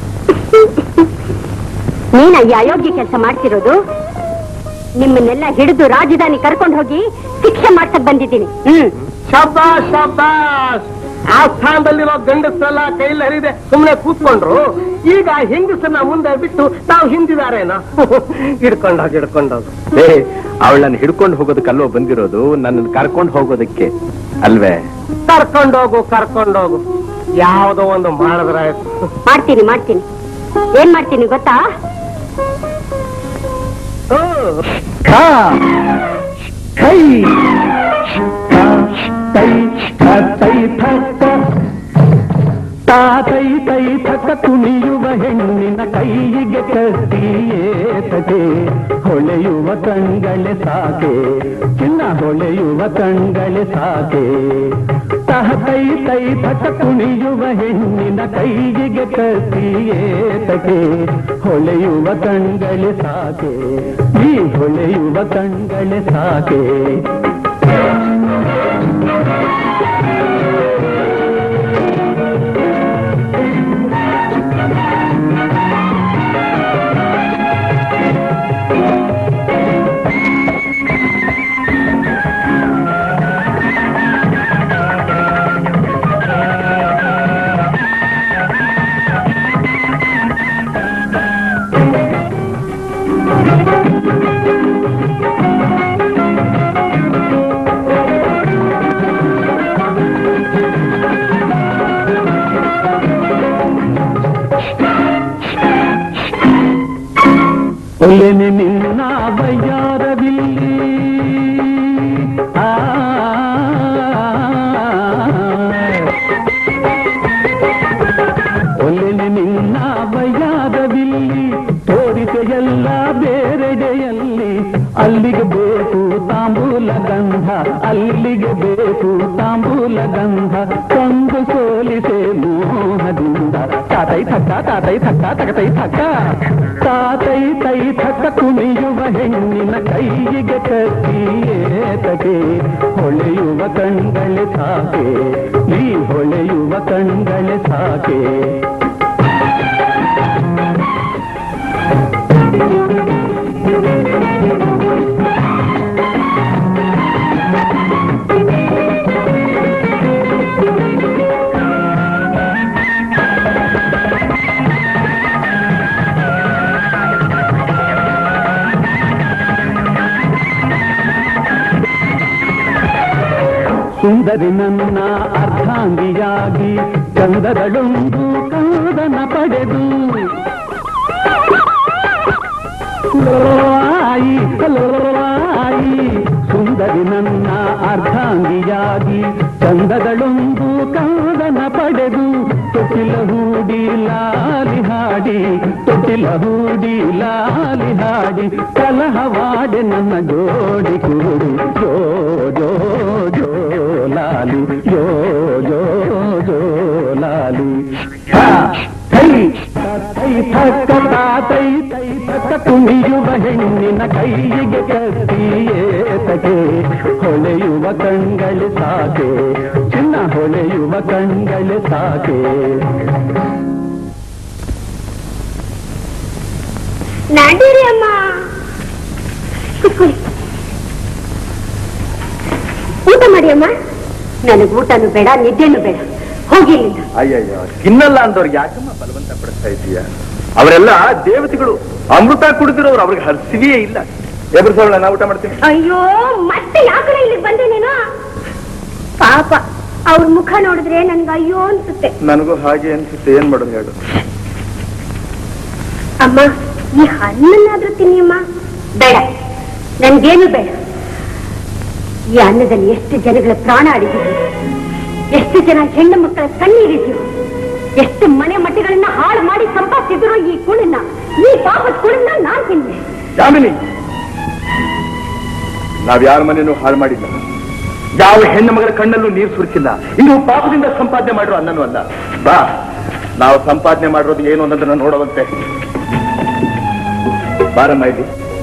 ನೀನ ಈ ಅಯೋಗ್ಯ ಕೆಲಸ ಮಾಡ್ತಿರೋದು ನಿಮ್ಮನ್ನೆಲ್ಲ ಹಿಡಿದು ರಾಜಧಾನಿ ಕರ್ಕೊಂಡು ಹೋಗಿ ಶಿಕ್ಷೆ ಮಾಡ್ಸಕ್ ಬಂದಿದ್ದೀನಿ ಹ್ಮ್ ಶಬ್ಬಾಸ್ ಶಬ್ಬಾಸ್ ಆ ಸ್ಥಾನದಲ್ಲಿರೋ ಗಂಡಸರೆಲ್ಲ ಕೈಯಲ್ಲಿ ಹರಿದೆ ಸುಮ್ಮನೆ ಕೂತ್ಕೊಂಡ್ರು ಈಗ ಹೆಂಗಸನ್ನ ಮುಂದೆ ಬಿಟ್ಟು ನಾವು ಹಿಂದಿದಾರೇನೋ ಹಿಡ್ಕೊಂಡೋಗಿ ಹಿಡ್ಕೊಂಡೋಗು ಏ ಅವಳನ್ನ ಹಿಡ್ಕೊಂಡು ಹೋಗೋದಕ್ಕಲ್ವೋ ಬಂದಿರೋದು ನನ್ನನ್ನು ಕರ್ಕೊಂಡು ಹೋಗೋದಕ್ಕೆ ಅಲ್ವೇ ಕರ್ಕೊಂಡೋಗು ಕರ್ಕೊಂಡೋಗು ಯಾವುದೋ ಒಂದು ಮಾಡಿದ್ರಾಯ್ತು ಮಾಡ್ತೀನಿ ಮಾಡ್ತೀನಿ ಏನ್ ಮಾಡ್ತೀನಿ ಗೊತ್ತಾ ಕೈ ತೈ ತೈ ಥಕ್ಕ ತಾತೈ ತೈ ಥಕ್ಕ ತುಣಿಯುವ ಹೆಣ್ಣಿನ ಕೈಗೆ ಕತ್ತಿಯೇತದೆ ಹೊಳೆಯುವ ಕಣ್ಗಳೆ ಸಾಕೆ ಚಿನ್ನ ಹೊಳೆಯುವ ಕಣ್ಗಳೆ ಸಾಕೆ ತಹ ತೈ ತೈ ಥಕ್ಕ ತುಣಿಯುವ ಹೆಣ್ಣಿನ ಕೈಗೆ ಕತ್ತಿಯೇತಕೆ ಹೊಳೆಯುವ ಕಣ್ಗಳೆ ಸಾಕೆ ಈ ಹೊಳೆಯುವ ಕಣ್ಗಳೆ ಸಾಕೆ ಒಲೆನೆ ನಿನ್ನ ವಯ್ಯಾರವಿಲ್ಲಿ ಆ ಒಲ್ಲೆನೆ ನಿನ್ನ ವಯ್ಯಾರವಿಲ್ಲಿ ತೋರಿಸೆಯಲ್ಲ ಬೇರೆಡೆಯಲ್ಲಿ ಅಲ್ಲಿಗೆ ಬೇಕು ತಾಂಬೂಲ ಗಂಧ ಅಲ್ಲಿಗೆ ಬೇಕು ತಾಂಬೂಲ ಗಂಧ ತಂದು ಸೋಲಿಸೆ ಮೋಹದಿಂದ ತಾತೈ ಥಕ್ಕ ತಾತೈ ಥಕ್ಕ ತಗತೈ ಥಕ್ಕ ತಾತೈ ತೈ ಥಕ್ಕ ಕುಣಿಯುವ ಹೆಣ್ಣಿನ ಕೈಯಿಗೆ ಕತ್ತಿಯೇತಕೆ ಹೊಳೆಯುವ ಕಣ್ಗಳೇ ಸಾಕೆ ಈ ಹೊಳೆಯುವ ಕಣ್ಗಳೇ ಸಾಕೆ ಸುಂದರಿ ನನ್ನ ಅರ್ಧಾಂಗಿಯಾಗಿ ಚಂದದಳೊಂದು ಕಂದನ ಪಡೆದು ಲೋಲಾಯಿ, ಲೋಲಾಯಿ. ಸುಂದರಿ ನನ್ನ ಅರ್ಧಾಂಗಿಯಾಗಿ ಚಂದದಳೊಂದು ಕಂದನ ಪಡೆದು ತೊಟ್ಟಿಲ ಹೂಡಿ ಲಾಲಿ ಹಾಡಿ ತೊಟ್ಟಿಲ ಹೂಡಿ ಲಾಲಿ ಹಾಡಿ ಕಲಹವಾಡೆ ನನ್ನ ಜೋಡಿ ಕುರುಡಿ ಜೋ ಜೋ ಜೋ ಲಾಲಿ ಜೋ ಜೋ ಜೋ ಲಾಲಿ ಹಾ, ಕೈ ತೈ ಥಕ್ಕ ತಾತೈ ತೈ ಥಕ್ಕ ಕುಣಿಯುವ ಹೆಣ್ಣಿನ ಕೈಯಿಗೆ ಕತ್ತಿಯೇತಕೆ ಹೊಳೆಯುವ ಕಣ್ಗಳು ಸಾಕೆ ಚಿನ್ನ ಹೊಳೆಯುವ ಕಣ್ಗಳು ಸಾಕೆ ನಡೀರಿ ಅಮ್ಮ ಕುತ್ಕೊಳ್ಳಿ ಊಟ ಮಾಡಿ ಅಮ್ಮ ನನಗೆ ಊಟನೂ ಬೇಡ ನಿದ್ದೆನೂ ಬೇಡ ಹೋಗಿ ಇಲ್ಲಿಂದ ಅಯ್ಯಯ್ಯೋ ತಿನ್ನಲ್ಲ ಅಂದವ್ರಿಗೆ ಯಾಕಮ್ಮ ಬಲವಂತ ಪಡಿಸ್ತಾ ಇದೀಯ ಅವರೆಲ್ಲ ದೇವತೆಗಳು ಅಮೃತ ಕುಡಿದಿರೋರು ಅವ್ರಿಗೆ ಹಸಿವೆಯೇ ಇಲ್ಲ ಎಬ್ರಿಸೋಳ ನಾ ಊಟ ಮಾಡ್ತೀನಿ ಅಯ್ಯೋ ಮತ್ತೆ ಯಾಕಡೆ ಇಲ್ಲಿಗೆ ಬಂದೆ ನೀನು ಪಾಪ ಅವ್ರ ಮುಖ ನೋಡಿದ್ರೆ ನನ್ಗೆ ಅಯ್ಯೋ ಅನ್ಸುತ್ತೆ ನನಗೂ ಹಾಗೆ ಅನ್ಸುತ್ತೆ ಏನ್ ಮಾಡೋದು ಹೇಳು ಅಮ್ಮ ಈ ಹಣ್ಣನ್ನಾದ್ರೂ ತಿನ್ನಿ ಅಮ್ಮ ಬೇಡ ನನ್ಗೇನು ಬೇಡ ಈ ಅನ್ನದಲ್ಲಿ ಎಷ್ಟು ಜನಗಳ ಪ್ರಾಣ ಆಡಿದ್ದೀವಿ ಎಷ್ಟು ಜನ ಹೆಣ್ಣು ಮಕ್ಕಳ ಕಣ್ಣೀರಿದ್ದೀವಿ ಎಷ್ಟು ಮನೆ ಮಟ್ಟಗಳನ್ನ ಹಾಳು ಮಾಡಿ ಸಂಪಾದಿಸಿದ್ರು ಈ ಕುಳನ್ನ ಈ ಪಾಪದ ಕುಳನ್ನ ನಾನ್ ತಿಂದೆ ಯಾಮಿನಿ ನಾವ್ ಯಾರ ಮನೇನೂ ಹಾಳು ಮಾಡಿಲ್ಲ ಯಾವ ಹೆಣ್ಣು ಮಗಳ ಕಣ್ಣಲ್ಲೂ ನೀರು ಸುರಿಸಿಲ್ಲ ಇದು ಪಾಪದಿಂದ ಸಂಪಾದನೆ ಮಾಡಿರೋ ಅನ್ನನೂ ಅಲ್ಲ ಬಾ ನಾವು ಸಂಪಾದನೆ ಮಾಡಿರೋದು ಏನು ಅನ್ನೋದನ್ನ ನೋಡುವಂತೆ ಬಾರಮ್ಮ ಇಲ್ಲಿ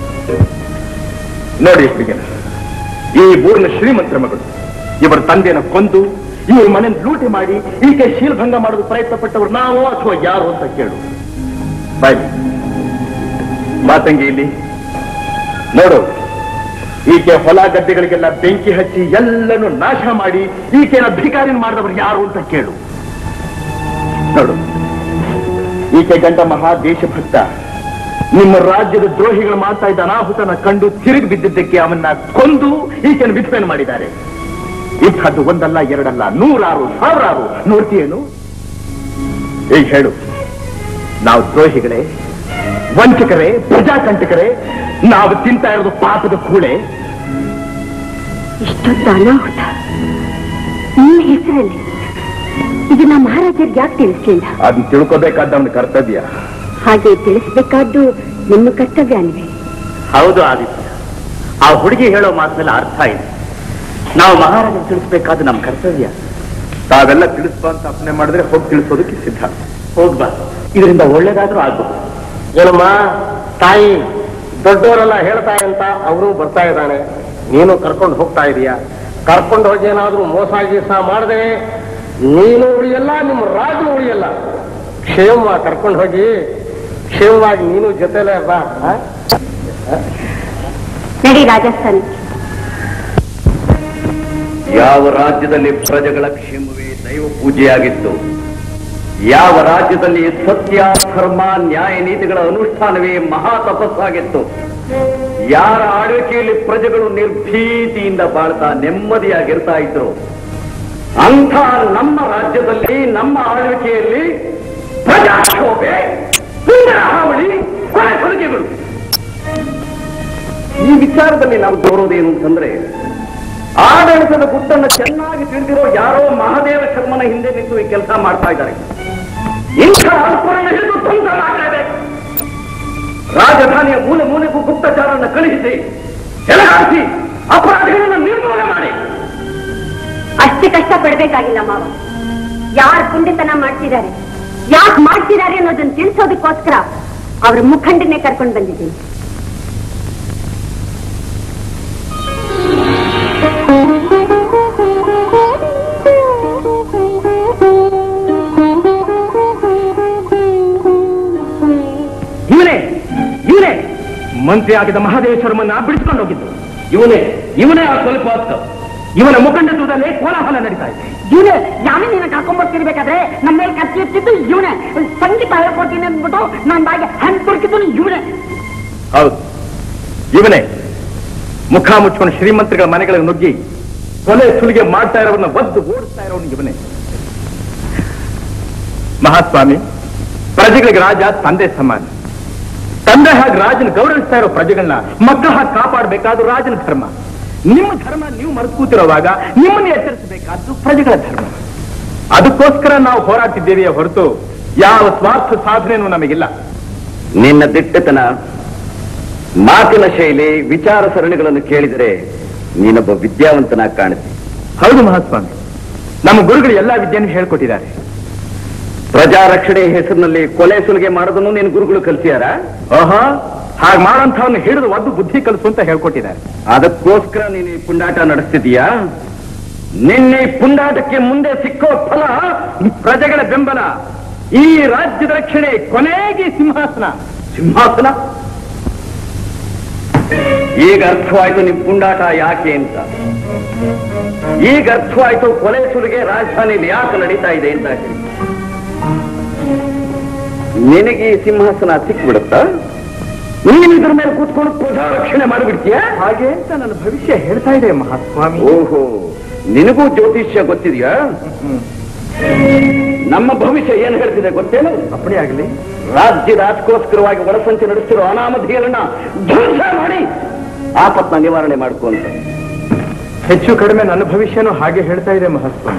ನೋಡಿ ಹುಡುಗಿನ ಈ ಊರಿನ ಶ್ರೀಮಂತರ ಮಗಳು ಇವರ ತಂದೆನ ಕೊಂದು ಇವ್ರ ಮನೆ ಲೂಟಿ ಮಾಡಿ ಈಕೆ ಶೀಲಭಂಗ ಮಾಡೋದು ಪ್ರಯತ್ನ ಪಟ್ಟವರು ನಾವು ಅಥವಾ ಯಾರು ಅಂತ ಕೇಳು ಬಾಯ್ ಮಾತಂಗಿ ಇಲ್ಲಿ ನೋಡು ಈಕೆ ಹೊಲ ಗದ್ದೆಗಳಿಗೆಲ್ಲ ಬೆಂಕಿ ಹಚ್ಚಿ ಎಲ್ಲನೂ ನಾಶ ಮಾಡಿ ಈಕೆನ ಭಿಕಾರಿನ ಮಾಡಿದವರು ಯಾರು ಅಂತ ಕೇಳು ನೋಡು ಈಕೆ ಗಂಡ ಮಹಾ ದೇಶಭಕ್ತ ನಿಮ್ಮ ರಾಜ್ಯದ ದ್ರೋಹಿಗಳು ಮಾಡ್ತಾ ಇದ್ದ ಅನಾಹುತನ ಕಂಡು ತಿರುಗಿ ಬಿದ್ದಿದ್ದಕ್ಕೆ ಅವನ್ನ ಕೊಂದು ಈಕೆನ ವಿಧವೆಯನ್ನು ಮಾಡಿದ್ದಾರೆ ಇಂಥದ್ದು ಒಂದಲ್ಲ ಎರಡಲ್ಲ ನೂರಾರು ಸಾವಿರಾರು ನೋಡ್ತೀಯೇನು ಈಗ ಹೇಳು ನಾವು ದ್ರೋಹಿಗಳೇ ವಂಚಕರೇ ಪ್ರಜಾಕಂಟಕರೇ ನಾವು ತಿಂತಾ ಇರೋದು ಪಾಪದ ಕೂಳೆ ಇಷ್ಟೊಂದು ಅನಾಹುತ ನಿಮ್ಮ ಹೆಸರಲ್ಲಿ ಇದನ್ನ ಮಹಾರಾಜರಿಗೆ ಯಾಕೆ ತಿಳಿಸ್ಲಿಲ್ಲ ಅದನ್ನ ತಿಳ್ಕೋಬೇಕಾದ ಅವನ ಕರ್ತವ್ಯ ಹಾಗೆ ತಿಳಿಸ್ಬೇಕಾದ್ದು ನಿಮ್ಮ ಕರ್ತವ್ಯ ಅಲ್ವೇ ಹೌದು ಆದಿತ್ಯ ಆ ಹುಡುಗಿ ಹೇಳೋ ಮಾತಿನಲ್ಲಿ ಅರ್ಥ ಇದೆ ನಾವು ಮಹಾರಾಜ ತಿಳಿಸ್ಬೇಕಾದ ನಮ್ಮ ಕರ್ತವ್ಯ ತಾವೆಲ್ಲ ತಿಳಿಸ್ಬಾ ಅಂತ ಅಪ್ಪನೆ ಮಾಡಿದ್ರೆ ಹೋಗಿ ತಿಳಿಸೋದಕ್ಕೆ ಸಿದ್ಧ ಹೋಗ್ಬಾ ಇದರಿಂದ ಒಳ್ಳೇದಾದ್ರೂ ಆಗ್ಬಹುದು ಏನಮ್ಮ ತಾಯಿ ದೊಡ್ಡವರೆಲ್ಲ ಹೇಳ್ತಾ ಅಂತ ಅವನು ಬರ್ತಾ ಇದ್ದಾನೆ ನೀನು ಕರ್ಕೊಂಡು ಹೋಗ್ತಾ ಇದೀಯ ಕರ್ಕೊಂಡು ಹೋಗಿ ಏನಾದ್ರೂ ಮೋಸ ಗೀಸ ಮಾಡದೆ ನೀನು ಉಳಿಯಲ್ಲ ನಿಮ್ಮ ರಾಜು ಉಳಿಯಲ್ಲ ಕ್ಷೇಮವಾಗಿ ಕರ್ಕೊಂಡು ಹೋಗಿ ಕ್ಷೇಮವಾಗಿ ನೀನು ಜೊತೆಲೇ ಬಾ ಆ? ನಡಿ ರಾಜಸ್ಥಾನ ಯಾವ ರಾಜ್ಯದಲ್ಲಿ ಪ್ರಜೆಗಳ ಕ್ಷೇಮವೇ ದೈವ ಪೂಜೆಯಾಗಿತ್ತು ಯಾವ ರಾಜ್ಯದಲ್ಲಿ ಸತ್ಯ ಧರ್ಮ ನ್ಯಾಯ ನೀತಿಗಳ ಅನುಷ್ಠಾನವೇ ಮಹಾ ತಪಸ್ಸಾಗಿತ್ತು ಯಾರ ಆಳ್ವಿಕೆಯಲ್ಲಿ ಪ್ರಜೆಗಳು ನಿರ್ಭೀತಿಯಿಂದ ಬಾಳ್ತಾ ನೆಮ್ಮದಿಯಾಗಿರ್ತಾ ಇದ್ರು ಅಂಥ ನಮ್ಮ ರಾಜ್ಯದಲ್ಲಿ ನಮ್ಮ ಆಳ್ವಿಕೆಯಲ್ಲಿ ಪ್ರಜಾಕ್ಷೋಭೆ ಪುಣ್ಯ ಹಾವಳಿ ಕೊಲೆ ಕೊಡುಗೆಗಳು ಈ ವಿಚಾರದಲ್ಲಿ ನಾವು ತೋರೋದೇನು ಅಂತಂದ್ರೆ ಆಡಳಿತದ ಗುಟ್ಟನ್ನು ಚೆನ್ನಾಗಿ ತಿಳಿದಿರೋ ಯಾರೋ ಮಹಾದೇವ ಶರ್ಮನ ಹಿಂದೆ ನಿಂತು ಈ ಕೆಲಸ ಮಾಡ್ತಾ ಇದ್ದಾರೆ ಇಂಥ ಅಲ್ಪರನ್ನು ಹಿಡಿದು ಧ್ವಂಸ ಮಾಡಲೇಬೇಕು ರಾಜಧಾನಿಯ ಮೂಲೆ ಮೂಲೆಗೂ ಗುಪ್ತಚಾರವನ್ನು ಕಳುಹಿಸಿ ಕೆಳಗಾಡಿಸಿ ಅಪರಾಧಿಗಳನ್ನು ನಿರ್ಮೂಲನೆ ಮಾಡಿ ಅಷ್ಟು ಕಷ್ಟ ಪಡ್ಬೇಕಾಗಿಲ್ಲ ಮಾವ ಯಾರು ಪುಂಡಿತನ ಮಾಡ್ತಿದ್ದಾರೆ ಯಾಕೆ ಮಾಡ್ತಿದ್ದಾರೆ ಅನ್ನೋದನ್ನ ತಿಳಿಸೋದಕ್ಕೋಸ್ಕರ ಅವ್ರ ಮುಖಂಡನ್ನೇ ಕರ್ಕೊಂಡು ಬಂದಿದ್ದೀನಿ ಇವನೇ ಇವನೇ ಮಂತ್ರಿ ಆಗಿದ್ದ ಮಹಾದೇವ ಶರ್ಮನ್ನ ಬಿಡಿಸ್ಕೊಂಡು ಹೋಗಿದ್ದು ಇವನೇ ಇವನೇ ಆ ಸ್ವಲ್ಪ ಹೊತ್ತು ಇವನ ಮುಖಂಡತ್ವದಲ್ಲೇ ಕೋಲಾಹಲ ನಡೀತಾ ಇದೆ ಇವನೇ ನಾನೇ ನಿನ್ನ ಕರ್ಕೊಂಡ್ಬರ್ತಿರ್ಬೇಕಾದ್ರೆ ನಮ್ಮ ಮೇಲೆ ಕತ್ತಿ ಎತ್ತಿದ್ದು ಇವನೇ ಸಂಗೀತ ಹೇಳ್ಕೊಡ್ತೀನಿ ಅಂದ್ಬಿಟ್ಟು ನನ್ನ ಬಾಯಿಗೆ ಹಣ್ಣು ತುರ್ಕಿದ್ದು ಇವನೇ ಹೌದು ಇವನೇ ಮುಖ ಮುಚ್ಕೊಂಡು ಶ್ರೀಮಂತರಿಗಳ ಮನೆಗಳಿಗೆ ನುಗ್ಗಿ ಕೊಲೆ ಸುಲಿಗೆ ಮಾಡ್ತಾ ಇರೋವನ್ನ ಒದ್ದು ಓಡಿಸ್ತಾ ಇರೋನು ಇವನೇ ಮಹಾಸ್ವಾಮಿ ಪ್ರಜೆಗಳಿಗೆ ರಾಜ ತಂದೆ ಸಮಾನ ತಂದೆ ಹಾಗೆ ರಾಜನ ಗೌರವಿಸ್ತಾ ಇರೋ ಪ್ರಜೆಗಳನ್ನ ಮಕ್ಕಳ ಹಾಗೆ ಕಾಪಾಡಬೇಕಾದ್ರು ರಾಜನ ಧರ್ಮ ನಿಮ್ಮ ಧರ್ಮ ನೀವು ಮರೆತು ಕೂತಿರುವಾಗ ನಿಮ್ಮನ್ನು ಎಚ್ಚರಿಸಬೇಕಾದ್ದು ಪ್ರಜೆಗಳ ಧರ್ಮ ಅದಕ್ಕೋಸ್ಕರ ನಾವು ಹೋರಾಡ್ತಿದ್ದೇವೆಯೇ ಹೊರತು ಯಾವ ಸ್ವಾರ್ಥ ಸಾಧನೆಯೂ ನಮಗಿಲ್ಲ ನಿನ್ನ ದಿಟ್ಟತನ ಮಾತಿನ ಶೈಲಿ ವಿಚಾರ ಸರಣಿಗಳನ್ನು ಕೇಳಿದರೆ ನೀನೊಬ್ಬ ವಿದ್ಯಾವಂತನಾಗಿ ಕಾಣುತ್ತೆ ಹೌದು ಮಹಾಸ್ವಾಮಿ ನಮ್ಮ ಗುರುಗಳು ಎಲ್ಲಾ ವಿದ್ಯೆಯನ್ನು ಹೇಳ್ಕೊಟ್ಟಿದ್ದಾರೆ ಪ್ರಜಾ ರಕ್ಷಣೆ ಹೆಸರಿನಲ್ಲಿ ಕೊಲೆ ಸುಲಿಗೆ ಮಾಡೋದನ್ನು ನಿನ್ನ ಗುರುಗಳು ಕಲಿಸಿಯಾರ ಓಹೋ ಹಾಗೆ ಮಾಡೋಂಥವ್ನ ಹಿಡಿದು ಒದ್ದು ಬುದ್ಧಿ ಕಲಿಸು ಅಂತ ಹೇಳ್ಕೊಟ್ಟಿದ್ದಾರೆ ಅದಕ್ಕೋಸ್ಕರ ನೀನು ಈ ಪುಂಡಾಟ ನಡೆಸ್ತಿದೀಯಾ ನಿನ್ನೆ ಈ ಪುಂಡಾಟಕ್ಕೆ ಮುಂದೆ ಸಿಕ್ಕೋ ಫಲ ಪ್ರಜೆಗಳ ಬೆಂಬಲ ಈ ರಾಜ್ಯದ ರಕ್ಷಣೆ ಕೊನೆಗೆ ಸಿಂಹಾಸನ ಸಿಂಹಾಸನ ಈಗ ಅರ್ಥವಾಯ್ತು ನಿಮ್ ಪುಂಡಾಟ ಯಾಕೆ ಅಂತ ಈಗ ಅರ್ಥವಾಯ್ತು ಕೊಲೆ ಸುಲಿಗೆ ರಾಜಧಾನಿಯಲ್ಲಿ ಯಾಕೆ ನಡೀತಾ ಇದೆ ಅಂತ ಹೇಳಿ ನಿನಗೆ ಈ ಸಿಂಹಾಸನ ಸಿಕ್ಬಿಡುತ್ತಾ ನೀನು ಇದ್ರ ಮೇಲೆ ಕೂತ್ಕೊಂಡು ಪ್ರಜಾ ರಕ್ಷಣೆ ಮಾಡಿಬಿಡ್ತೀಯ ಹಾಗೆ ಅಂತ ನನ್ನ ಭವಿಷ್ಯ ಹೇಳ್ತಾ ಇದೆ ಮಹಾಸ್ವಾಮಿ ಓಹೋ ನಿನಗೂ ಜ್ಯೋತಿಷ್ಯ ಗೊತ್ತಿದೆಯಾ ನಮ್ಮ ಭವಿಷ್ಯ ಏನ್ ಹೇಳ್ತಿದೆ ಗೊತ್ತೇನು ಅಪ್ಪಣೆ ಆಗಲಿ ರಾಜ್ಯ ರಾಜಕೋಸ್ಕರವಾಗಿ ಒಳಸಂಚು ನಡೆಸ್ತಿರೋ ಅನಾಮಧೇಯರನ್ನ ಧ್ವಂಸ ಮಾಡಿ ಆಪತ್ನ ನಿವಾರಣೆ ಮಾಡ್ಕೊಂತ ಹೆಚ್ಚು ಕಡಿಮೆ ನನ್ನ ಭವಿಷ್ಯನೂ ಹಾಗೆ ಹೇಳ್ತಾ ಇದೆ ಮಹಾಸ್ವಾಮಿ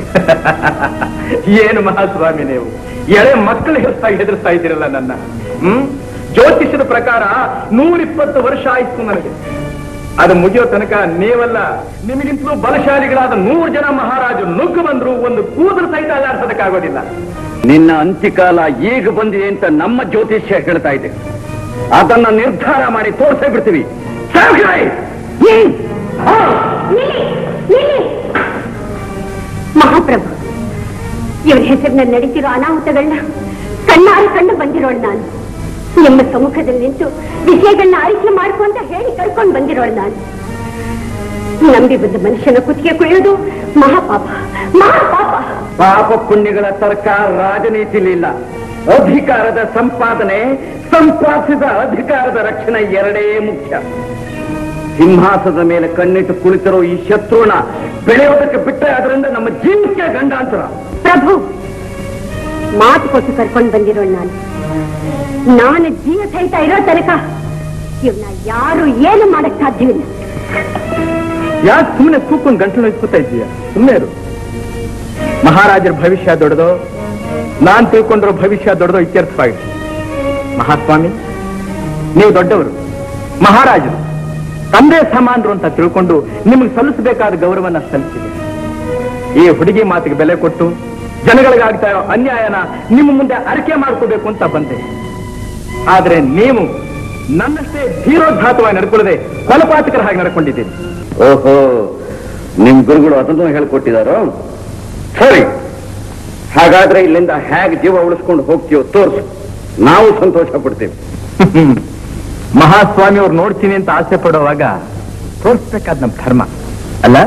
ಏನು ಮಹಾಸ್ವಾಮಿ ನೀವು ಎಳೆ ಮಕ್ಕಳು ಹೆಸ್ತಾಗಿ ಹೆದರ್ಸ್ತಾ ಇದ್ದೀರಲ್ಲ ನನ್ನ ಹ್ಮ್ ಜ್ಯೋತಿಷದ ಪ್ರಕಾರ ನೂರಿಪ್ಪತ್ತು ವರ್ಷ ಆಯ್ತು ನನಗೆ ಅದು ಮುಗಿಯೋ ತನಕ ನೀವಲ್ಲ ನಿಮಗಿಂತಲೂ ಬಲಶಾಲಿಗಳಾದ ನೂರು ಜನ ಮಹಾರಾಜರು ನುಗ್ಗು ಬಂದ್ರು ಒಂದು ಕೂದಲು ಸಹಿತ ಅಲ್ಲಾಡ್ಸೋದಕ್ಕಾಗೋದಿಲ್ಲ ನಿನ್ನ ಅಂತ್ಯಕಾಲ ಈಗ ಬಂದಿದೆ ಅಂತ ನಮ್ಮ ಜ್ಯೋತಿಷ್ಯ ಹೇಳ್ತಾ ಇದೆ ಅದನ್ನ ನಿರ್ಧಾರ ಮಾಡಿ ತೋರಿಸೇ ಬಿಡ್ತೀವಿ ಸಾವ್ಕಾಯಿ! ಹ್ಮ್. ಹಾ. ನಿಲ್ಲಿ, ನಿಲ್ಲಿ. ಮಹಾಪ್ರಭು ಇವರ ಹೆಸರಿನಲ್ಲಿ ನಡೀತಿರೋ ಅನಾಹುತಗಳನ್ನ ಕಣ್ಣಾರೆ ಕಂಡು ಬಂದಿರೋಳು ನಾನು ನಿಮ್ಮ ಸಮ್ಮುಖದಲ್ಲಿ ನಿಂತು ವಿಷಯಗಳನ್ನ ಆಯ್ಕೆ ಮಾಡ್ಕೊಂತ ಹೇಳಿ ಕರ್ಕೊಂಡು ಬಂದಿರೋಳು ನಾನು ನಂಬಿ ಬಂದ ಮನುಷ್ಯನ ಕುತ್ತಿಗೆ ಕುಯ್ಯೋದು ಮಹಾಪಾಪ ಮಹಾಪಾಪ ಪಾಪ ಪುಣ್ಯಗಳ ಸರ್ಕಾರ ರಾಜನೀತಿಲಿಲ್ಲ ಅಧಿಕಾರದ ಸಂಪಾದನೆ ಸಂಪಾದಿಸಿದ ಅಧಿಕಾರದ ರಕ್ಷಣೆ ಎರಡೇ ಮುಖ್ಯ ಸಿಂಹಾಸದ ಮೇಲೆ ಕಣ್ಣಿಟ್ಟು ಕುಳಿತಿರೋ ಈ ಶತ್ರುನ ಬೆಳೆಯೋದಕ್ಕೆ ಬಿಟ್ಟರೆ ಅದರಿಂದ ನಮ್ಮ ಜೀವಕ್ಕೆ ಗಂಡಾಂತರ ಪ್ರಭು ಮಾತು ಕೊಟ್ಟು ಕರ್ಕೊಂಡು ಬಂದಿರೋಳು ನಾನು ನಾನು ಜೀವ ಸಹಿತ ಇರೋ ತನಕ ಇವ್ನ ಯಾರು ಏನು ಮಾಡಕ್ ಸಾಧ್ಯವಿಲ್ಲ ಯಾಕೆ ಸುಮ್ಮನೆ ಕೂತ್ಕೊಂಡು ಗಂಟಲು ಇಟ್ಕೊತಾ ಇದ್ದೀಯ ಸುಮ್ಮನೆ ಇರು ಮಹಾರಾಜರ ಭವಿಷ್ಯ ದೊಡ್ಡದೋ ನಾನ್ ತಿಳ್ಕೊಂಡಿರೋ ಭವಿಷ್ಯ ದೊಡ್ಡದೋ ಇತ್ಯರ್ಥವಾಗಿದೆ ಮಹಾಸ್ವಾಮಿ ನೀವು ದೊಡ್ಡವರು ಮಹಾರಾಜರು ತಂದೆ ಸಮಾನರು ಅಂತ ತಿಳ್ಕೊಂಡು ನಿಮಗೆ ಸಲ್ಲಿಸಬೇಕಾದ ಗೌರವನ ಸಲ್ಲಿಸಿದೆ ಈ ಹುಡುಗಿ ಮಾತಿಗೆ ಬೆಲೆ ಕೊಟ್ಟು ಜನಗಳಿಗಾಗ್ತಾ ಇರೋ ಅನ್ಯಾಯನ ನಿಮ್ಮ ಮುಂದೆ ಅರಿಕೆ ಮಾಡ್ಕೋಬೇಕು ಅಂತ ಬಂದೆ ಆದ್ರೆ ನೀವು ನನ್ನಷ್ಟೇ ಧೀರೋದ್ಧಾತವಾಗಿ ನಡ್ಕೊಳ್ಳದೆ ಕೊಲಪಾತಕರ ಹಾಗೆ ನಡ್ಕೊಂಡಿದ್ದೀರಿ ಓಹೋ ನಿಮ್ ಗುರುಗಳು ಅದನ್ನು ಹೇಳ್ಕೊಟ್ಟಿದಾರೋ ಸರಿ ಹಾಗಾದ್ರೆ ಇಲ್ಲಿಂದ ಹೇಗೆ ಜೀವ ಉಳಿಸ್ಕೊಂಡು ಹೋಗ್ತೀವೋ ತೋರ್ಸು ನಾವು ಸಂತೋಷ ಪಡ್ತೀವಿ ಮಹಾಸ್ವಾಮಿ ಅವ್ರು ನೋಡ್ತೀನಿ ಅಂತ ಆಸೆ ಪಡುವಾಗ ತೋರಿಸ್ಬೇಕಾದ ನಮ್ ಧರ್ಮ ಅಲ್ಲ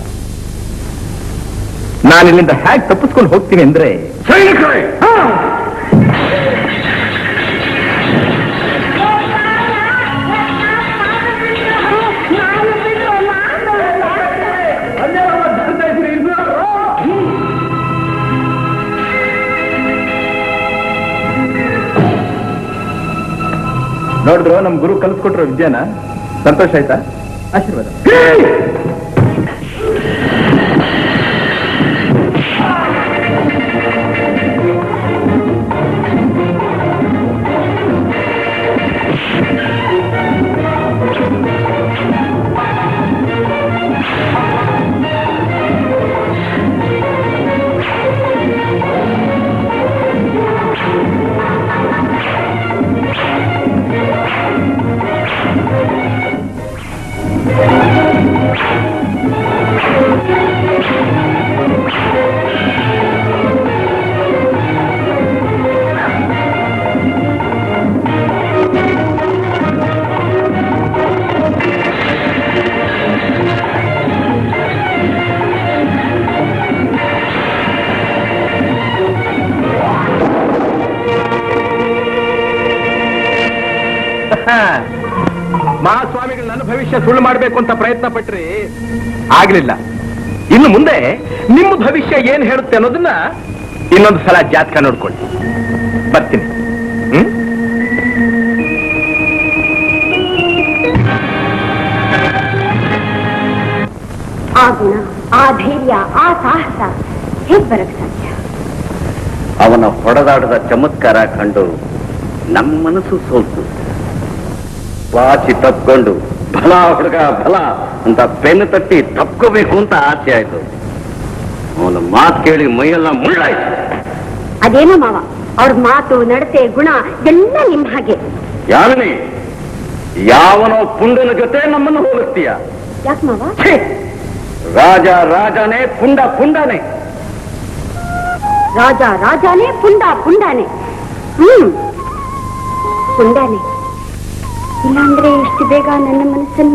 ನಾನು ಇಲ್ಲಿಂದ ಹೇಗೆ ತಪ್ಪಿಸ್ಕೊಂಡು ಹೋಗ್ತೀನಿ ಅಂದ್ರೆ ಸೈನಿಕರೇ ನೋಡಿದ್ರು ನಮ್ ಗುರು ಕಲ್ಸ್ಕೊಟ್ರೋ ವಿದ್ಯಾನ ಸಂತೋಷ ಆಯ್ತಾ ಆಶೀರ್ವಾದ ಮಹಾಸ್ವಾಮಿಗಳು ನನ್ನ ಭವಿಷ್ಯ ಸುಳ್ಳು ಮಾಡಬೇಕು ಅಂತ ಪ್ರಯತ್ನ ಪಟ್ರಿ ಆಗ್ಲಿಲ್ಲ ಇನ್ನು ಮುಂದೆ ನಿಮ್ಮ ಭವಿಷ್ಯ ಏನ್ ಹೇಳುತ್ತೆ ಅನ್ನೋದನ್ನ ಇನ್ನೊಂದು ಸಲ ಜಾತಕ ನೋಡ್ಕೊಳ್ಳಿ ಬರ್ತೀನಿ ಹ್ಮ್ ಆ ಗುಣ ಆ ಧೈರ್ಯ ಆ ಸಾಹಸ ಹೇಗ್ ಬರಕ್ ಸಾಧ್ಯ ಅವನ ಹೊಡೆದಾಡದ ಚಮತ್ಕಾರ ಕಂಡು ನಮ್ಮ ಮನಸ್ಸು ಸೋಲ್ತು ವಾಚಿ ತಪ್ಕೊಂಡು ಬಲ ಹುಡುಗ ಬಲ ಅಂತ ಬೆನ್ನು ತಟ್ಟಿ ತಪ್ಕೋಬೇಕು ಅಂತ ಆಸೆ ಆಯ್ತು ಅವನ ಮಾತು ಕೇಳಿ ಮೈಯೆಲ್ಲ ಮುಳ್ಳಾಯ್ತು ಅದೇನೋ ಮಾವ ಅವ್ರ ಮಾತು ನಡತೆ ಗುಣ ಎಲ್ಲ ನಿಮ್ ಹಾಗೆ ಯಾರನಿ ಯಾವನೋ ಪುಂಡನ ಜೊತೆ ನಮ್ಮನ್ನು ಹೋಲಿಸ್ತೀಯ ಯಾಕೆ ಮಾವ ಛೀ! ರಾಜ ರಾಜನೇ ಪುಂಡ ಪುಂಡನೇ ರಾಜ ರಾಜಾನೇ ಪುಂಡ ಪುಂಡಾನೆ ಹ್ಮ್ ಪುಂಡಾನೆ ಇಲ್ಲಾಂದ್ರೆ ಇಷ್ಟು ಬೇಗ ನನ್ನ ಮನಸ್ಸನ್ನ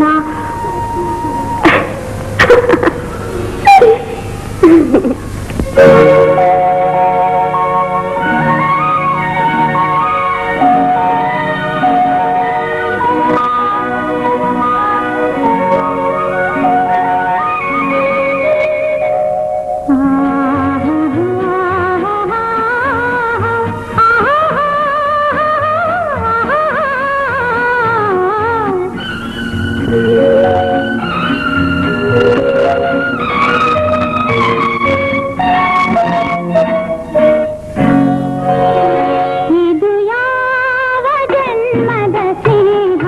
ಇದು ಯಾವ ಜನ್ಮದ ಸ್ನೇಹ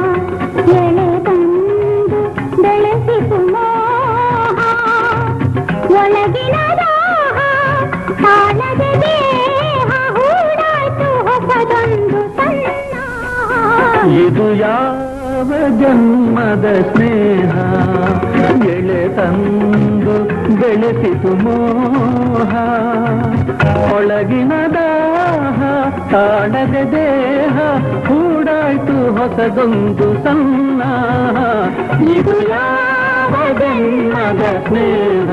ಎಳೆದಂದು ಬೆಳೆಸಿತು ಮೋಹ ಒಳಗಿನ ದಾಹ ತಾಳದ ದೇಹ ಹೂಡಾಯ್ತು ಹೊಸದೊಂದು ಸಣ್ಣ ಇದು ಯಾವ ಜನ್ಮದ ಸ್ನೇಹ ಎಳೆ ತಂದು ಬೆಳೆಸಿತು ಮೋಹ ಒಳಗಿನ ದಾಹ ತಾಳದ ದೇಹ ಕೂಡಾಯ್ತು ಹೊಸದೊಂದು ಸಣ್ಣ ಇದು ಯಾವ ಜನ್ಮದ ಸ್ನೇಹ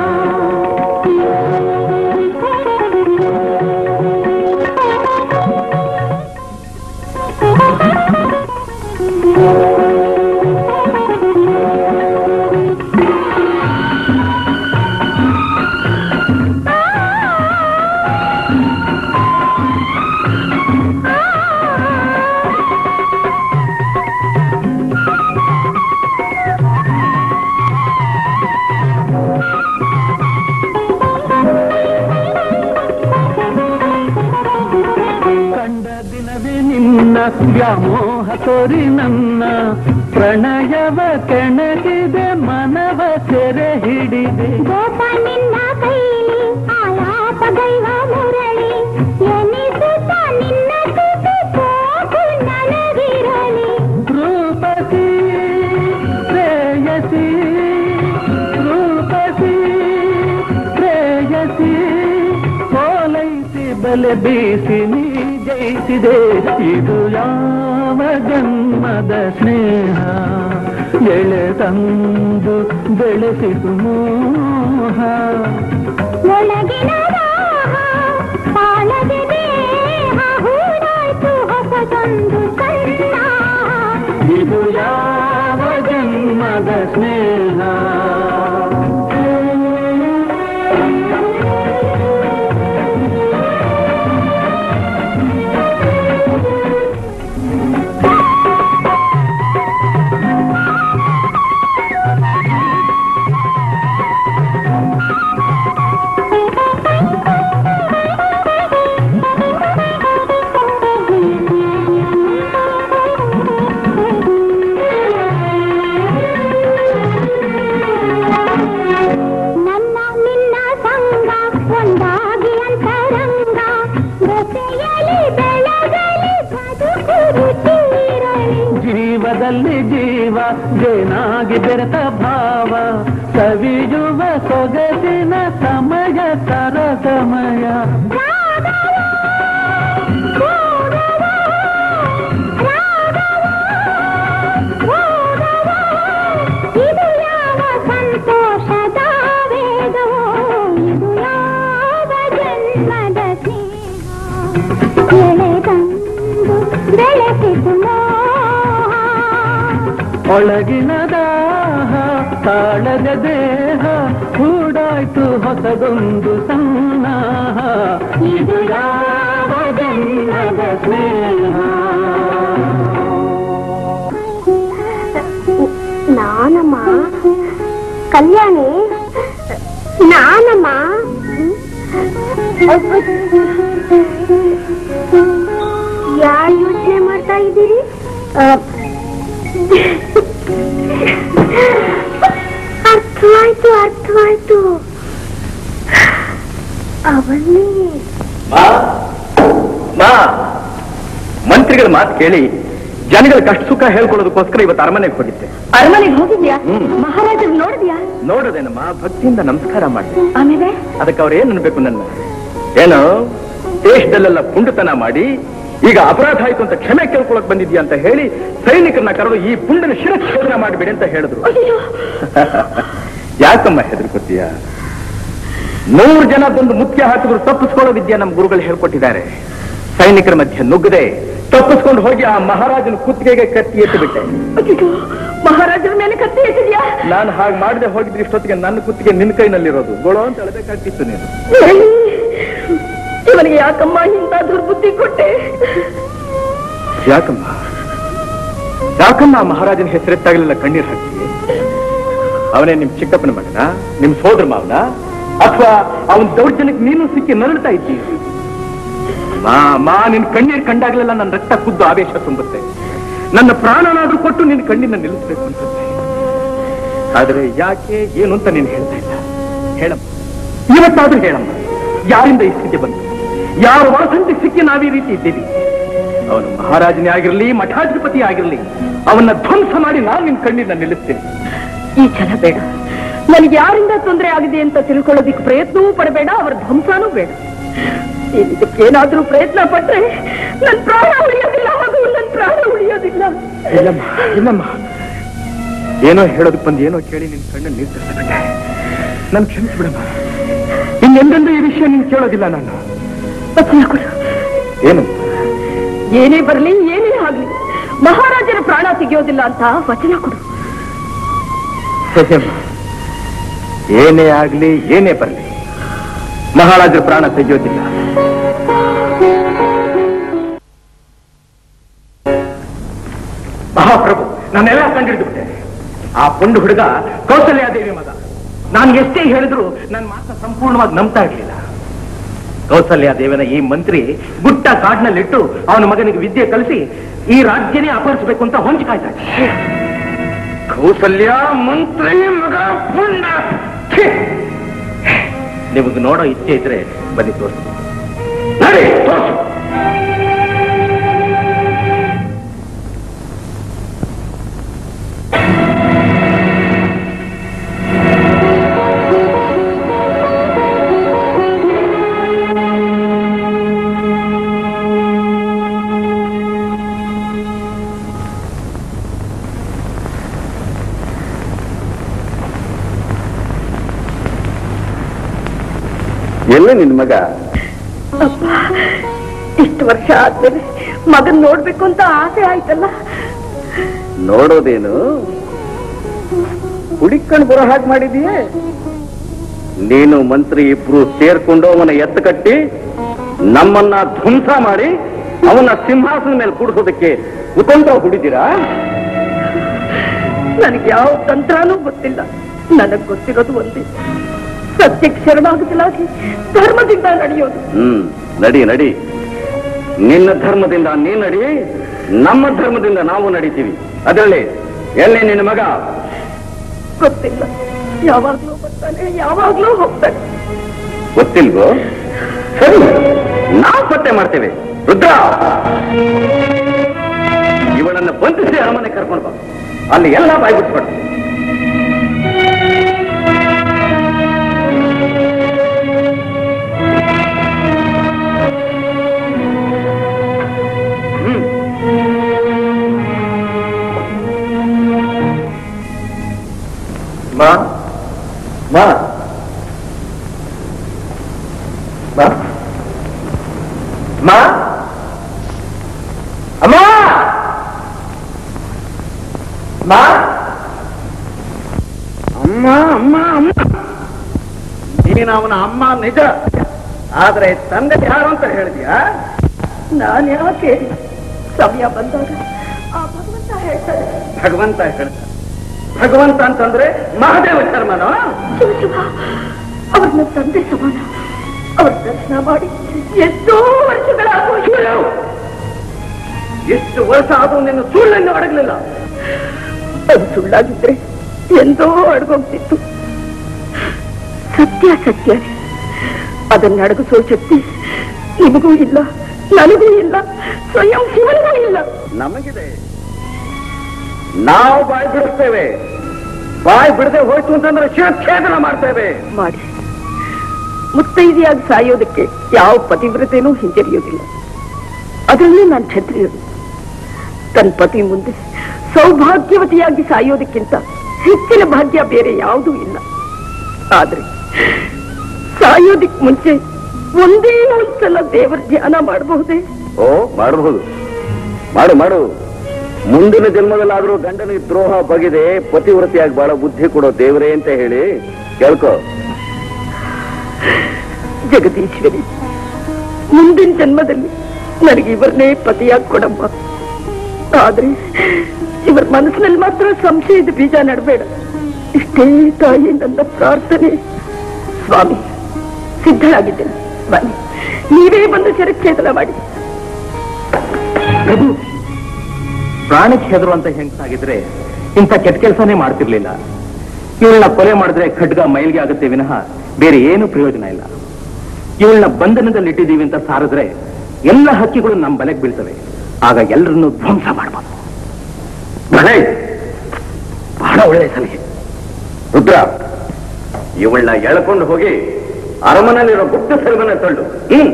ಕಂಡ ದಿನವೇ ನಿನ್ನ ವ್ಯಾಮೋಹ ತೋರಿ ನನ್ನ ಪ್ರಣಯವ ಕೆಣಕಿದೆ ಮನವ ಸೆರೆ ಹಿಡಿದೆ ಗೋಪ ನಿನ್ನ ಕೈಲಿ ಆಲಾಪ ಗೈವ ಮುರಳಿ ಎನಿಸುತ್ತ ನಿನ್ನ ತುಟಿ ಸೋಕು ನನಗಿರಲಿ ರೂಪಸಿ ಪ್ರೇಯಸಿ ರೂಪಸಿ ಪ್ರೇಯಸಿ ಕೋಲೈಸಿ ಬಲೆ ಬೀಸಿ ನೀ ಜಯಿಸಿದೆ ಇದು ಯಾವ ಜನ್ಮದ ಸ್ನೇಹ ಎಳೆ ತಂದು ಬೆಳೆಸಿತು ಮೋಹ ಒಳಗಿನ ದಾಹ ತಾಳದ ದೇಹ ಹೂಡಾಯ್ತು ಹೊಸದೊಂದು ಸಣ್ಣ ಇದು ಯಾವ ಜನ್ಮದ ಸ್ನೇಹ ಮನದಲ್ಲಿ ಜೀವ ಜೇನಾಗಿ ಬೆರೆತ ಭಾವ ಸವಿಯುವ ಸೊಗಸಿನ ಸಮಯ ತರ ಸಮಯ ಇದು ಯಾವ ಸಂತೋಷದ ವೇಗವೋ ಇದು ಯಾವ ಜನ್ಮದ ಸ್ನೇಹ ಎಳೆದಂದು ಬೆಳೆಸಿತು ಮೋಹ ಒಳಗಿನ ದಾಹ ತಾಳದ ದೇಹ ಹೂಡಾಯ್ತು ಹೊಸದೊಂದು ಸನ್ನಾಹ ಇದು ಯಾವ ಜನ್ಮದ ಸ್ನೇಹ ನಾನಮ್ಮ ಕಲ್ಯಾಣಿ ನಾನಮ್ಮ ಯಾರು ಯೋಚನೆ ಮಾಡ್ತಾ ಇದ್ದೀರಿ ಅರ್ಥವಾಯ್ತು ಅರ್ಥವಾಯ್ತು ಅವನ್ನೇ ಮಾ ಮಂತ್ರಿಗಳ ಮಾತು ಕೇಳಿ ಜನಗಳ ಕಷ್ಟ ಸುಖ ಹೇಳ್ಕೊಳ್ಳೋದಕ್ಕೋಸ್ಕರ ಇವತ್ತು ಅರಮನೆಗೆ ಹೋಗಿದ್ದೆ ಅರಮನೆಗೆ ಹೋಗಿದ್ಯಾ ಹ್ಮ್. ಮಹಾರಾಜರು ನೋಡಿದ್ಯಾ ನೋಡೋದೇನಮ್ಮ ಭಕ್ತಿಯಿಂದ ನಮಸ್ಕಾರ ಮಾಡಿ ಆಮೇಲೆ ಅದಕ್ಕೆ ಅವ್ರು ಏನ್ ಅನ್ಬೇಕು ನನ್ನ ಏನು ದೇಶದಲ್ಲೆಲ್ಲ ಪುಂಡತನ ಮಾಡಿ ಈಗ ಅಪರಾಧ ಆಯ್ತು ಅಂತ ಕ್ಷಮೆ ಕೇಳ್ಕೊಳಕ್ ಬಂದಿದ್ಯಾ ಅಂತ ಹೇಳಿ ಸೈನಿಕರನ್ನ ಕರೆದು ಈ ಪುಂಡನ ಶಿರಚ್ಛೇದನ ಮಾಡಿಬಿಡಿ ಅಂತ ಹೇಳಿದ್ರು ಯಾಕಮ್ಮ ಹೆದರ್ಕೋತೀಯ ನೂರು ಜನ ಬಂದು ಮುಖ್ಯ ಹಾಕಿದ್ರು ತಪ್ಪಿಸ್ಕೊಳ್ಳೋ ವಿದ್ಯೆ ನಮ್ಮ ಗುರುಗಳು ಹೇಳ್ಕೊಟ್ಟಿದ್ದಾರೆ ಸೈನಿಕರ ಮಧ್ಯೆ ನುಗ್ಗದೆ ತಪ್ಪಿಸ್ಕೊಂಡು ಹೋಗಿ ಆ ಮಹಾರಾಜನ ಕುತ್ತಿಗೆಗೆ ಕತ್ತಿ ಎತ್ತು ಬಿಟ್ಟೆ ಅಯ್ಯೋ, ಮಹಾರಾಜರ ಮೇಲೆ ಕತ್ತಿ ಎತ್ತಿದ್ಯಾ ನಾನು ಹಾಗೆ ಮಾಡದೆ ಹೋಗಿದ್ರೆ ಇಷ್ಟೊತ್ತಿಗೆ ನನ್ನ ಕುತ್ತಿಗೆ ನಿನ್ನ ಕೈನಲ್ಲಿರೋದು ಗೋಳೋ ಅಂತ ಹೇಳಬೇಕಾಗಿತ್ತು ನೀನು ಇವನಿಗೆ ಯಾಕಮ್ಮ ಇಂಥ ದುರ್ಬುದ್ಧಿ ಕೊಟ್ಟೆ ಯಾಕಮ್ಮ ಯಾಕಮ್ಮ ಆ ಮಹಾರಾಜನ ಹೆಸರೆತ್ತಾಗಲಿಲ್ಲ ಕಣ್ಣೀರ್ ಹಾಕಿ ಅವನೇ ನಿಮ್ ಚಿಕ್ಕಪ್ಪನ ಮಗನ ನಿಮ್ ಸೋದರ ಮಾವನ ಅಥವಾ ಅವನ ದೌರ್ಜನ್ಯಕ್ಕೆ ನೀನು ಸಿಕ್ಕಿ ನರಳ್ತಾ ಇದ್ದೀಯ ಮಾ ಮಾ ನಿನ್ ಕಣ್ಣೀರ್ ಕಂಡಾಗ್ಲೆಲ್ಲ ನನ್ನ ರಕ್ತ ಕುದ್ದು ಆವೇಶ ತುಂಬುತ್ತೆ ನನ್ನ ಪ್ರಾಣನಾದ್ರೂ ಕೊಟ್ಟು ನಿನ್ ಕಣ್ಣಿನ ನಿಲ್ಲಿಸ್ಬೇಕು ಅನ್ಸುತ್ತೆ ಆದ್ರೆ ಯಾಕೆ ಏನು ಅಂತ ನೀನು ಹೇಳ್ತಾ ಇಲ್ಲ ಹೇಳಮ್ಮ ಇವತ್ತಾದ್ರೂ ಹೇಳಮ್ಮ ಯಾರಿಂದ ಈ ಸ್ಥಿತಿ ಬಂತು ಯಾರ ಒಳಸಂತಿ ಸಿಕ್ಕಿ ನಾವ್ ಈ ರೀತಿ ಇದ್ದೀವಿ ಅವನು ಮಹಾರಾಜನೇ ಆಗಿರ್ಲಿ ಮಠಾಧಿಪತಿ ಆಗಿರ್ಲಿ ಅವನ್ನ ಧ್ವಂಸ ಮಾಡಿ ನಾನು ನಿನ್ ಕಣ್ಣಿನ ನಿಲ್ಲಿಸ್ತೇನೆ ಈ ಛಲ ಬೇಡ ನನಗೆ ಯಾರಿಂದ ತೊಂದರೆ ಆಗಿದೆ ಅಂತ ತಿಳ್ಕೊಳ್ಳೋದಿಕ್ಕೆ ಪ್ರಯತ್ನವೂ ಪಡಬೇಡ ಅವರ ಧ್ವಂಸನೂ ಬೇಡ ನೀನ್ ಇದಕ್ಕೇನಾದ್ರೂ ಪ್ರಯತ್ನ ಪಟ್ರೆ ನನ್ ಪ್ರಾಣ ಉಳಿಯೋದಿಲ್ಲ ಹಾಗೂ ನನ್ ಪ್ರಾಣ ಉಳಿಯೋದಿಲ್ಲ ಇಲ್ಲಮ್ಮ ಇಲ್ಲಮ್ಮ ಏನೋ ಹೇಳೋದಕ್ಕೆ ಬಂದು ಏನೋ ಕೇಳಿ ನಿನ್ ಕಣ್ಣನ್ನು ನೀರು ತರಿಸ್ಬಿಟ್ಟೆ ನನ್ ಕ್ಷಮಿಸ್ಬಿಡಮ್ಮ ಇನ್ನೆಂದೆಂದೂ ಈ ವಿಷಯ ನೀನ್ ಕೇಳೋದಿಲ್ಲ ನಾನು ವಚನ ಕೊಡು ಏನು ಏನೇ ಬರಲಿ ಏನೇ ಆಗ್ಲಿ ಮಹಾರಾಜರ ಪ್ರಾಣ ತೆಗೆಯೋದಿಲ್ಲ ಅಂತ ವಚನ ಕೊಡು ಸತ್ಯಮ್ಮ ಏನೇ ಆಗ್ಲಿ ಏನೇ ಬರಲಿ ಮಹಾರಾಜರ ಪ್ರಾಣ ತೆಗೆಯೋದಿಲ್ಲ ಮಹಾಪ್ರಭು ನಾನೆಲ್ಲ ಕಂಡಿಡಿದು ಬಿಟ್ಟೆ ಆ ಪುಂಡು ಹುಡುಗ ಕೌಸಲ್ಯಾದೇವಿ ಮಗ ನಾನು ಎಷ್ಟೇ ಹೇಳಿದ್ರು ನನ್ನ ಮಾತನ್ನ ಸಂಪೂರ್ಣವಾಗಿ ನಂಬ್ತಾ ಇರ್ಲಿಲ್ಲ ಕೌಸಲ್ಯಾದೇವನ ಈ ಮಂತ್ರಿ ಗುಟ್ಟ ಕಾಡಿನಲ್ಲಿಟ್ಟು ಅವನ ಮಗನಿಗೆ ವಿದ್ಯೆ ಕಲಿಸಿ ಈ ರಾಜ್ಯನೇ ಅಪಹರಿಸಬೇಕು ಅಂತ ಹೊಂಚ್ ಕಾಯ್ತಾ ಇದ್ದ. ಕೌಸಲ್ಯ ಮಂತ್ರಿ ಮಗ ಪುಂಡ ಛೀ! ನಿಮಗೆ ನೋಡೋ ಇಚ್ಛೆ ಇದ್ರೆ ಬನ್ನಿ ತೋರಿಸಿ ನಡಿ ತೋರಿಸು ಎಲ್ಲ ನಿನ್ ಮಗ ಅಪ್ಪ ಇಷ್ಟು ವರ್ಷ ಆದ್ಮೇಲೆ ಮಗನ್ ನೋಡ್ಬೇಕು ಅಂತ ಆಸೆ ಆಯ್ತಲ್ಲ ನೋಡೋದೇನು ಹುಡಿಕೊಂಡು ಬರೋ ಹಾಗೆ ಮಾಡಿದೀಯೇ ನೀನು ಮಂತ್ರಿ ಇಬ್ರು ಸೇರ್ಕೊಂಡು ಅವನ ಎತ್ತು ಕಟ್ಟಿ ನಮ್ಮನ್ನ ಧ್ವಂಸ ಮಾಡಿ ಅವನ ಸಿಂಹಾಸನ ಮೇಲೆ ಕೂಡಿಸೋದಕ್ಕೆ ಕುತಂತ್ರ ಹುಡಿದಿರಾ ನನಗೆ ಯಾವ ತಂತ್ರನೂ ಗೊತ್ತಿಲ್ಲ ನನಗ್ ಗೊತ್ತಿರೋದು ಒಂದೇ ಸತ್ಯಕ್ಕೆ ಶರಣಾಗುತ್ತಲಾಗಿ ಧರ್ಮದಿಂದ ನಡೆಯೋದು ಹ್ಮ್ ನಡಿ ನಡಿ ನಿನ್ನ ಧರ್ಮದಿಂದ ನೀನ್ ನಡಿ ನಮ್ಮ ಧರ್ಮದಿಂದ ನಾವು ನಡೀತೀವಿ ಅದರಲ್ಲಿ ಎಲ್ಲಿ ನಿನ್ನ ಮಗ ಗೊತ್ತಿಲ್ಲ ಯಾವಾಗ್ಲೂ ಬರ್ತಾನೆ ಯಾವಾಗ್ಲೂ ಹೋಗ್ತಾನೆ ಗೊತ್ತಿಲ್ವೋ ಸರಿ ನಾವು ಪತ್ತೆ ಮಾಡ್ತೇವೆ ರುದ್ರ ಇವಳನ್ನು ಬಂಧಿಸಿ ಜಲ್ದಿ ಅರಮನೆ ಕರ್ಕೊಂಡು ಬಾ ಅಲ್ಲಿ ಎಲ್ಲ ಬಾಯಿ ಬಿಟ್ಬಿಡು ಮಾ ಮಾ ಮಾ ಮಾ ಅಮ್ಮ ಮಾ ಅಮ್ಮ ಅಮ್ಮ ಅಮ್ಮ ನೀನು ಅವನ ಅಮ್ಮ ನಿಜ ಆದ್ರೆ ತಂದೆ ಯಾರು ಅಂತ ಹೇಳಿದ್ಯಾ ನಾನು ಯಾಕೆ ಸಮಯ ಬಂದಾಗ ಆ ಭಗವಂತ ಹೇಳ್ತಾರೆ ಭಗವಂತ ಹೇಳ್ತಾರೆ ಭಗವಂತ ಅಂತಂದ್ರೆ ಮಹಾದೇವ ಶರ್ಮನೋ ಶಿವ ಶಿವ ಅವ್ರ ನನ್ನ ತಂದೆ ಸಮಾನ ಅವ್ರ ದರ್ಶನ ಮಾಡಿ ಎಷ್ಟೋ ವರ್ಷಗಳಾಗೋಯ್ತು ಎಷ್ಟು ವರ್ಷ ಆದ್ರೂ ನಿನ್ನ ಸುಳ್ಳನ್ನು ಅಡಗಲಿಲ್ಲ ಅದು ಸುಳ್ಳಾಗಿದ್ರೆ ಎಂದೋ ಅಡಗೋಗ್ತಿತ್ತು ಸತ್ಯ ಸತ್ಯ ಅದನ್ನ ಅಡಗಿಸೋ ಶಕ್ತಿ ನಿಮಗೂ ಇಲ್ಲ ನನಗೂ ಇಲ್ಲ ಸ್ವಯಂ ಶಿವನಿಗೂ ಇಲ್ಲ ನಮಗಿದೆ ನಾವು ಬಾಯಿ ಬಿಡಿಸ್ತೇವೆ ಬಾಯಿ ಬಿಡದೆ ಹೋಯ್ತು ಅಂತಂದ್ರೆ ಶಿವಚ್ಛೇದನ ಮಾಡ್ತೇವೆ ಮಾಡಿ ಮುತ್ತೈದೆಯಾಗಿ ಸಾಯೋದಕ್ಕೆ ಯಾವ ಪತಿವ್ರತೆನೂ ಹಿಂಜರಿಯೋದಿಲ್ಲ ಅದರಲ್ಲೂ ನಾನು ಕ್ಷತ್ರಿಯರು ತನ್ನ ಪತಿ ಮುಂದೆ ಸೌಭಾಗ್ಯವತಿಯಾಗಿ ಸಾಯೋದಕ್ಕಿಂತ ಹೆಚ್ಚಿನ ಭಾಗ್ಯ ಬೇರೆ ಯಾವುದೂ ಇಲ್ಲ ಆದ್ರೆ ಸಾಯೋದಕ್ ಮುಂಚೆ ಒಂದೇ ಒಂದ್ಸಲ ದೇವರ ಧ್ಯಾನ ಮಾಡಬಹುದೇ ಓ ಮಾಡಬಹುದು ಮಾಡು ಮಾಡು ಮುಂದಿನ ಜನ್ಮದಲ್ಲಾದ್ರೂ ಗಂಡನಿಗೆ ದ್ರೋಹ ಬಗೆದೆ ಪತಿವ್ರತಿಯಾಗಿ ಬಹಳ ಬುದ್ಧಿ ಕೊಡೋ ದೇವರೇ ಅಂತ ಹೇಳಿ ಕೇಳ್ಕೊ ಜಗದೀಶ್ವರಿ ಮುಂದಿನ ಜನ್ಮದಲ್ಲಿ ನನಗೆ ಇವರನ್ನೇ ಪತಿಯಾಗಿ ಕೊಡಮ್ಮ ಆದ್ರೆ ಇವರ ಮನಸ್ಸಿನಲ್ಲಿ ಮಾತ್ರ ಸಂಶಯದ ಬೀಜ ನಡಬೇಡ ಇಷ್ಟೇ ತಾಯಿ ನನ್ನ ಪ್ರಾರ್ಥನೆ ಸ್ವಾಮಿ ಸಿದ್ಧರಾಗಿದ್ದೇನೆ ಬನ್ನಿ ನೀವೇ ಬಂದು ಶಿರಚ್ಛೇದನ ಮಾಡಿ ಪ್ರಭು ಪ್ರಾಣಕ್ಕೆ ಹೆದರುವಂತ ಹೆಂಗಸಾಗಿದ್ರೆ ಇಂಥ ಕೆಟ್ಟ ಕೆಲಸನೇ ಮಾಡ್ತಿರ್ಲಿಲ್ಲ ಇವಳನ್ನ ಕೊಲೆ ಮಾಡಿದ್ರೆ ಖಡ್ಗ ಮೈಲ್ಗೆ ಆಗುತ್ತೆ ವಿನಃ ಬೇರೆ ಏನು ಪ್ರಯೋಜನ ಇಲ್ಲ ಇವಳನ್ನ ಬಂಧನದಲ್ಲಿ ಇಟ್ಟಿದ್ದೀವಿ ಅಂತ ಸಾರಿದ್ರೆ ಎಲ್ಲ ಹಕ್ಕಿಗಳು ನಮ್ಮ ಬಲೆಗೆ ಬೀಳ್ತವೆ ಆಗ ಎಲ್ಲರನ್ನು ಧ್ವಂಸ ಮಾಡಬಹುದು ಭಲೆ ಬಹಳ ಒಳ್ಳೆ ಸಲಹೆ ರುದ್ರ ಇವಳನ್ನ ಎಳ್ಕೊಂಡು ಹೋಗಿ ಅರಮನೆಯಲ್ಲಿರೋ ಗುಪ್ತ ಸೆಲ್ವನ ತಳ್ಳು ಹ್ಮ್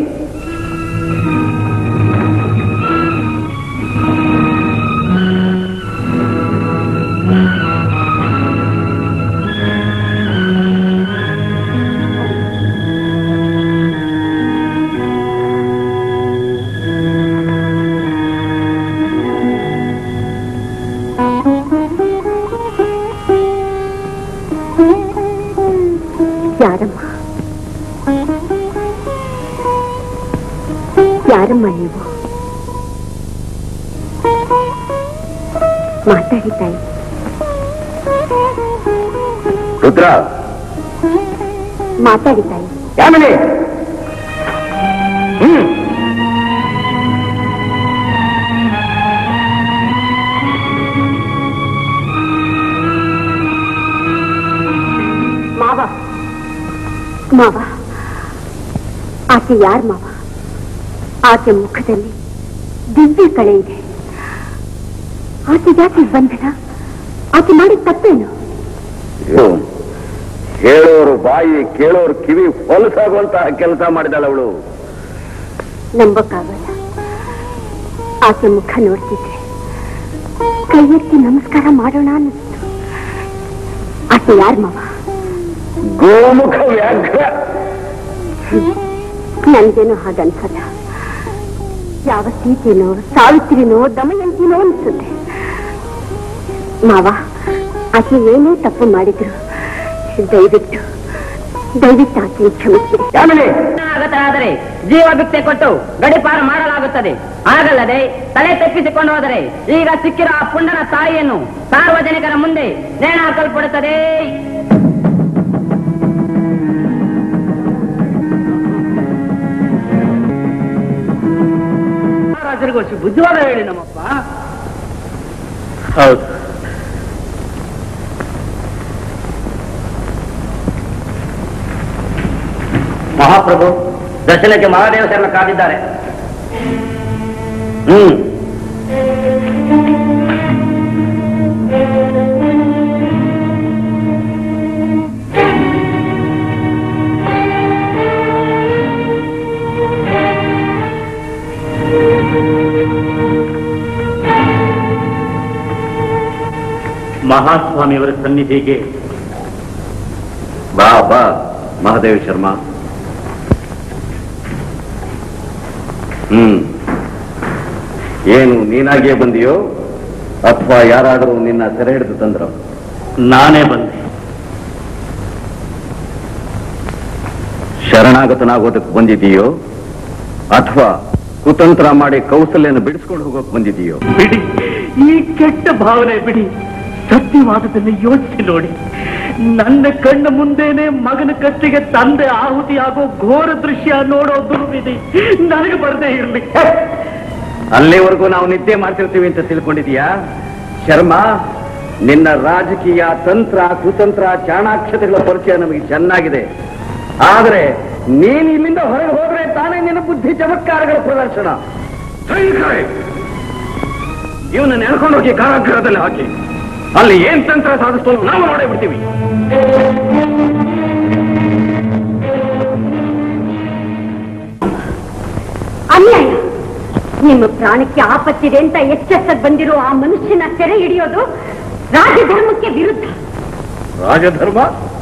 ಯಾರಮ್ಮ ಯಾರಮ್ಮ ನೀವು ಮಾತಾಡಿ ತಾಯಿ ರುದ್ರ ಮಾತಾಡಿ ತಾಯಿ ಯಾಮಿನಿ ಹ್ಮ್ ಮಾವ ಮಾವ ಆಕೆ ಯಾರ್ ಮಾವ ಆಕೆ ಮುಖದಲ್ಲಿ ದಿವ್ಯ ಕಳೆ ಇದೆ ಆಕೆ ಯಾಕೆ ಬಂಧನ ಆಕೆ ಮಾಡಿದ ತಪ್ಪೇನು ಇದು ಹೇಳೋರು ಬಾಯಿ ಕೇಳೋರು ಕಿವಿ ಹೊಲಸಾಗುವಂತಹ ಕೆಲಸ ಮಾಡಿದಾಳ ಅವಳು ನಂಬಕ್ಕಾಗಲ್ಲ ಆಕೆ ಮುಖ ನೋಡ್ತಿದ್ರೆ ಕೈ ಎತ್ತಿ ನಮಸ್ಕಾರ ಮಾಡೋಣ ಅನ್ನಿಸ್ತು ಆಕೆ ಯಾರ್ ಮಾವ ಗೋಮುಖ ವ್ಯಾಘ್ರ ನನ್ಗೇನು ಹಾಗನ್ಸಲ್ಲ ಯಾವ ಸೀತೆನೋ ಸಾವಿತ್ರಿನೋ ದಮಯಂತಿನೋ ಅನ್ಸುತ್ತೆ ಮಾವ ಆಕೆ ಏನೇ ತಪ್ಪು ಮಾಡಿದ್ರು ದಯವಿಟ್ಟು ದಯವಿಟ್ಟು ಆಕೆ ಕ್ಷಮಿಸಿರಿ ಯಾಮಿನಿ ಆಗತ್ತಾದರೆ ಜೀವ ಭಿಕ್ಷೆ ಕೊಟ್ಟು ಗಡಿಪಾರು ಮಾಡಲಾಗುತ್ತದೆ ಆಗಲ್ಲದೆ ತಲೆ ತಪ್ಪಿಸಿಕೊಂಡು ಹೋದರೆ ಈಗ ಸಿಕ್ಕಿರೋ ಆ ಪುಂಡನ ತಾಯಿಯನ್ನು ಸಾರ್ವಜನಿಕರ ಮುಂದೆ ನೇಣ ಹಾಕಲ್ಪಡುತ್ತದೆ ರಾಜರಿಗೋಸಿ ಬುದ್ಧಿವಾದ ಹೇಳಿ ನಮ್ಮಪ್ಪ ಹೌದು ಮಹಾಪ್ರಭು ದರ್ಶನಕ್ಕೆ ಮಹಾದೇವ ಶರಣ ಕಾದಿದ್ದಾರೆ ಹ್ಮ್ ಮಹಾಸ್ವಾಮಿಯವರ ಸನ್ನಿಧಿಗೆ ಬಾ ಬಾ ಮಹಾದೇವ ಶರ್ಮಾ ಹ್ಮ್ ಏನು ನೀನಾಗಿಯೇ ಬಂದಿಯೋ ಅಥವಾ ಯಾರಾದರೂ ನಿನ್ನ ಸೆರೆ ಹಿಡಿದು ತಂದ್ರು ನಾನೇ ಬಂದೆ ಶರಣಾಗತನಾಗೋದಕ್ಕೆ ಬಂದಿದೀಯೋ ಅಥವಾ ಕುತಂತ್ರ ಮಾಡಿ ಕೌಸಲ್ಯನ ಬಿಡಿಸ್ಕೊಂಡು ಹೋಗೋಕ್ ಬಂದಿದೀಯೋ ಬಿಡಿ ಈ ಕೆಟ್ಟ ಭಾವನೆ ಬಿಡಿ ಸತ್ಯವಾದದಲ್ಲಿ ಯೋಚಿಸಿ ನೋಡಿ ನನ್ನ ಕಣ್ಣ ಮುಂದೆನೆ ಮಗನ ಕತ್ತಿಗೆ ತಂದೆ ಆಹುತಿಯಾಗೋ ಘೋರ ದೃಶ್ಯ ನೋಡೋ ದುರ್ವಿಧಿ ನನಗೆ ಬರದೇ ಇರಲಿ ಅಲ್ಲಿವರೆಗೂ ನಾವು ನಿದ್ದೆ ಮಾಡ್ತಿರ್ತೀವಿ ಅಂತ ತಿಳ್ಕೊಂಡಿದೀಯಾ ಶರ್ಮಾ ನಿನ್ನ ರಾಜಕೀಯ ತಂತ್ರ ಕುತಂತ್ರ ಚಾಣಾಕ್ಷತೆಗಳ ಪರಿಚಯ ನಮಗೆ ಚೆನ್ನಾಗಿದೆ ಆದರೆ ನೀನು ಇಲ್ಲಿಂದ ಹೊರಗೆ ಹೋದ್ರೆ ತಾನೇ ನಿನ್ನ ಬುದ್ಧಿ ಚಮತ್ಕಾರಗಳ ಪ್ರದರ್ಶನ ಇವನನ್ನ ಎಳ್ಕೊಂಡು ಹೋಗಿ ಕಾರಾಗೃಹದಲ್ಲಿ ಹಾಕಿ ಅಲ್ಲಿ ಏನ್ ತಂತ್ರ ಸಾಧಿಸ್ತಾನೋ ನಾವು ನೋಡೇ ಬಿಡ್ತೀವಿ ಅನ್ಯಾಯ ನಿಮ್ಮ ಪ್ರಾಣಕ್ಕೆ ಆಪತ್ತಿದೆ ಅಂತ ಎಚ್ಚೆತ್ತ ಬಂದಿರೋ ಆ ಮನುಷ್ಯನ ಸೆರೆ ಹಿಡಿಯೋದು ರಾಜಧರ್ಮಕ್ಕೆ ವಿರುದ್ಧ ರಾಜಧರ್ಮ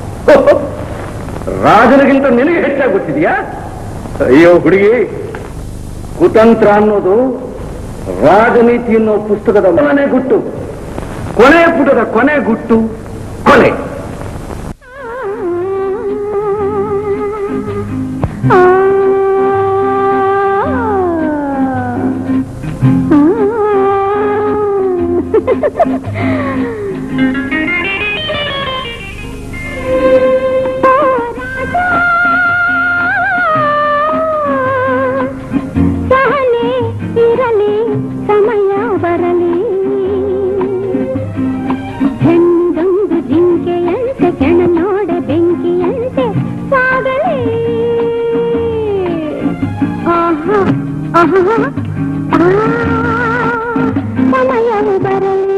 ರಾಜನಿಗಿಂತ ನಿನಗೆ ಹೆಚ್ಚಾಗಿ ಗೊತ್ತಿದೆಯಾ ಅಯ್ಯೋ ಹುಡುಗಿ ಕುತಂತ್ರ ಅನ್ನೋದು ರಾಜನೀತಿ ಅನ್ನೋ ಪುಸ್ತಕದ ಕೊನೆ ಗುಟ್ಟು ಕೊನೆ ಪುಟದ ಕೊನೆ ಗುಟ್ಟು ಕೊನೆ ಸಹನೆ ಇರಲಿ ಸಮಯ ಬರಲಿ ಹೆಣ್ಣೊಂದು ಜಿಂಕೆಯಂತೆ ಕೆಣ ನೋಡ ಬೆಂಕಿಯಂತೆ ಸಾಗಲಿ ಆಹಾ ಆಹಾ ಆ, ಸಮಯವು ಬರಲಿ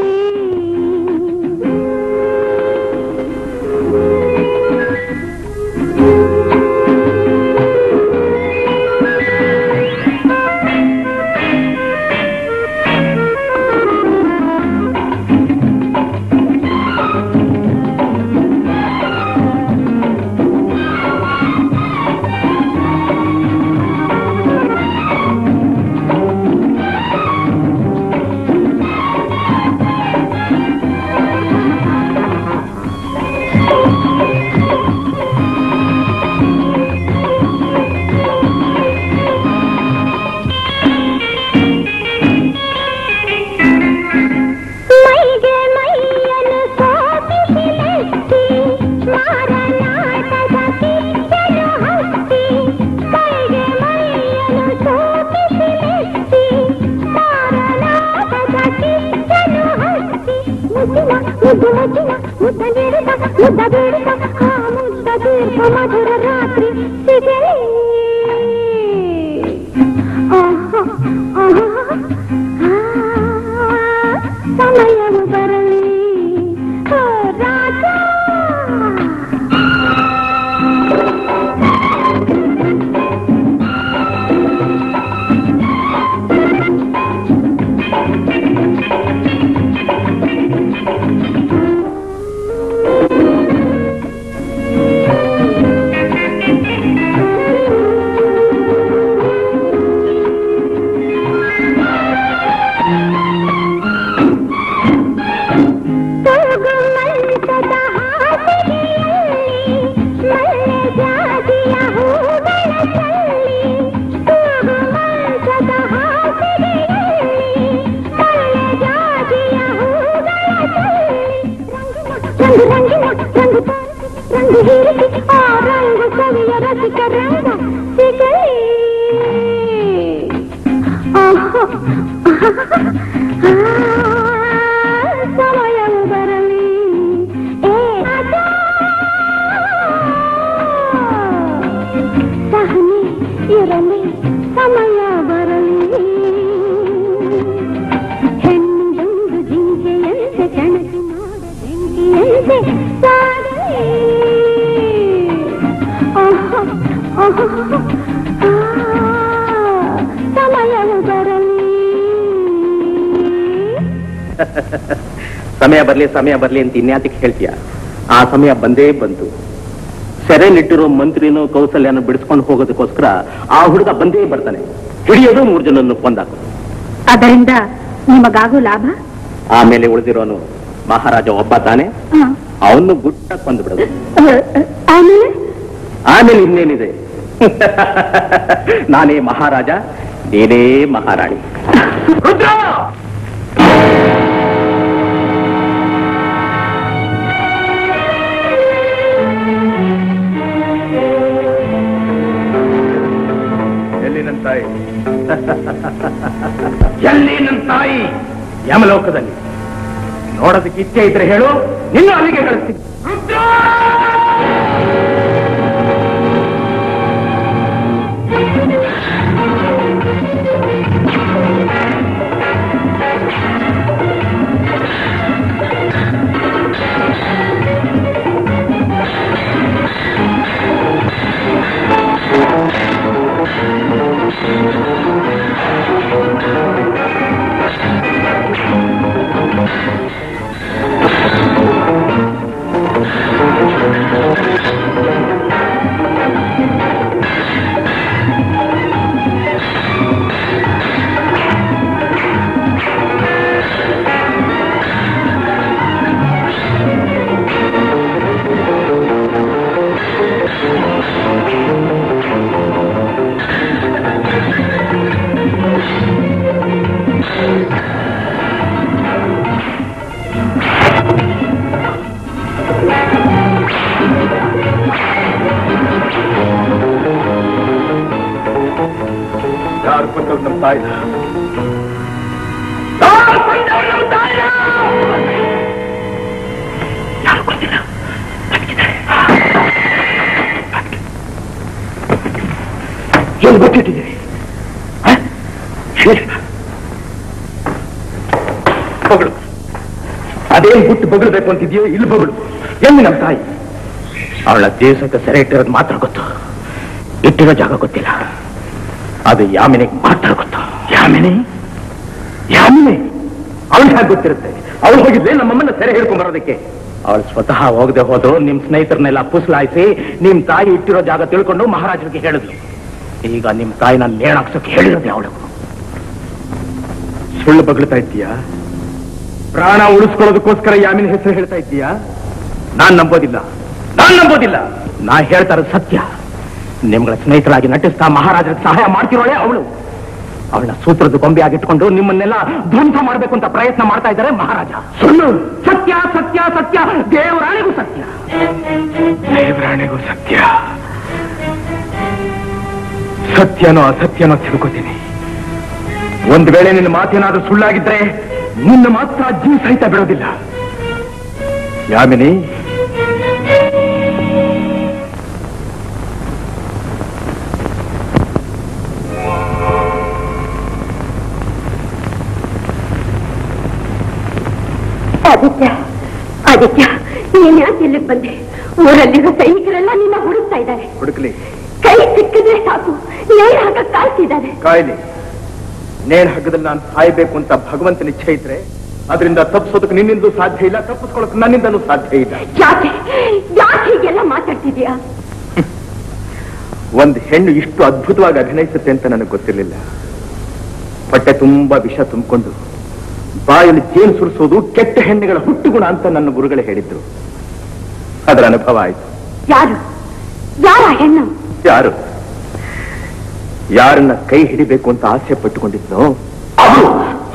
ಮೈಗೆ ಮೈಯನ್ನು ಸೋಪಿಸಿ ಮೆಚ್ಚಿ ಮಾರನಾಟದ ಕಿಚ್ಚನು ಹಚ್ಚಿ ಮೈಗೆ ಮೈಯನ್ನು ಸೋಪಿಸಿ ಮೆಚ್ಚಿ ಮಾರನಾಟದ ಕಿಚ್ಚನು ಹಚ್ಚಿ ಮುದ್ದಿನ ಮುದ್ದು ಮುದ್ದಿನ ಮುದ್ದ ನೀಡಿದ ಮುದ್ದ ಬೀಡಿದ ಆ ಮುದ್ದ ದೀರ್ಘ ಮಧುರ ರಾತ್ರಿ ಸಿಗಲಿ ಆಹಾ ಆಹಾ ಸಮಯವು ಬರಲಿ ಓ ರಾಜ ತೂಗು ಮಂಚದ ಹಾಸಿಗೆಯಲ್ಲಿ ಮಲ್ಲೆ ಜಾತಿಯ ಹೂಗಳ ಚಲ್ಲಿ ತೂಗು ಮಂಚದ ಹಾಸಿಗೆಯಲ್ಲಿ ಮಲ್ಲೆ ಜಾತಿಯ ಹೂಗಳ ಚಲ್ಲಿ ರಂಗು ರಂಗಿನ ರಂಗು ತೋರಿಸಿ ರಂಗು ಹೀರಿಸಿ ಆ ರಂಗು ಕವಿಯ ರಸಿಕ ರಂಗ ಸಿಗಲಿ ಆಹಾ ಸಮಯವು ಬರಲಿ ಏ ರಾಜ ಸಹನೆ ಇರಲಿ ಸಮಯ ಬರಲಿ ಹೆಣ್ಣೊಂದು ಜಿಂಕೆಯಂತೆ ಕೆಣಕಿ ನೋಡ ಬೆಂಕಿಯಂತೆ ಸಾಗಲಿ ಆಹಾ, ಆಹಾ, ಆ, ಸಮಯವು ಬರಲಿ ಸಮಯ ಬರ್ಲಿ ಸಮಯ ಬರ್ಲಿ ಅಂತ ಇನ್ಯಾತಕ್ಕೆ ಹೇಳ್ತೀಯ ಆ ಸಮಯ ಬಂದೇ ಬಂತು ಸೆರೆಲಿಟ್ಟಿರೋ ಮಂತ್ರಿನೂ ಕೌಸಲ್ಯನ ಬಿಡಿಸ್ಕೊಂಡು ಹೋಗೋದಕ್ಕೋಸ್ಕರ ಆ ಹುಡುಗ ಬಂದೇ ಬರ್ತಾನೆ ಹಿಡಿಯೋದು ಮೂರು ಜನನ್ನು ಕೊಂದಾಕೋದು ಅದರಿಂದ ನಿಮಗಾಗೋ ಲಾಭ ಆಮೇಲೆ ಉಳಿದಿರೋನು ಮಹಾರಾಜ ಒಬ್ಬ ತಾನೆ ಅವನು ಗುಟ್ಟ ಕೊಂದು ಬಿಡೋದು ಆಮೇಲೆ ಆಮೇಲೆ ಇನ್ನೇನಿದೆ ನಾನೇ ಮಹಾರಾಜ ನೀನೇ ಮಹಾರಾಣಿ ರುದ್ರ ಎಲ್ಲಿ ನನ್ನ ತಾಯಿ ಎಲ್ಲಿ ನನ್ನ ತಾಯಿ ಯಮಲೋಕದಲ್ಲಿ ನೋಡೋದಕ್ಕೆ ಇಚ್ಛೆ ಇದ್ರೆ ಹೇಳು ನಿನ್ನ ಅಲ್ಲಿಗೆ ಕಳಿಸ್ತೀನಿ ಯಾರು ಕೊಂದವ್ರು ನಮ್ಮ ತಾಯಿ ಯಾರು ಕೊಂದವ್ರು ನಮ್ಮ ತಾಯಿನ? ಯಾರು ಕೊಂದಿಲ್ಲ ಏನು ಗೊತ್ತಿಟ್ಟಿದ್ದೀರಿ ಹ? ಹೇಳಿ ಬಗಳು ಅದೇನ್ ಬಿಟ್ಟು ಬಗಳ್ಬೇಕು ಅಂತಿದ್ಯೋ ಇಲ್ಲಿ ಬಗಳು ಎಲ್ಲಿ ನಮ್ಮ ತಾಯಿ ಅವಳ ದೇಶಕ್ಕೆ ಸೆರೆ ಇಟ್ಟಿರೋದು ಮಾತ್ರ ಗೊತ್ತು ಇಟ್ಟಿರೋ ಜಾಗ ಗೊತ್ತಿಲ್ಲ ಅದು ಯಾಮಿನಿಗೆ ಮಾತ್ರ ಗೊತ್ತು ಯಾಮಿನಿ ಯಾಮಿನಿ ಅವಳು ಹೇಗೆ ಗೊತ್ತಿರುತ್ತೆ ಅವಳು ಹೋಗಿದ್ಲೆ ನಮ್ಮಮ್ಮನ್ನ ಸೆರೆ ಹಿಡ್ಕೊಂಡ್ ಬರೋದಕ್ಕೆ ಅವಳು ಸ್ವತಃ ಹೋಗದೆ ಹೋದ್ರು ನಿಮ್ ಸ್ನೇಹಿತರನ್ನೆಲ್ಲ ಪುಸ್ಲಾಯಿಸಿ ನಿಮ್ ತಾಯಿ ಇಟ್ಟಿರೋ ಜಾಗ ತಿಳ್ಕೊಂಡು ಮಹಾರಾಜರಿಗೆ ಹೇಳಿದ್ಲು ಈಗ ನಿಮ್ ತಾಯಿನ ನೇಣಾಕ್ಸೋಕೆ ಹೇಳಿರೋದೆ ಅವಳು ಸುಳ್ಳು ಬಗ್ಳ್ತಾ ಇದ್ದೀಯಾ ಪ್ರಾಣ ಉಳಿಸ್ಕೊಳ್ಳೋದಕ್ಕೋಸ್ಕರ ಯಾಮಿನ ಹೆಸರು ಹೇಳ್ತಾ ಇದ್ದೀಯಾ ನಾನ್ ನಂಬೋದಿಲ್ಲ ನಾನ್ ನಂಬೋದಿಲ್ಲ ನಾ ಹೇಳ್ತಾ ಇರೋದು ಸತ್ಯ ನಿಮ್ಗಳ ಸ್ನೇಹಿತರಾಗಿ ನಟಿಸ್ತಾ ಮಹಾರಾಜರಿಗೆ ಸಹಾಯ ಮಾಡ್ತಿರೋಳೆ ಅವಳು ಅವಳನ್ನ ಸೂತ್ರದ ಗೊಂಬೆಯಾಗಿಟ್ಕೊಂಡು ನಿಮ್ಮನ್ನೆಲ್ಲ ಧ್ವಂಸ ಮಾಡಬೇಕು ಅಂತ ಪ್ರಯತ್ನ ಮಾಡ್ತಾ ಇದ್ದಾರೆ ಮಹಾರಾಜ ಸುಳ್ಳು ಸತ್ಯ ಸತ್ಯ ಸತ್ಯ ದೇವರಾಣಿಗೂ ಸತ್ಯ ದೇವರಾಣಿಗೂ ಸತ್ಯ ಸತ್ಯನೋ ಅಸತ್ಯನೋ ತಿಳ್ಕೊತೀನಿ ಒಂದ್ ವೇಳೆ ನಿನ್ನ ಮಾತೇನಾದ್ರೂ ಸುಳ್ಳಾಗಿದ್ರೆ ನಿನ್ನ ಮಾತ್ರ ಜೀವ ಸಹಿತ ಬಿಡೋದಿಲ್ಲ ಯಾಮಿನಿ ಆದಿತ್ಯ ಆದಿತ್ಯ ನೀನ್ ಯಾಕೆ ಇಲ್ಲಿಗೆ ಬಂದೆ ಊರಲ್ಲಿರೋ ಸೈನಿಕರೆಲ್ಲ ನಿನ್ನ ಹುಡುಕ್ತಾ ಇದ್ದಾರೆ ಹುಡುಕ್ಲಿ ಕೈ ಸಿಕ್ಕಿದ್ರೆ ಸಾಕು ನೇರ ಹಾಕ ಕಾಯ್ತಿದ್ದಾರೆ ಕಾಯ್ಲಿ ನೇಣ್ ಹಗ್ಗದಲ್ಲಿ ನಾನು ಸಾಯ್ಬೇಕು ಅಂತ ಭಗವಂತನ ಇಚ್ಛೆ ಇದ್ರೆ ಅದರಿಂದ ತಪ್ಪಿಸೋದಕ್ಕೆ ನಿನ್ನಿಂದಲೂ ಸಾಧ್ಯ ಇಲ್ಲ ತಪ್ಪಿಸ್ಕೊಳ್ಳೋಕೆ ನನ್ನಿಂದಲೂ ಸಾಧ್ಯ ಇಲ್ಲ ಯಾಕೆ ಯಾಕೆ ಹೀಗೆಲ್ಲ ಮಾತಾಡ್ತಿದ್ಯಾ ಒಂದು ಹೆಣ್ಣು ಇಷ್ಟು ಅದ್ಭುತವಾಗಿ ಅಭಿನಯಿಸುತ್ತೆ ಅಂತ ನನಗೆ ಗೊತ್ತಿರಲಿಲ್ಲ ಹೊಟ್ಟೆ ತುಂಬಾ ವಿಷ ತುಂಬಿಕೊಂಡು ಬಾಯಲ್ಲಿ ಜೇನು ಸುರಿಸೋದು ಕೆಟ್ಟ ಹೆಣ್ಣುಗಳ ಹುಟ್ಟುಗುಣ ಅಂತ ನನ್ನ ಗುರುಗಳೇ ಹೇಳಿದ್ರು ಅದರ ಅನುಭವ ಆಯ್ತು ಯಾರು ಯಾರ ಹೆಣ್ಣು ಯಾರು ಯಾರನ್ನ ಕೈ ಹಿಡಿಬೇಕು ಅಂತ ಆಸೆ ಪಟ್ಟುಕೊಂಡಿದ್ನೋ ಅವಳು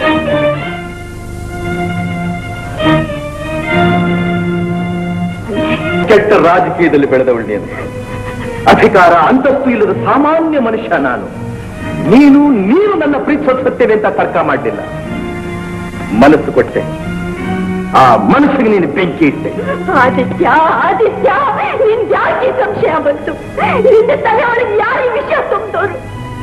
ಕೆಟ್ಟ ರಾಜಕೀಯದಲ್ಲಿ ಬೆಳೆದವಳು ನೀನು ಅಧಿಕಾರ ಅಂತಸ್ತು ಇಲ್ಲದ ಸಾಮಾನ್ಯ ಮನುಷ್ಯ ನಾನು ನೀನು ನೀನು ನನ್ನ ಪ್ರೀತಿಸೋತ್ತೇವೆ ಅಂತ ತರ್ಕ ಮಾಡಲಿಲ್ಲ ಮನಸ್ಸು ಕೊಟ್ಟೆ ಆ ಮನಸ್ಸಿಗೆ ನೀನು ಬೆಂಕಿ ಇಟ್ಟೆ ಆದಿತ್ಯ ಆದಿತ್ಯ ನಿನ್ ಯಾಕೆ ಸಂಶಯ ಬಂತು ನಿನ್ನ ತಲೆ ಒಳಗೆ ಯಾರು ಈ ವಿಷಯ ತುಂಬಿದವರು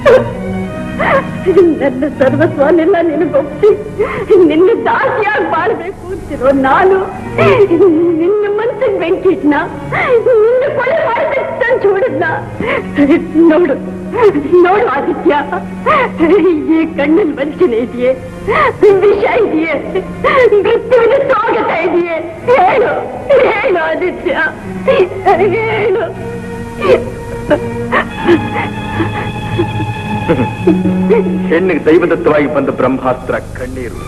ನನ್ನ ಸರ್ವಸ್ವನೆಲ್ಲ ನಿನಗೊಪ್ಸಿ ನಿನ್ನ ದಾಸಿಯಾಗಿ ಬಾಳ್ಬೇಕು ಅಂತಿರೋ ನಾನು ನಿನ್ನ ಮನಸ್ಸಿಗೆ ಬೆಂಕಿ ಇಟ್ನ ನಿನ್ನ ಕೊಲೆ ಮಾಡಿದ చూడದ್ನ ನೋಡು ನೋಡು ಆದಿತ್ಯ ಈ ಕಣ್ಣಲ್ಲಿ ವಂಚನೆ ಇದೆಯೇ ವಿಷ ಇದೆಯೇ ಮೃತ್ಯುವಿನ ಸ್ವಾಗತ ಇದೆಯೇ ಹೇಳು ಹೇಳು ಆದಿತ್ಯ ಹೇಳು ಹೆಣ್ಣಿಗೆ ದೈವದತ್ತವಾಗಿ ಬಂದ ಬ್ರಹ್ಮಾಸ್ತ್ರ ಕಣ್ಣೀರು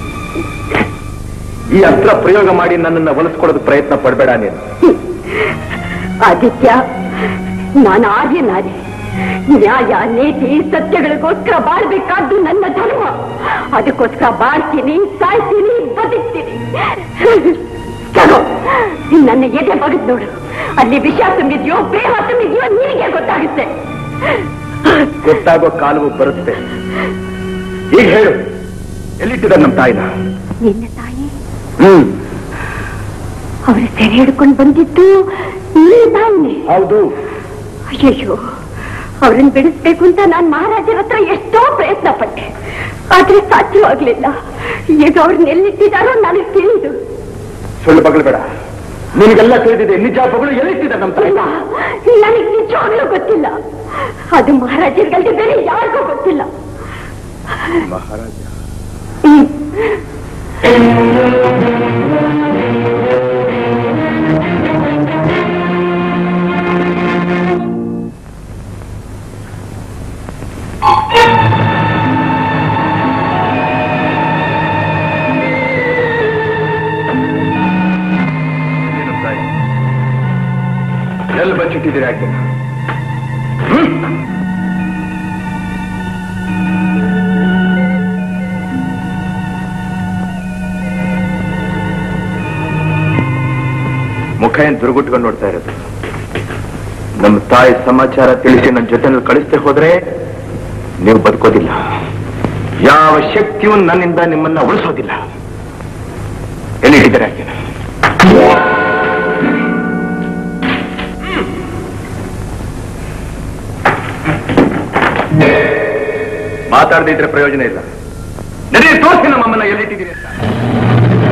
ಈ ಅಸ್ತ್ರ ಪ್ರಯೋಗ ಮಾಡಿ ನನ್ನನ್ನ ಒಲಿಸ್ಕೊಳ್ಳೋದು ಪ್ರಯತ್ನ ಪಡಬೇಡ ನೀನು ಆದಿತ್ಯ ನಾನು ಆರ್ಯ ನಾರಿ ನ್ಯಾಯ ನೀತಿ ಸತ್ಯಗಳಿಗೋಸ್ಕರ ಬಾಳ್ಬೇಕಾದ್ದು ನನ್ನ ಧರ್ಮ ಅದಕ್ಕೋಸ್ಕರ ಬಾಳ್ತೀನಿ ಸಾಯ್ತೀನಿ ಬದುಕ್ತೀನಿ ತಗೋ ನನ್ನ ಎದೆ ಬಗದ್ ನೋಡು ಅಲ್ಲಿ ವಿಷ ತುಂಬಿದ್ಯೋ ಪ್ರೇಮ ತುಂಬಿದ್ಯೋ ನಿನಗೆ ಗೊತ್ತಾಗುತ್ತೆ ಗೊತ್ತಾಗೋ ಕಾಲವು ಬರುತ್ತೆ ಈಗ ಹೇಳು ಎಲ್ಲಿಟ್ಟಿದ್ದಾರೆ ನಮ್ಮ ತಾಯಿನ ನಿನ್ನ ತಾಯಿ ಹ್ಮ್ ಅವರು ಸೆರೆ ಹಿಡ್ಕೊಂಡು ಬಂದಿದ್ದು ಈ ತಾಯಿನೇ ಹೌದು ಅಯ್ಯಯ್ಯೋ ಅವ್ರನ್ನ ಬಿಡಿಸ್ಬೇಕು ಅಂತ ನಾನ್ ಮಹಾರಾಜರ ಹತ್ರ ಎಷ್ಟೋ ಪ್ರಯತ್ನ ಪಟ್ಟೆ ಆದ್ರೆ ಸಾಧ್ಯವಾಗ್ಲಿಲ್ಲ ಈಗ ಅವ್ರನ್ನ ಎಲ್ಲಿಟ್ಟಿದ್ದಾರೋ ನನಗೆ ತಿಳಿದು ಸುಳ್ಳು ಬಗಲ್ಬೇಡ ನಿನಗೆಲ್ಲ ತಿಳಿದಿದೆ ನಿಜ ಬಗಳು ಎಲ್ಲಿಟ್ಟಿದ್ದಾರೆ ನಮ್ಮ ತಾಯಿ ಇಲ್ಲ ನನಗೆ ನಿಜವಾಗ್ಲೂ ಗೊತ್ತಿಲ್ಲ ಅದು ಮಹಾರಾಜರಿಗಲ್ದೆ ಬೇರೆ ಯಾರಿಗೂ ಗೊತ್ತಿಲ್ಲ ಮಹಾರಾಜ ಹ್ಮ್. ಏನು ತಾಯಿ ಎಲ್ಲಿ ಬಚ್ಚಿಟ್ಟಿದ್ದೀರಿ ಯಾಕೆ ಮುಖ ಏನ್ ದುರ್ಗುಟ್ಕೊಂಡು ನೋಡ್ತಾ ಇರೋದು ನಮ್ಮ ತಾಯಿ ಸಮಾಚಾರ ತಿಳಿಸಿ ನನ್ನ ಜೊತೆನಲ್ಲಿ ಕಳಿಸ್ದೆ ಹೋದ್ರೆ ನೀವು ಬದುಕೋದಿಲ್ಲ ಯಾವ ಶಕ್ತಿಯೂ ನನ್ನಿಂದ ನಿಮ್ಮನ್ನ ಉಳಿಸೋದಿಲ್ಲ ಎಲ್ಲಿಟ್ಟಿದ್ದಾರೆ ಯಾಕೆ ಮಾತಾಡದೇ ಇದ್ರೆ ಪ್ರಯೋಜನ ಇಲ್ಲ ನಡಿ ತೋರಿಸಿ ನಮ್ಮಮ್ಮನ್ನ ಎಲ್ಲಿಟ್ಟಿದ್ದೀರಿ ಅಂತ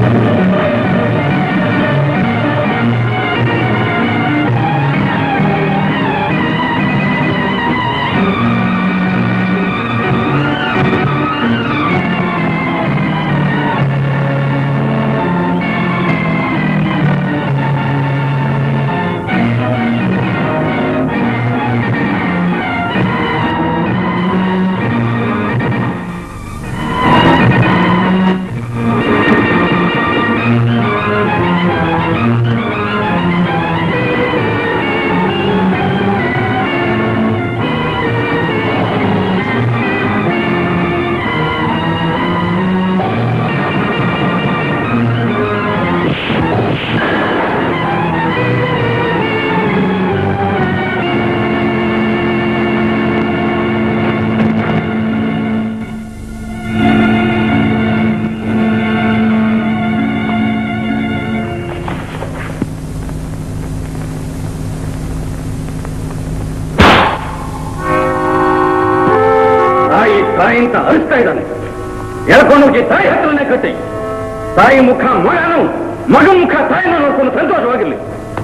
ತಾಯಿ ತಾಯಿ ಅಂತ ಅರಿಸ್ತಾ ಇದ್ದಾನೆ ಎಳ್ಕೊಂಡೋಗಿ ತಾಯಿ ಹತ್ರನೇ ಕಟ್ಟಿ ತಾಯಿ ಮುಖ ಮಗನು ಮಗ ಮುಖ ತಾಯಿನ ನೋಡ್ಕೊಂಡು ಸಂತೋಷವಾಗಿರ್ಲಿ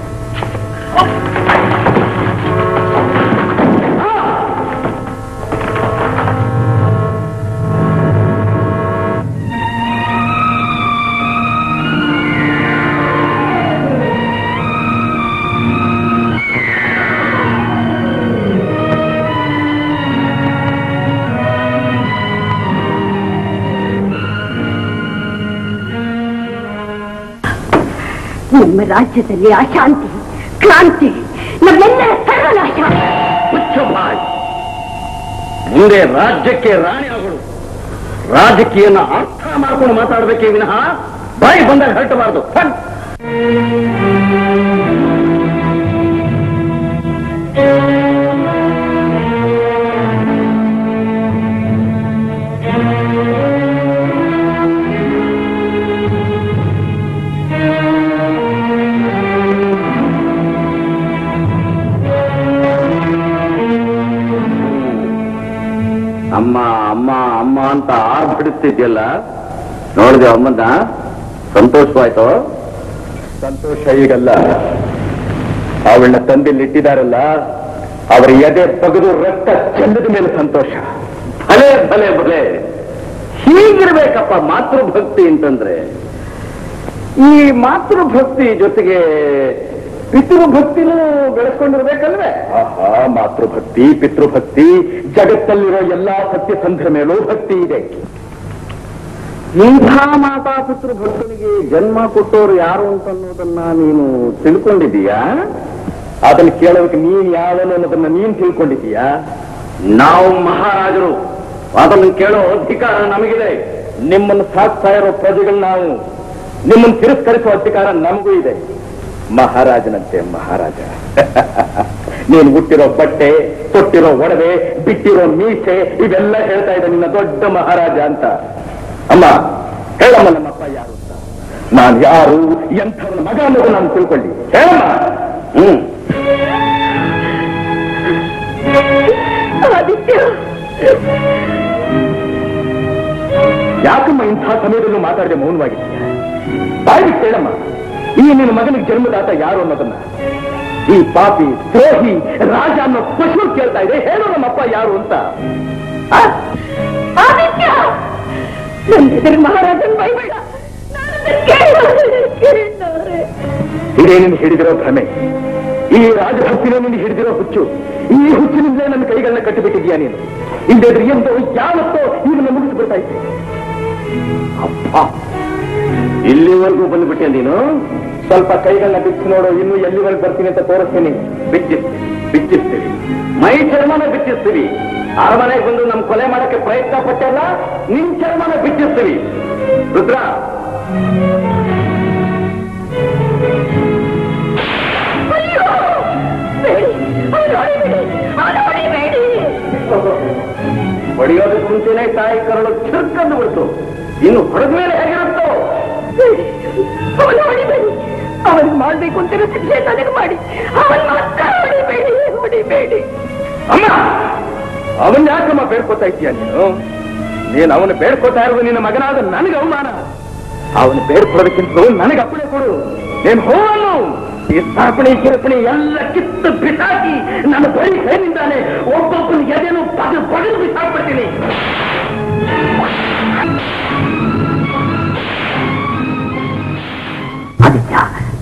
ನಮ್ಮ ರಾಜ್ಯದಲ್ಲಿ ಅಶಾಂತಿ ಕ್ರಾಂತಿ ನಮ್ಮೆಲ್ಲರ ಸರ್ವನಾಶ ಹುಚ್ಚು ಬಾಯ್ ಮುಂದೆ ರಾಜ್ಯಕ್ಕೆ ರಾಣಿ ಆಗೋಳು ರಾಜಕೀಯನ ಅರ್ಥ ಮಾಡ್ಕೊಂಡು ಮಾತಾಡ್ಬೇಕೇ ವಿನಃ ಬಾಯಿ ಬಂದಾಗ ಹರಟಬಾರದು ಫಟ್ ಅಮ್ಮ ಅಮ್ಮ ಅಮ್ಮ ಅಂತ ಆರ್ಬಿಡುತ್ತಿದ್ಯಲ್ಲ ನೋಡಿದೆ ಅಮ್ಮನ್ನ ಸಂತೋಷವಾಯ್ತು ಸಂತೋಷ ಈಗಲ್ಲ ಅವಳನ್ನ ತಂದೆಲ್ಲಿಟ್ಟಿದಾರಲ್ಲ ಅವರ ಎದೆ ಬಗದು ರಕ್ತ ಚೆಲ್ಲದ ಮೇಲೆ ಸಂತೋಷ ಭಲೆ ಭಲೆ ಭಲೆ ಹೀಗಿರ್ಬೇಕಪ್ಪ ಮಾತೃಭಕ್ತಿ ಅಂತಂದ್ರೆ ಈ ಮಾತೃಭಕ್ತಿ ಜೊತೆಗೆ ಪಿತೃಭಕ್ತಿನೂ ಬೆಳೆಸ್ಕೊಂಡಿರ್ಬೇಕಲ್ವೇ ಆಹಾ ಮಾತೃಭಕ್ತಿ ಪಿತೃಭಕ್ತಿ ಜಗತ್ತಲ್ಲಿರೋ ಎಲ್ಲಾ ಸತ್ಯಸಂಧರ ಮೇಲೂ ಭಕ್ತಿ ಇದೆ ಇಂಥ ಮಾತಾ ಪಿತೃಭಕ್ತನಿಗೆ ಜನ್ಮ ಕೊಟ್ಟೋರು ಯಾರು ಅಂತ ಅನ್ನೋದನ್ನ ನೀನು ತಿಳ್ಕೊಂಡಿದೀಯಾ ಅದನ್ನ ಕೇಳೋದಕ್ಕೆ ನೀನ್ ಯಾವನು ಅನ್ನೋದನ್ನ ನೀನ್ ತಿಳ್ಕೊಂಡಿದೀಯಾ ನಾವು ಮಹಾರಾಜರು ಅದನ್ನು ಕೇಳೋ ಅಧಿಕಾರ ನಮಗಿದೆ ನಿಮ್ಮನ್ನು ಸಾಕ್ತಾ ಇರೋ ಪ್ರಜೆಗಳು ನಾವು ನಿಮ್ಮನ್ನು ತಿರಸ್ಕರಿಸುವ ಅಧಿಕಾರ ನಮಗೂ ಇದೆ ಮಹಾರಾಜನಂತೆ ಮಹಾರಾಜ ನೀನು ಹುಟ್ಟಿರೋ ಬಟ್ಟೆ ತೊಟ್ಟಿರೋ ಒಡವೆ ಬಿಟ್ಟಿರೋ ಮೀಸೆ ಇವೆಲ್ಲ ಹೇಳ್ತಾ ಇದ್ದ ನಿನ್ನ ದೊಡ್ಡ ಮಹಾರಾಜ ಅಂತ ಅಮ್ಮ ಹೇಳಮ್ಮ ನಮ್ಮಪ್ಪ ಯಾರು ಅಂತ ನಾನು ಯಾರು ಎಂಥವನ ಮಗ ಅನ್ನೋದು ನಾನು ತಿಳ್ಕೊಳ್ಳಿ ಹೇಳಮ್ಮ ಹ್ಮ್ ಆದಿತ್ಯ ಯಾಕಮ್ಮ ಇಂಥ ಸಮಯದಲ್ಲೂ ಮಾತಾಡದೆ ಮೌನವಾಗಿದ್ದೀಯ ಬಾಯಿ ಹೇಳಮ್ಮ ಈ ನಿನ್ನ ಮಗನಿಗೆ ಜನ್ಮದಾತ ಯಾರು ಅನ್ನೋದನ್ನ ಈ ಪಾಪಿ ದ್ರೋಹಿ ರಾಜ ಅನ್ನೋ ಪಶು ಕೇಳ್ತಾ ಇದೆ ಹೇಳು ನಮ್ಮಪ್ಪ ಯಾರು ಅಂತ ಆ? ಆದಿತ್ಯ ನನ್ನ ಎದುರು ಮಹಾರಾಜನ್ ಬೈಬೇಡ ನಾನು ಕೇಳಿದ್ದಾರೆ ಇದೇ ನಿನ್ನ ಹಿಡಿದಿರೋ ಭ್ರಮೆ ಈ ರಾಜಭಕ್ತಿನೇ ನಿನ್ನ ಹಿಡಿದಿರೋ ಹುಚ್ಚು ಈ ಹುಚ್ಚಿನಿಂದಲೇ ನನ್ನ ಕೈಗಳನ್ನ ಕಟ್ಟಿಬಿಟ್ಟಿದ್ಯಾ ನೀನು ಇಲ್ಲದ್ರೆ ಎಂದೋ ಯಾವತ್ತೋ ಇವನ್ನ ಮುಗಿಸ್ಬಿಡ್ತಾ ಇದ್ದೆ ಅಪ್ಪ ಇಲ್ಲಿವರೆಗೂ ಬಂದ್ಬಿಟ್ಟೆ ನೀನು ಸ್ವಲ್ಪ ಕೈಗಳನ್ನ ಬಿಚ್ಚಿ ನೋಡು ಇನ್ನು ಎಲ್ಲಿವರೆಗೆ ಬರ್ತೀನಿ ಅಂತ ತೋರಿಸ್ತೀನಿ ಬಿಚ್ಚಿಸ್ತೀವಿ ಬಿಚ್ಚಿಸ್ತೀವಿ ಮೈ ಚರ್ಮನ ಬಿಚ್ಚಿಸ್ತೀವಿ ಅರಮನೆಗೆ ಬಂದು ನಮ್ ಕೊಲೆ ಮಾಡಕ್ಕೆ ಪ್ರಯತ್ನ ಪಟ್ಟಲ್ಲ ನಿನ್ ಚರ್ಮನ ಬಿಚ್ಚಿಸ್ತೀವಿ ರುದ್ರ ಅಯ್ಯೋ ಬೇಡಿ ಅವನು ಹೊಡಿಬೇಡಿ ಅವನು ಹೊಡಿಬೇಡಿ ಹೊಡೆಯೋದಕ್ಕೆ ಮುಂಚೆನೆ ತಾಯಿ ಕರಳು ಚಿರ್ಕಂದು ಬಿಡ್ತು ಇನ್ನು ಹೊಡೆದ ಮೇಲೆ ಹೇಗಿರುತ್ತೋ ಬೇಡಿ ಅವನು ಹೊಡಿಬೇಡಿ ಅವನು ಮಾಡ್ಬೇಕು ಅಂತಿರೋ ಶಿಕ್ಷೆ ನನಗೆ ಮಾಡಿ ಅವನ್ ಮಾತ್ರ ಹೊಡಿಬೇಡಿ ಹೊಡಿಬೇಡಿ ಅಮ್ಮ ಅವನ್ ಯಾಕಮ್ಮ ಬೇಡ್ಕೋತಾ ಇದ್ದೀಯ ನೀನು ನೀನು ಅವನು ಬೇಡ್ಕೋತಾ ಇರೋದು ನಿನ್ನ ಮಗನಾದ ನನಗೆ ಅವಮಾನ ಅವನು ಬೇಡ್ಕೊಡೋದಕ್ಕಿಂತ ನನಗೆ ಅಪ್ಪಣೆ ಕೊಡು ನೀನು ಹೋವನ್ನು ಈ ಸ್ಥಾಪನೆ ಕಿರಪಣೆ ಎಲ್ಲ ಕಿತ್ತು ಬಿಸಾಕಿ ನನ್ನ ಬರೀ ಕೈನಿಂದಾನೆ ಒಬ್ಬೊಬ್ಬನ ಎದೆನು ಪದ ಪಡೆದು ಬಿಸಾಕ್ಬಿಡ್ತೀನಿ ಆದಿತ್ಯ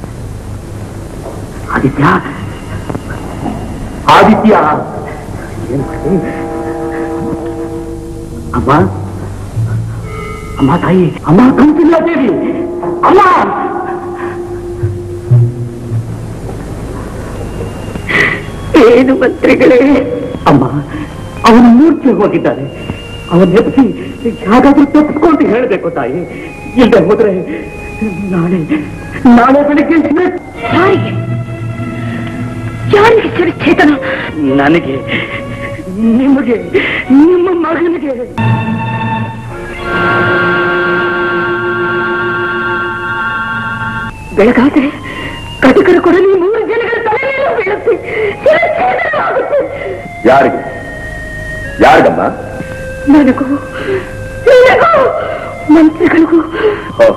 ಆದಿತ್ಯ ಆದಿತ್ಯ ಏನ್ ಮಾಡಿ ಅಮ್ಮ ಅಮ್ಮ ತಾಯಿ ಅಮ್ಮ ಕಂಪಿಲ್ಲ ದೇವಿ ಅಮ್ಮ ಏನು ಮಂತ್ರಿಗಳೇ ಅಮ್ಮ ಅವನ ಮೂರ್ಛೆ ಹೋಗಿದ್ದಾನೆ ಅವನ ಎಪ್ಸಿ ಹೇಗಾದ್ರೂ ತಪ್ಪಿಕೊಂಡು ಹೇಳಬೇಕು ತಾಯಿ ಇಲ್ಲದೆ ಹೋದ್ರೆ ನಾಳೆ ನಾಳೆ ಬೆಳಿಗ್ಗೆ ಯಾರಿಗೆ ಯಾರಿಗೆ ಸರಿ ಚೇತನ ನನಗೆ ನಿಮಗೆ ನಿಮ್ಮ ಮಗನಿಗೆ ಬೆಳಗಾದರೆ ಕಟಕರು ಕೊಡಲಿ ಮೂರು ಜನಗಳ ತಲೆ ಮೇಲೂ ಬೀಳುತ್ತೆ ಶಿರಚ್ಛೇದನವಾಗುತ್ತೆ. ಯಾರಿಗೆ ಯಾರಿಗಮ್ಮ ನನಗೂ ನಿನಗೂ ಮಂತ್ರಿಗಳಿಗೂ ಹೋ.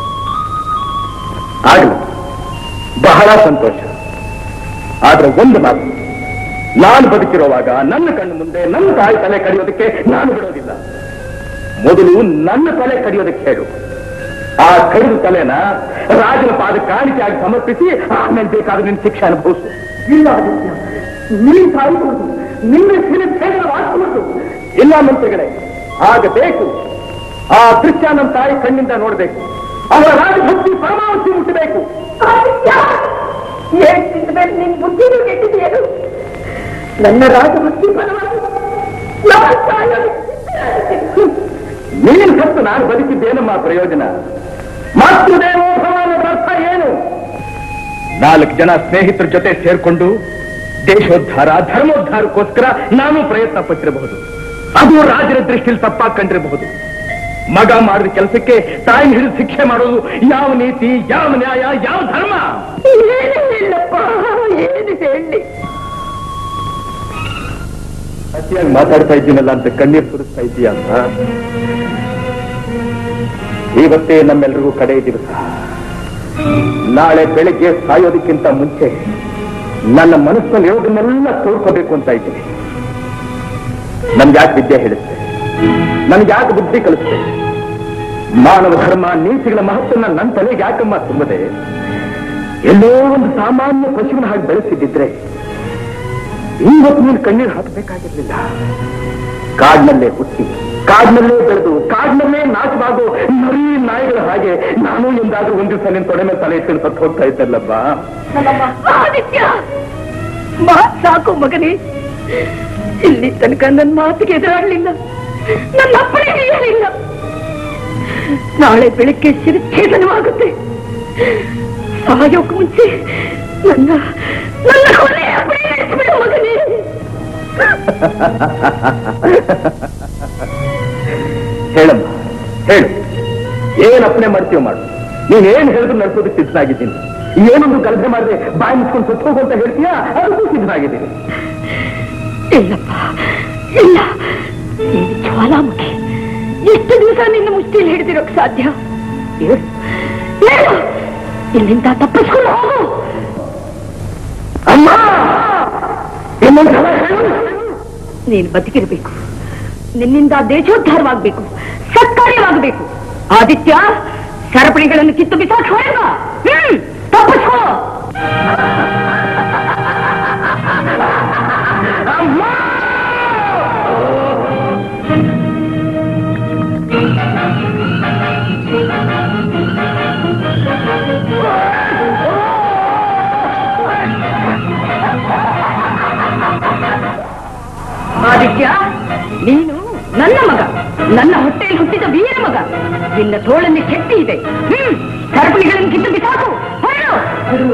ಆಗಲಿ ಬಹಳ ಸಂತೋಷ ಆದ್ರೆ ಒಂದು ಮಾತು ನಾನು ಬದುಕಿರುವಾಗ ನನ್ನ ಕಣ್ಣು ಮುಂದೆ ನನ್ನ ತಾಯಿ ತಲೆ ಕಡಿಯೋದಕ್ಕೆ ನಾನು ಬಿಡೋದಿಲ್ಲ ಮೊದಲು ನನ್ನ ತಲೆ ಕಡಿಯೋದಕ್ಕೆ ಹೇಳು ಆ ಕಡಿದ ತಲೆನ ರಾಜನ ಪಾದ ಕಾಣಿಕೆಯಾಗಿ ಸಮರ್ಪಿಸಿ ಆಮೇಲೆ ಬೇಕಾದ್ರೆ ನಿನ್ನ ಶಿಕ್ಷೆ ಅನುಭವಿಸು ಇಲ್ಲ ಆದಿತ್ಯ ನೀನ್ ಸಾಯ್ಬೋದು ನಿನ್ನ ಸಿರಿ ಭೇದವಾಗ್ಬೋದು ಇಲ್ಲ ಮಂತ್ರಿಗಳೇ ಆಗ ಬೇಕು ಆ ದೃಶ್ಯ ನಮ್ಮ ತಾಯಿ ಕಣ್ಣಿಂದ ನೋಡ್ಬೇಕು ಅವರ ರಾಜಭಕ್ತಿ ಪರಮಾವಧಿ ಮುಟ್ಟಬೇಕು ಹೇಳ್ತಿದ್ದ ಮೇಲೆ ನಿನ್ ಬುದ್ಧಿನೂ ಕೆಟ್ಟಿದೆಯೇನು ನನ್ನ ರಾಜಭಕ್ತಿ ಫಲವಾಗಿ ನಾನು ಸಾಯೋದು ನೀನ್ ಸತ್ತು ನಾನು ಬದುಕಿದ್ದೇನಮ್ಮ ಪ್ರಯೋಜನ ಮಾತೃದೇವೋ ಭವ ಅನ್ನೋದ್ರ ಅರ್ಥ ಏನು ನಾಲ್ಕು ಜನ ಸ್ನೇಹಿತರ ಜೊತೆ ಸೇರ್ಕೊಂಡು ದೇಶೋದ್ಧಾರ ಧರ್ಮೋದ್ಧಾರಕ್ಕೋಸ್ಕರ ನಾನು ಪ್ರಯತ್ನ ಪಟ್ಟಿರಬಹುದು ಅದು ರಾಜರ ದೃಷ್ಟಿಯಲ್ಲಿ ತಪ್ಪಾಗಿ ಕಂಡಿರಬಹುದು ಮಗ ಮಾಡಿದ ಕೆಲಸಕ್ಕೆ ತಾಯಿ ಹಿಡಿದು ಶಿಕ್ಷೆ ಮಾಡೋದು ಯಾವ ನೀತಿ ಯಾವ ನ್ಯಾಯ ಯಾವ ಧರ್ಮ ಏನು ಹೇಳಪ್ಪ ಏನು ಹೇಳಿ ಅತಿಯಾಗಿ ಮಾತಾಡ್ತಾ ಇದ್ದೀನಲ್ಲ ಅಂತ ಕಣ್ಣೀರು ಸುರಿಸ್ತಾ ಇದ್ದೀಯ ಅಂತ ಇವತ್ತೇ ನಮ್ಮೆಲ್ರಿಗೂ ಕಡೆ ದಿವಸ ನಾಳೆ ಬೆಳಿಗ್ಗೆ ಸಾಯೋದಕ್ಕಿಂತ ಮುಂಚೆ ನನ್ನ ಮನಸ್ಸಲ್ಲಿ ಇರೋದನ್ನೆಲ್ಲ ತೋರ್ಕೋಬೇಕು ಅಂತ ಇದ್ದೀನಿ ನನ್ಗೆ ಯಾಕೆ ವಿದ್ಯೆ ಹೇಳಿಸ್ತೆ ನನ್ಗೆ ಯಾಕೆ ಬುದ್ಧಿ ಕಲಿಸ್ತೆ ಮಾನವ ಧರ್ಮ ನೀತಿಗಳ ಮಹತ್ವನ ನನ್ನ ತಲೆಗೆ ಯಾಕಮ್ಮ ತುಂಬದೆ ಎಲ್ಲೋ ಒಂದು ಸಾಮಾನ್ಯ ಪಶುವಿನ ಹಾಗೆ ಬೆಳೆಸಿದ್ದಿದ್ರೆ ಇವತ್ತು ನೀನು ಕಣ್ಣೀರು ಹಾಕಬೇಕಾಗಿರ್ಲಿಲ್ಲ ಕಾಡಿನಲ್ಲೇ ಹುಟ್ಟಿ ಕಾಡಿನಲ್ಲೇ ಬೆಳೆದು ಕಾಡಿನಲ್ಲೇ ನಾಶವಾಗೋ ಮರಿ ನಾಯಿಗಳ ಹಾಗೆ ನಾನು ಎಂದಾದ್ರೂ ಒಂದು ದಿವಸ ನಿನ್ನ ತೊಡೆ ಮೇಲೆ ತಲೆ ಎತ್ತಿನ ಸತ್ತು ಹೋಗ್ತಾ ಇದ್ದಲ್ಲಬ್ಬ ಆದಿತ್ಯ ಮಾತ್ ಸಾಕು ಮಗನೇ ಇಲ್ಲಿ ತನಕ ನನ್ನ ಮಾತಿಗೆ ಎದುರಾಡ್ಲಿಲ್ಲ ನನ್ನ ಅಪ್ಪಣೆಗೆ ಹೇಳಿಲ್ಲ ನಾಳೆ ಬೆಳಿಗ್ಗೆ ಶಿರಚ್ಛೇದನವಾಗುತ್ತೆ ಸಾಯೋಕ್ ಮುಂಚೆ ನನ್ನ ನನ್ನ ಕೊನೆ ಅಪ್ಪಣೆ ನಡೆಸಿಬಿಡು ಮಗನೇ ಹೇಳಮ್ಮ ಹೇಳು ಏನ್ ಅಪ್ಪಣೆ ಮಾಡ್ತೀವ ಮಾಡು ನೀನೇನ್ ಹೇಳಿದ್ರು ನಡ್ಸೋದಕ್ಕೆ ಸಿದ್ಧನಾಗಿದ್ದೀನಿ ಏನೊಂದು ಗಲಭೆ ಮಾಡಿದ್ರೆ ಬಾಯಿ ಮುಚ್ಕೊಂಡು ಸತ್ತು ಹೋಗು ಅಂತ ಹೇಳ್ತೀಯಾ ಅದಕ್ಕೂ ಸಿದ್ಧನಾಗಿದ್ದೀನಿ ಇಲ್ಲಪ್ಪ ಇಲ್ಲ ನೀನು ಜ್ವಾಲಾಮುಖಿ ಎಷ್ಟು ದಿವಸ ನಿನ್ನ ಮುಷ್ಟಿಯಲ್ಲಿ ಹಿಡಿದಿರೋಕ್ ಸಾಧ್ಯ ಹೇಳು ಹೇಳು ಇಲ್ಲಿಂದ ತಪ್ಪಿಸ್ಕೊಂಡು ಹೋಗು ಅಮ್ಮ ಇನ್ನೊಂದ್ಸಲ ಹೇಳು ನೀನು ಬದುಕಿರ್ಬೇಕು ನಿನ್ನಿಂದ ದೇಶೋದ್ಧಾರವಾಗಬೇಕು ಸತ್ಕಾರ್ಯವಾಗಬೇಕು ಆದಿತ್ಯ ಸರಪಣಿಗಳನ್ನು ಕಿತ್ತು ಬಿಸಾಕಿ ಹೊರಗ ಹ್ಮ್ ತಪ್ಪಿಸ್ಕೋ ಆದಿತ್ಯ ನೀನು ನನ್ನ ಮಗ ನನ್ನ ಹೊಟ್ಟೆಯಲ್ಲಿ ಹುಟ್ಟಿದ ವೀರ ಮಗ ನಿನ್ನ ತೋಳಲ್ಲಿ ಶಕ್ತಿ ಇದೆ ಹ್ಮ್ ಸರಪಳಿಗಳನ್ನು ಕಿತ್ತು ಬಿಸಾಕು ಹೊರಡು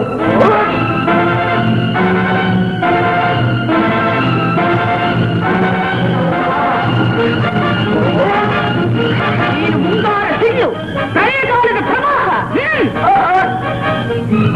ನೀನು ಮುಂಗಾರ ಸಿಳ್ಳು ಪ್ರಳಯಕಾಲದ ಪ್ರವಾಹ ಹ್ಮ್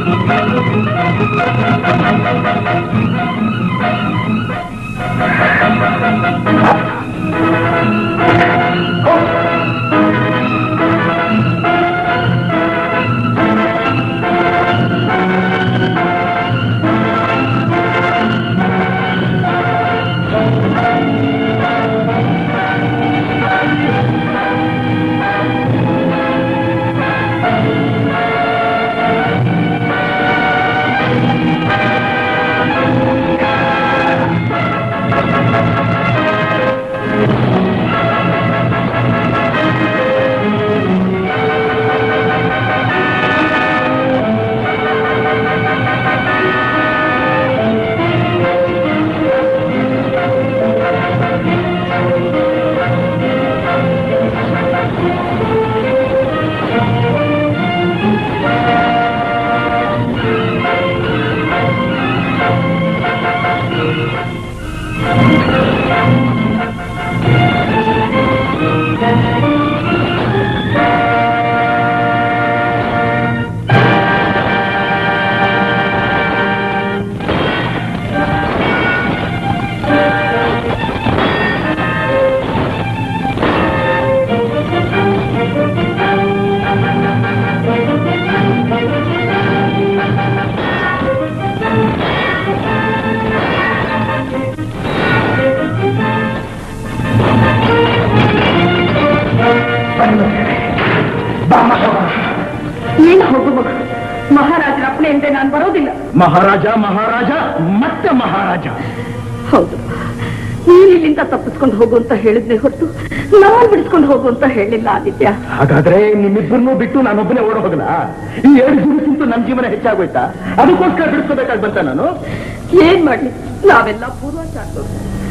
ನೀನು ಹೋಗು ಮಗ ಮಹಾರಾಜರ ಅಪ್ಪಣೆಯಂತೆ ನಾನು ಬರೋದಿಲ್ಲ ಮಹಾರಾಜ ಮಹಾರಾಜ ಮತ್ತೆ ಮಹಾರಾಜ ಹೌದು ನೀನು ಇಲ್ಲಿಂದ ತಪ್ಪಿಸ್ಕೊಂಡು ಹೋಗು ಅಂತ ಹೇಳಿದ್ನೆ ಹೊರತು ನಮ್ಮನ್ನು ಬಿಡಿಸ್ಕೊಂಡು ಹೋಗು ಅಂತ ಹೇಳಿಲ್ಲ ಆದಿತ್ಯ ಹಾಗಾದ್ರೆ ನಿಮ್ಮಿಬ್ಬರನ್ನೂ ಬಿಟ್ಟು ನಾನೊಬ್ಬನೇ ಓಡ ಹೋಗಲ್ಲ ಈ ಎರಡು ಜೀವಕ್ಕಿಂತ ನನ್ನ ಜೀವನ ಹೆಚ್ಚಾಗೋಯ್ತಾ ಅದಕ್ಕೋಸ್ಕರ ಬಿಡಿಸ್ಕೋಬೇಕಾಗಿ ಬಂತ ನಾನು ಏನ್ ಮಾಡ್ಲಿ ನಾವೆಲ್ಲ ಪೂರ್ವಾಚಾರದವರು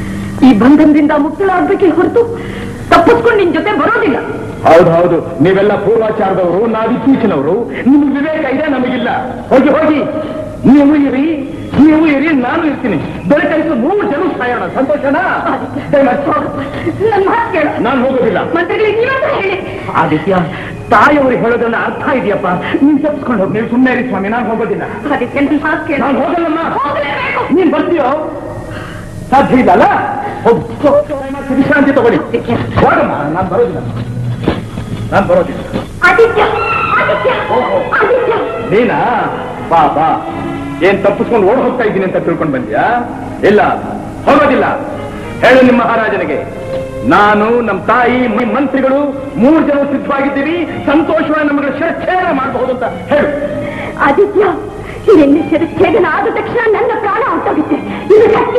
ಈ ಬಂಧನದಿಂದ ಮುಕ್ತಳಾಗ್ಬೇಕೇ ಹೊರತು ತಪ್ಪಿಸ್ಕೊಂಡು ನಿನ್ ಜೊತೆ ಬರೋದಿಲ್ಲ ಹೌದು ಹೌದು ನೀವೆಲ್ಲ ಪೂರ್ವಾಚಾರದವರು ನಾವು ಇತ್ತೀಚಿನವರು ನಿಮ್ಗೆ ವಿವೇಕ ಇದೆ ನಮಗಿಲ್ಲ ಹೋಗಿ ಹೋಗಿ ನೀವು ಇರಿ ನೀವು ಇರಿ ನಾನು ಇರ್ತೀನಿ ಬೆಳಕಾಯ್ತು ಮೂರು ಜನ ಸಾಯೋಣ ಸಂತೋಷನಾ ನನ್ನ ಮಾತು ಕೇಳು ನಾನು ಹೋಗೋದಿಲ್ಲ ಮಂತ್ರಿಗಳಿಗೆ ನೀವಂತ ಹೇಳಿ ಆದಿತ್ಯ ತಾಯಿಯವರು ಹೇಳೋದನ್ನ ಅರ್ಥ ಇದೆಯಪ್ಪ ನೀನ್ ತಪ್ಪಿಸ್ಕೊಂಡು ಹೋಗಿ ನೀವು ಸುಮ್ಮನೆ ಇರಿ ಸ್ವಾಮಿ ನಾನು ಹೋಗೋದಿಲ್ಲ ಅದಕ್ಕೆ ನನ್ನ ಮಾತು ಕೇಳು ನಾನು ಹೋಗಲ್ಲಮ್ಮ ಹೋಗ್ಲೇಬೇಕು. ನೀನ್ ಬರ್ತೀಯೋ ಸಾಧ್ಯ ಇಲ್ಲ ಅಲ್ಲ ಹೋಗು. ವಿಶ್ರಾಂತಿ ತಗೊಳ್ಳಿ ಹೋಗಮ್ಮ ನಾನು ಬರೋದಿಲ್ಲ ನಾನು ಬರೋದಿಲ್ಲ ಆದಿತ್ಯ ಆದಿತ್ಯ ಆದಿತ್ಯ ನೀನಾ ಬಾ ಬಾ ಏನ್ ತಪ್ಪಿಸ್ಕೊಂಡು ಓಡ್ ಹೋಗ್ತಾ ಇದ್ದೀನಿ ಅಂತ ತಿಳ್ಕೊಂಡು ಬಂದ್ಯಾ ಇಲ್ಲ ಹೋಗೋದಿಲ್ಲ ಹೇಳು ನಿಮ್ಮ ಮಹಾರಾಜನಿಗೆ ನಾನು ನಮ್ಮ ತಾಯಿ ಮ- ಮಂತ್ರಿಗಳು ಮೂರು ಜನ ಸಿದ್ಧವಾಗಿದ್ದೀವಿ ಸಂತೋಷವಾಗಿ ನಮಗೆ ಶಿರಚ್ಛೇದನ ಮಾಡಬಹುದು ಅಂತ ಹೇಳು ಆದಿತ್ಯ ನಿನ್ನ ಶಿರಚ್ಛೇದನ ಆದ ತಕ್ಷಣ ನನ್ನ ಪ್ರಾಣ ಹೊಂಟೋಗುತ್ತೆ ಇದು ಸತ್ಯ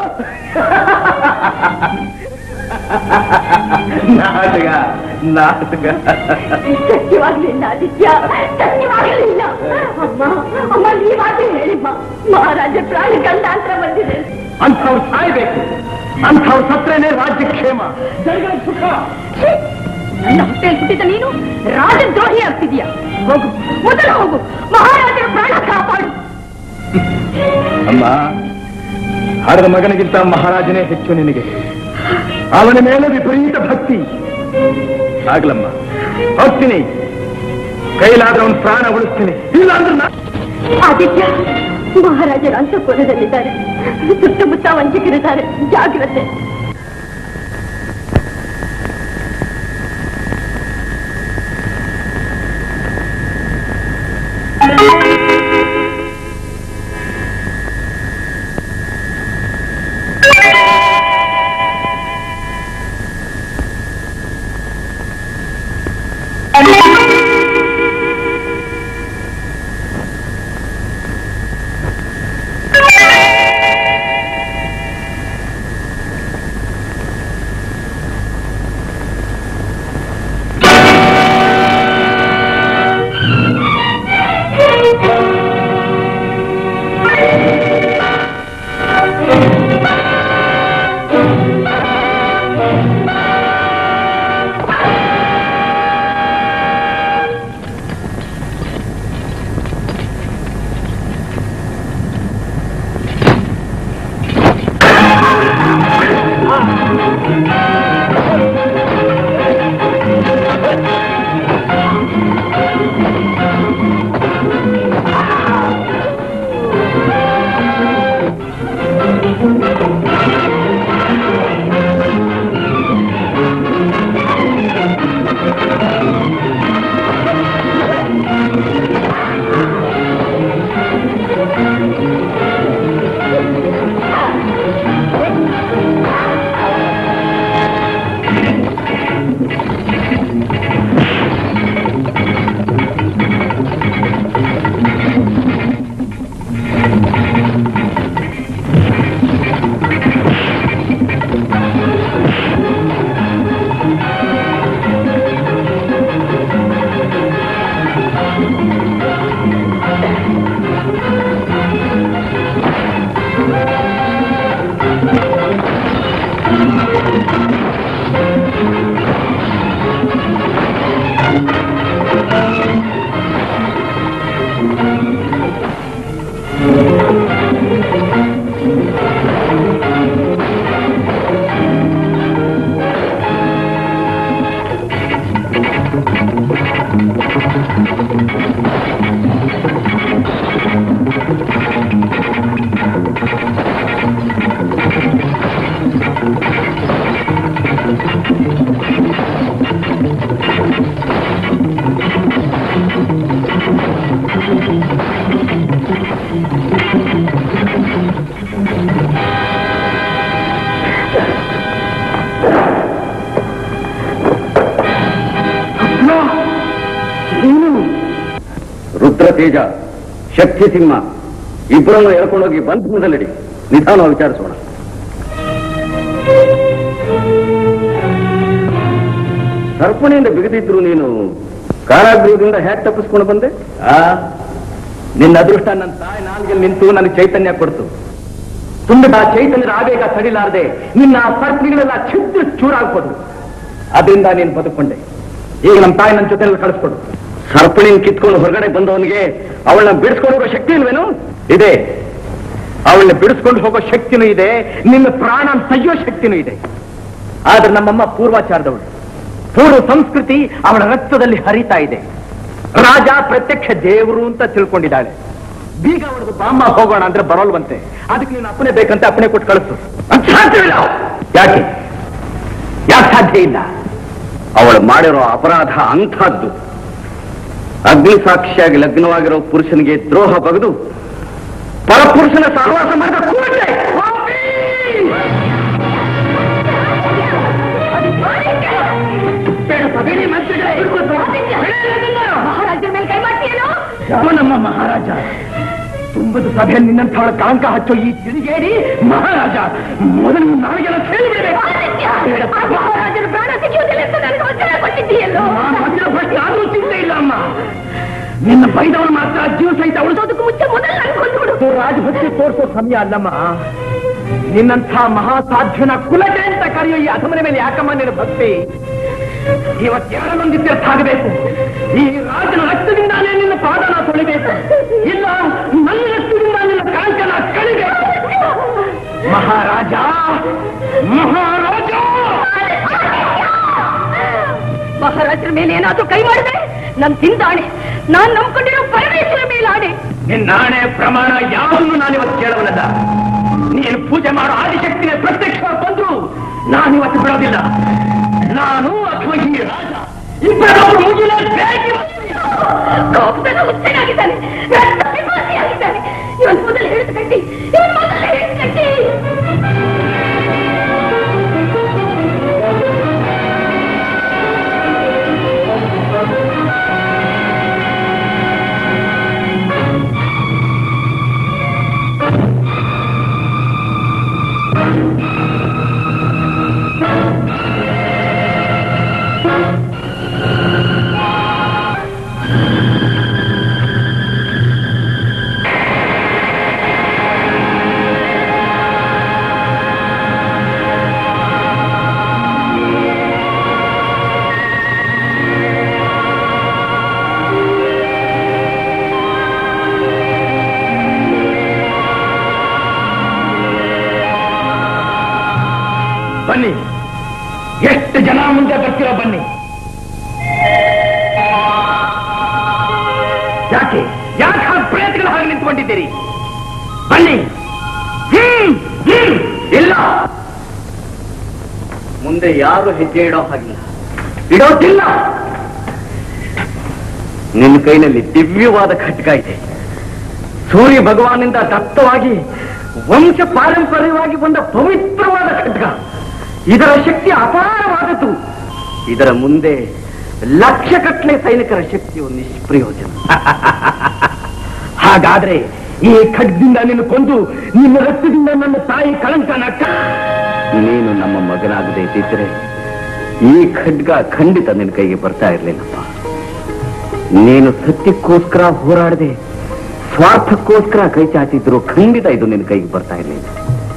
ನಾಟಕ ನಾಟಕ ಸತ್ಯವಾಗ್ಲಿಲ್ಲ ಆದಿತ್ಯ ಸತ್ಯವಾಗಲಿಲ್ಲ ಅಮ್ಮ ಅಮ್ಮ ನೀವಾದ್ರೂ ಹೇಳಿಮ್ಮ ಮಹಾರಾಜ ಪ್ರಾಣ ಗಂಡಾಂತರ ಬಂದಿದೆ ಅಂಥವ್ರು ಸಾಯ್ಬೇಕು ಅಂಥವ್ರು ಸತ್ರೇನೆ ರಾಜ್ಯ ಕ್ಷೇಮ ಜನಗಳ ಸುಖ ಛೀ! ನನ್ನ ಹೊಟ್ಟೆಯಲ್ಲಿ ಹುಟ್ಟಿದ ನೀನು ರಾಜದ್ರೋಹಿ ಆಗ್ತಿದೀಯ ಹೋಗು ಮೊದಲು ಹೋಗು ಮಹಾರಾಜರ ಪ್ರಾಣ ಕಾಪಾಡು ಅಮ್ಮ ಹರದ ಮಗನಿಗಿಂತ ಮಹಾರಾಜನೇ ಹೆಚ್ಚು ನಿನಗೆ ಅವನ ಮೇಲೆ ವಿಪರೀತ ಭಕ್ತಿ ಆಗ್ಲಮ್ಮ ಹೋಗ್ತೀನಿ ಕೈಲಾದ್ರೆ ಅವನ ಪ್ರಾಣ ಉಳಿಸ್ತೀನಿ ಇಲ್ಲ ಅಂದ್ರೆ ನಾ- ಆದಿತ್ಯ ಮಹಾರಾಜರ ಅಂತಃಪುರದಲ್ಲಿದ್ದಾರೆ ಸುತ್ತಮುತ್ತ ವಂಚಕರಿದ್ದಾರೆ ಜಾಗ್ರತೆ ರುದ್ರ ತೇಜ ಶಕ್ತಿ ಸಿಂಹ ಇಬ್ಬರನ್ನು ಎಳ್ಕೊಂಡೋಗಿ ಬಂಧನದಲ್ಲಿಡಿ ನಿಧಾನ ವಿಚಾರಿಸೋಣ ಸರ್ಪಣೆಯಿಂದ ಬಿಗದಿದ್ರು ನೀನು ಕಾರಾಗೃಹದಿಂದ ಹ್ಯಾಕ್ ತಪ್ಪಿಸ್ಕೊಂಡು ಬಂದೆ ಆ ನಿನ್ನ ಅದೃಷ್ಟ ನನ್ನ ತಾಯಿ ನಾಲ್ಗೆ ನಿಂತು ನನಗೆ ಚೈತನ್ಯ ಕೊಡ್ತು ತುಂಬಿದ ಆ ಚೈತನ್ಯದ ಆವೇಗ ತಡಿಲಾರದೆ ನಿನ್ನ ಸರ್ಪಣಿಗಳೆಲ್ಲ ಛಿದ್ರ ಚೂರಾಗ್ಬೋದು ಅದರಿಂದ ನೀನು ಬದುಕೊಂಡೆ ಈಗ ನಮ್ಮ ತಾಯಿ ನನ್ನ ಜೊತೆಯಲ್ಲಿ ಕಳಿಸ್ಕೊಡು ಸರ್ಪಣಿನ ಕಿತ್ಕೊಂಡು ಹೊರಗಡೆ ಬಂದವನಿಗೆ ಅವಳನ್ನ ಬಿಡಿಸ್ಕೊಂಡು ಹೋಗೋ ಶಕ್ತಿ ಇಲ್ವೇನು ಇದೆ ಅವಳನ್ನ ಬಿಡಿಸ್ಕೊಂಡು ಹೋಗೋ ಶಕ್ತಿನೂ ಇದೆ ನಿನ್ನ ಪ್ರಾಣ ತೆಗೆಯೋ ಶಕ್ತಿನೂ ಇದೆ ಆದ್ರೆ ನಮ್ಮಮ್ಮ ಪೂರ್ವಾಚಾರದವಳು ಪೂರ್ವ ಸಂಸ್ಕೃತಿ ಅವಳ ರಕ್ತದಲ್ಲಿ ಹರಿತಾ ಇದೆ ರಾಜ ಪ್ರತ್ಯಕ್ಷ ದೇವರು ಅಂತ ತಿಳ್ಕೊಂಡಿದ್ದಾಳೆ ಬೀಗ ಹೊಡೆದು ಬಾಮ್ಮ ಹೋಗೋಣ ಅಂದ್ರೆ ಬರೋಲ್ವಂತೆ ಅದಕ್ಕೆ ನೀನು ಅಪ್ಪನೆ ಬೇಕಂತ ಅಪ್ಪನೆ ಕೊಟ್ಟು ಕಳಿಸು ಅದ್ ಸಾಧ್ಯವಿಲ್ಲ ಯಾಕೆ ಯಾಕೆ ಸಾಧ್ಯ ಇಲ್ಲ ಅವಳು ಮಾಡಿರೋ ಅಪರಾಧ ಅಂಥದ್ದು ಅಗ್ನಿ ಸಾಕ್ಷಿಯಾಗಿ ಲಗ್ನವಾಗಿರೋ ಪುರುಷನಿಗೆ ದ್ರೋಹ ಬಗೆದು ಪರಪುರುಷನ ಸಹವಾಸ ಮಾಡಿದ ಕೂಡಲೇ ಮಹಾರಾಜರ ಮೇಲೆ ಕೈ ಮಾಡ್ತೀಯೇನೋ ಯಾವ ನಮ್ಮ ಮಹಾರಾಜ ತುಂಬದ ಸಭೆ ನಿನ್ನಂಥವಳ ಕಾಂಕ ಹಚ್ಚೋ ಈ ತಿರುಗೇಡಿ ಮಹಾರಾಜ ಮೊದಲು ನಾಳೆಗೆಲ್ಲ ಕೇಳಿಬಿಡಬೇಕು ಮಹಾರಾಜರ ಪ್ರಾಣ ಸಿಗುವುದಿಲ್ಲ ಅಂತ ನನಗೆ ವಚನ ಕೊಟ್ಟಿದ್ದೀಯಲ್ಲೋ ಆದ್ರೂ ಚಿಂತೆ ಇಲ್ಲ ಅಮ್ಮ ನಿನ್ನ ಬೈದವನು ಮಾತ್ರ ಜೀವ ಸಹಿತ ಉಳಿಸೋದಕ್ಕೂ ಮುಂಚೆ ಮೊದಲು ಅನ್ಕೊಂಡ್ಬಿಡು ರಾಜಭಕ್ತಿ ತೋರಿಸೋ ಸಮಯ ಅಲ್ಲಮ್ಮ ನಿನ್ನಂಥ ಮಹಾಸಾಧ್ಯನ ಕುಲಟೆ ಅಂತ ಕರೆಯೋ ಈ ಅಧಮನೆ ಮೇಲೆ ಯಾಕಮ್ಮ ನಿನ್ನ ಭಕ್ತಿ ಇವತ್ತೆರಡ ಮಂದಿ ತೀರ್ಥ ಆಗಬೇಕು ಈ ರಾಜನ ರಕ್ತದಿಂದಾನೇ ನಿನ್ನ ಪಾದನ ತೊಳಿಬೇಕು ಇಲ್ಲ ನನ್ನ ರಕ್ತದಿಂದ ನಿನ್ನ ಕಾಂಕನ ಕಳಿಬೇಕು ಮಹಾರಾಜ ಮಹಾರಾಜ ಮಹಾರಾಜರ ಮೇಲೆ ಏನಾದ್ರೂ ಕೈ ಮಾಡಿದೆ ನನ್ ತಿಂದಾಣೆ ನಾನ್ ನಂಬ್ಕೊಂಡಿರೋ ಪರಮೇಶ್ವರ ಮೇಲೆ ಆಣೆ ನಿನ್ನ ಆಣೆ ಪ್ರಮಾಣ ಯಾವುದನ್ನು ನಾನಿವತ್ತು ಕೇಳವನಲ್ಲ ನೀನು ಪೂಜೆ ಮಾಡೋ ಆದಿಶಕ್ತಿನ ಪ್ರತ್ಯಕ್ಷ ಬಂದ್ರು ನಾನಿವತ್ತು ಬಿಡೋದಿಲ್ಲ ನಾನು ಅಥವಾ ಈ ರಾಜ ಇಬ್ಬರೊಬ್ಬರು ಮುಗಿಲೇಬೇಕು ಕೋಪದಲ್ಲಿ ಹುಚ್ಚನಾಗಿದ್ದಾನೆ ರಕ್ತ ಪಿಪಾಸಿಯಾಗಿದ್ದಾನೆ ಇವನ್ ಮೊದಲು ಹಿಡಿದು ಕಟ್ಟಿ ಇವನ್ ಮೊದಲು ಹಿಡಿದು ಕಟ್ಟಿ ಬನ್ನಿ ಎಷ್ಟು ಜನ ಮುಂದೆ ಬರ್ತೀರೋ ಬನ್ನಿ ಯಾಕೆ ಯಾಕೆ ಆ ಪ್ರೇತಗಳ ಹಾಗೆ ನಿಂತ್ಕೊಂಡಿದ್ದೀರಿ ಬನ್ನಿ ಹ್ಮ್ ಹ್ಮ್ ಇಲ್ಲ ಮುಂದೆ ಯಾರು ಹೆಜ್ಜೆ ಇಡೋ ಹಾಗಿಲ್ಲ ಇಡೋದಿಲ್ಲ ನಿನ್ನ ಕೈನಲ್ಲಿ ದಿವ್ಯವಾದ ಖಡ್ಗ ಇದೆ ಸೂರ್ಯ ಭಗವಾನಿಂದ ದತ್ತವಾಗಿ ವಂಶ ಪಾರಂಪರ್ಯವಾಗಿ ಬಂದ ಪವಿತ್ರವಾದ ಖಡ್ಗ ಇದರ ಶಕ್ತಿ ಅಪಾರವಾದದ್ದು ಇದರ ಮುಂದೆ ಲಕ್ಷಗಟ್ಟಲೆ ಸೈನಿಕರ ಶಕ್ತಿಯು ನಿಷ್ಪ್ರಯೋಜನ ಹಾಗಾದ್ರೆ ಈ ಖಡ್ಗದಿಂದ ನಿನ್ನ ಕೊಂದು ನಿನ್ನ ರಕ್ತದಿಂದ ನನ್ನ ತಾಯಿ ಕಳಂಕನ ನೀನು ನಮ್ಮ ಮಗನಾಗದೆ ಇದ್ದಿದ್ರೆ ಈ ಖಡ್ಗ ಖಂಡಿತ ನಿನ್ನ ಕೈಗೆ ಬರ್ತಾ ಇರ್ಲಿಲ್ಲಪ್ಪ ನೀನು ಸತ್ಯಕ್ಕೋಸ್ಕರ ಹೋರಾಡದೆ ಸ್ವಾರ್ಥಕ್ಕೋಸ್ಕರ ಕೈ ಚಾಚಿದ್ರು ಖಂಡಿತ ಇದು ನಿನ್ನ ಕೈಗೆ ಬರ್ತಾ ಇರಲಿಲ್ಲ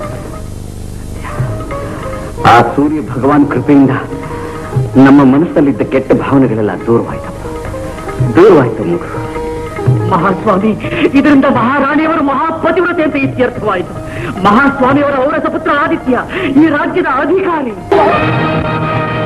ಆ ಸೂರ್ಯ ಭಗವಾನ್ ಕೃಪೆಯಿಂದ ನಮ್ಮ ಮನಸ್ಸಲ್ಲಿದ್ದ ಕೆಟ್ಟ ಭಾವನೆಗಳೆಲ್ಲ ದೂರವಾಯ್ತಪ್ಪ ದೂರವಾಯ್ತು ಮಗು ಮಹಾಸ್ವಾಮಿ ಇದರಿಂದ ಮಹಾರಾಣಿಯವರು ಮಹಾಪತಿವ್ರತೆ ಅಂತ ಇತ್ಯರ್ಥವಾಯಿತು ಮಹಾಸ್ವಾಮಿಯವರ ಔರಸ ಪುತ್ರ ಆದಿತ್ಯ ಈ ರಾಜ್ಯದ ಅಧಿಕಾರಿ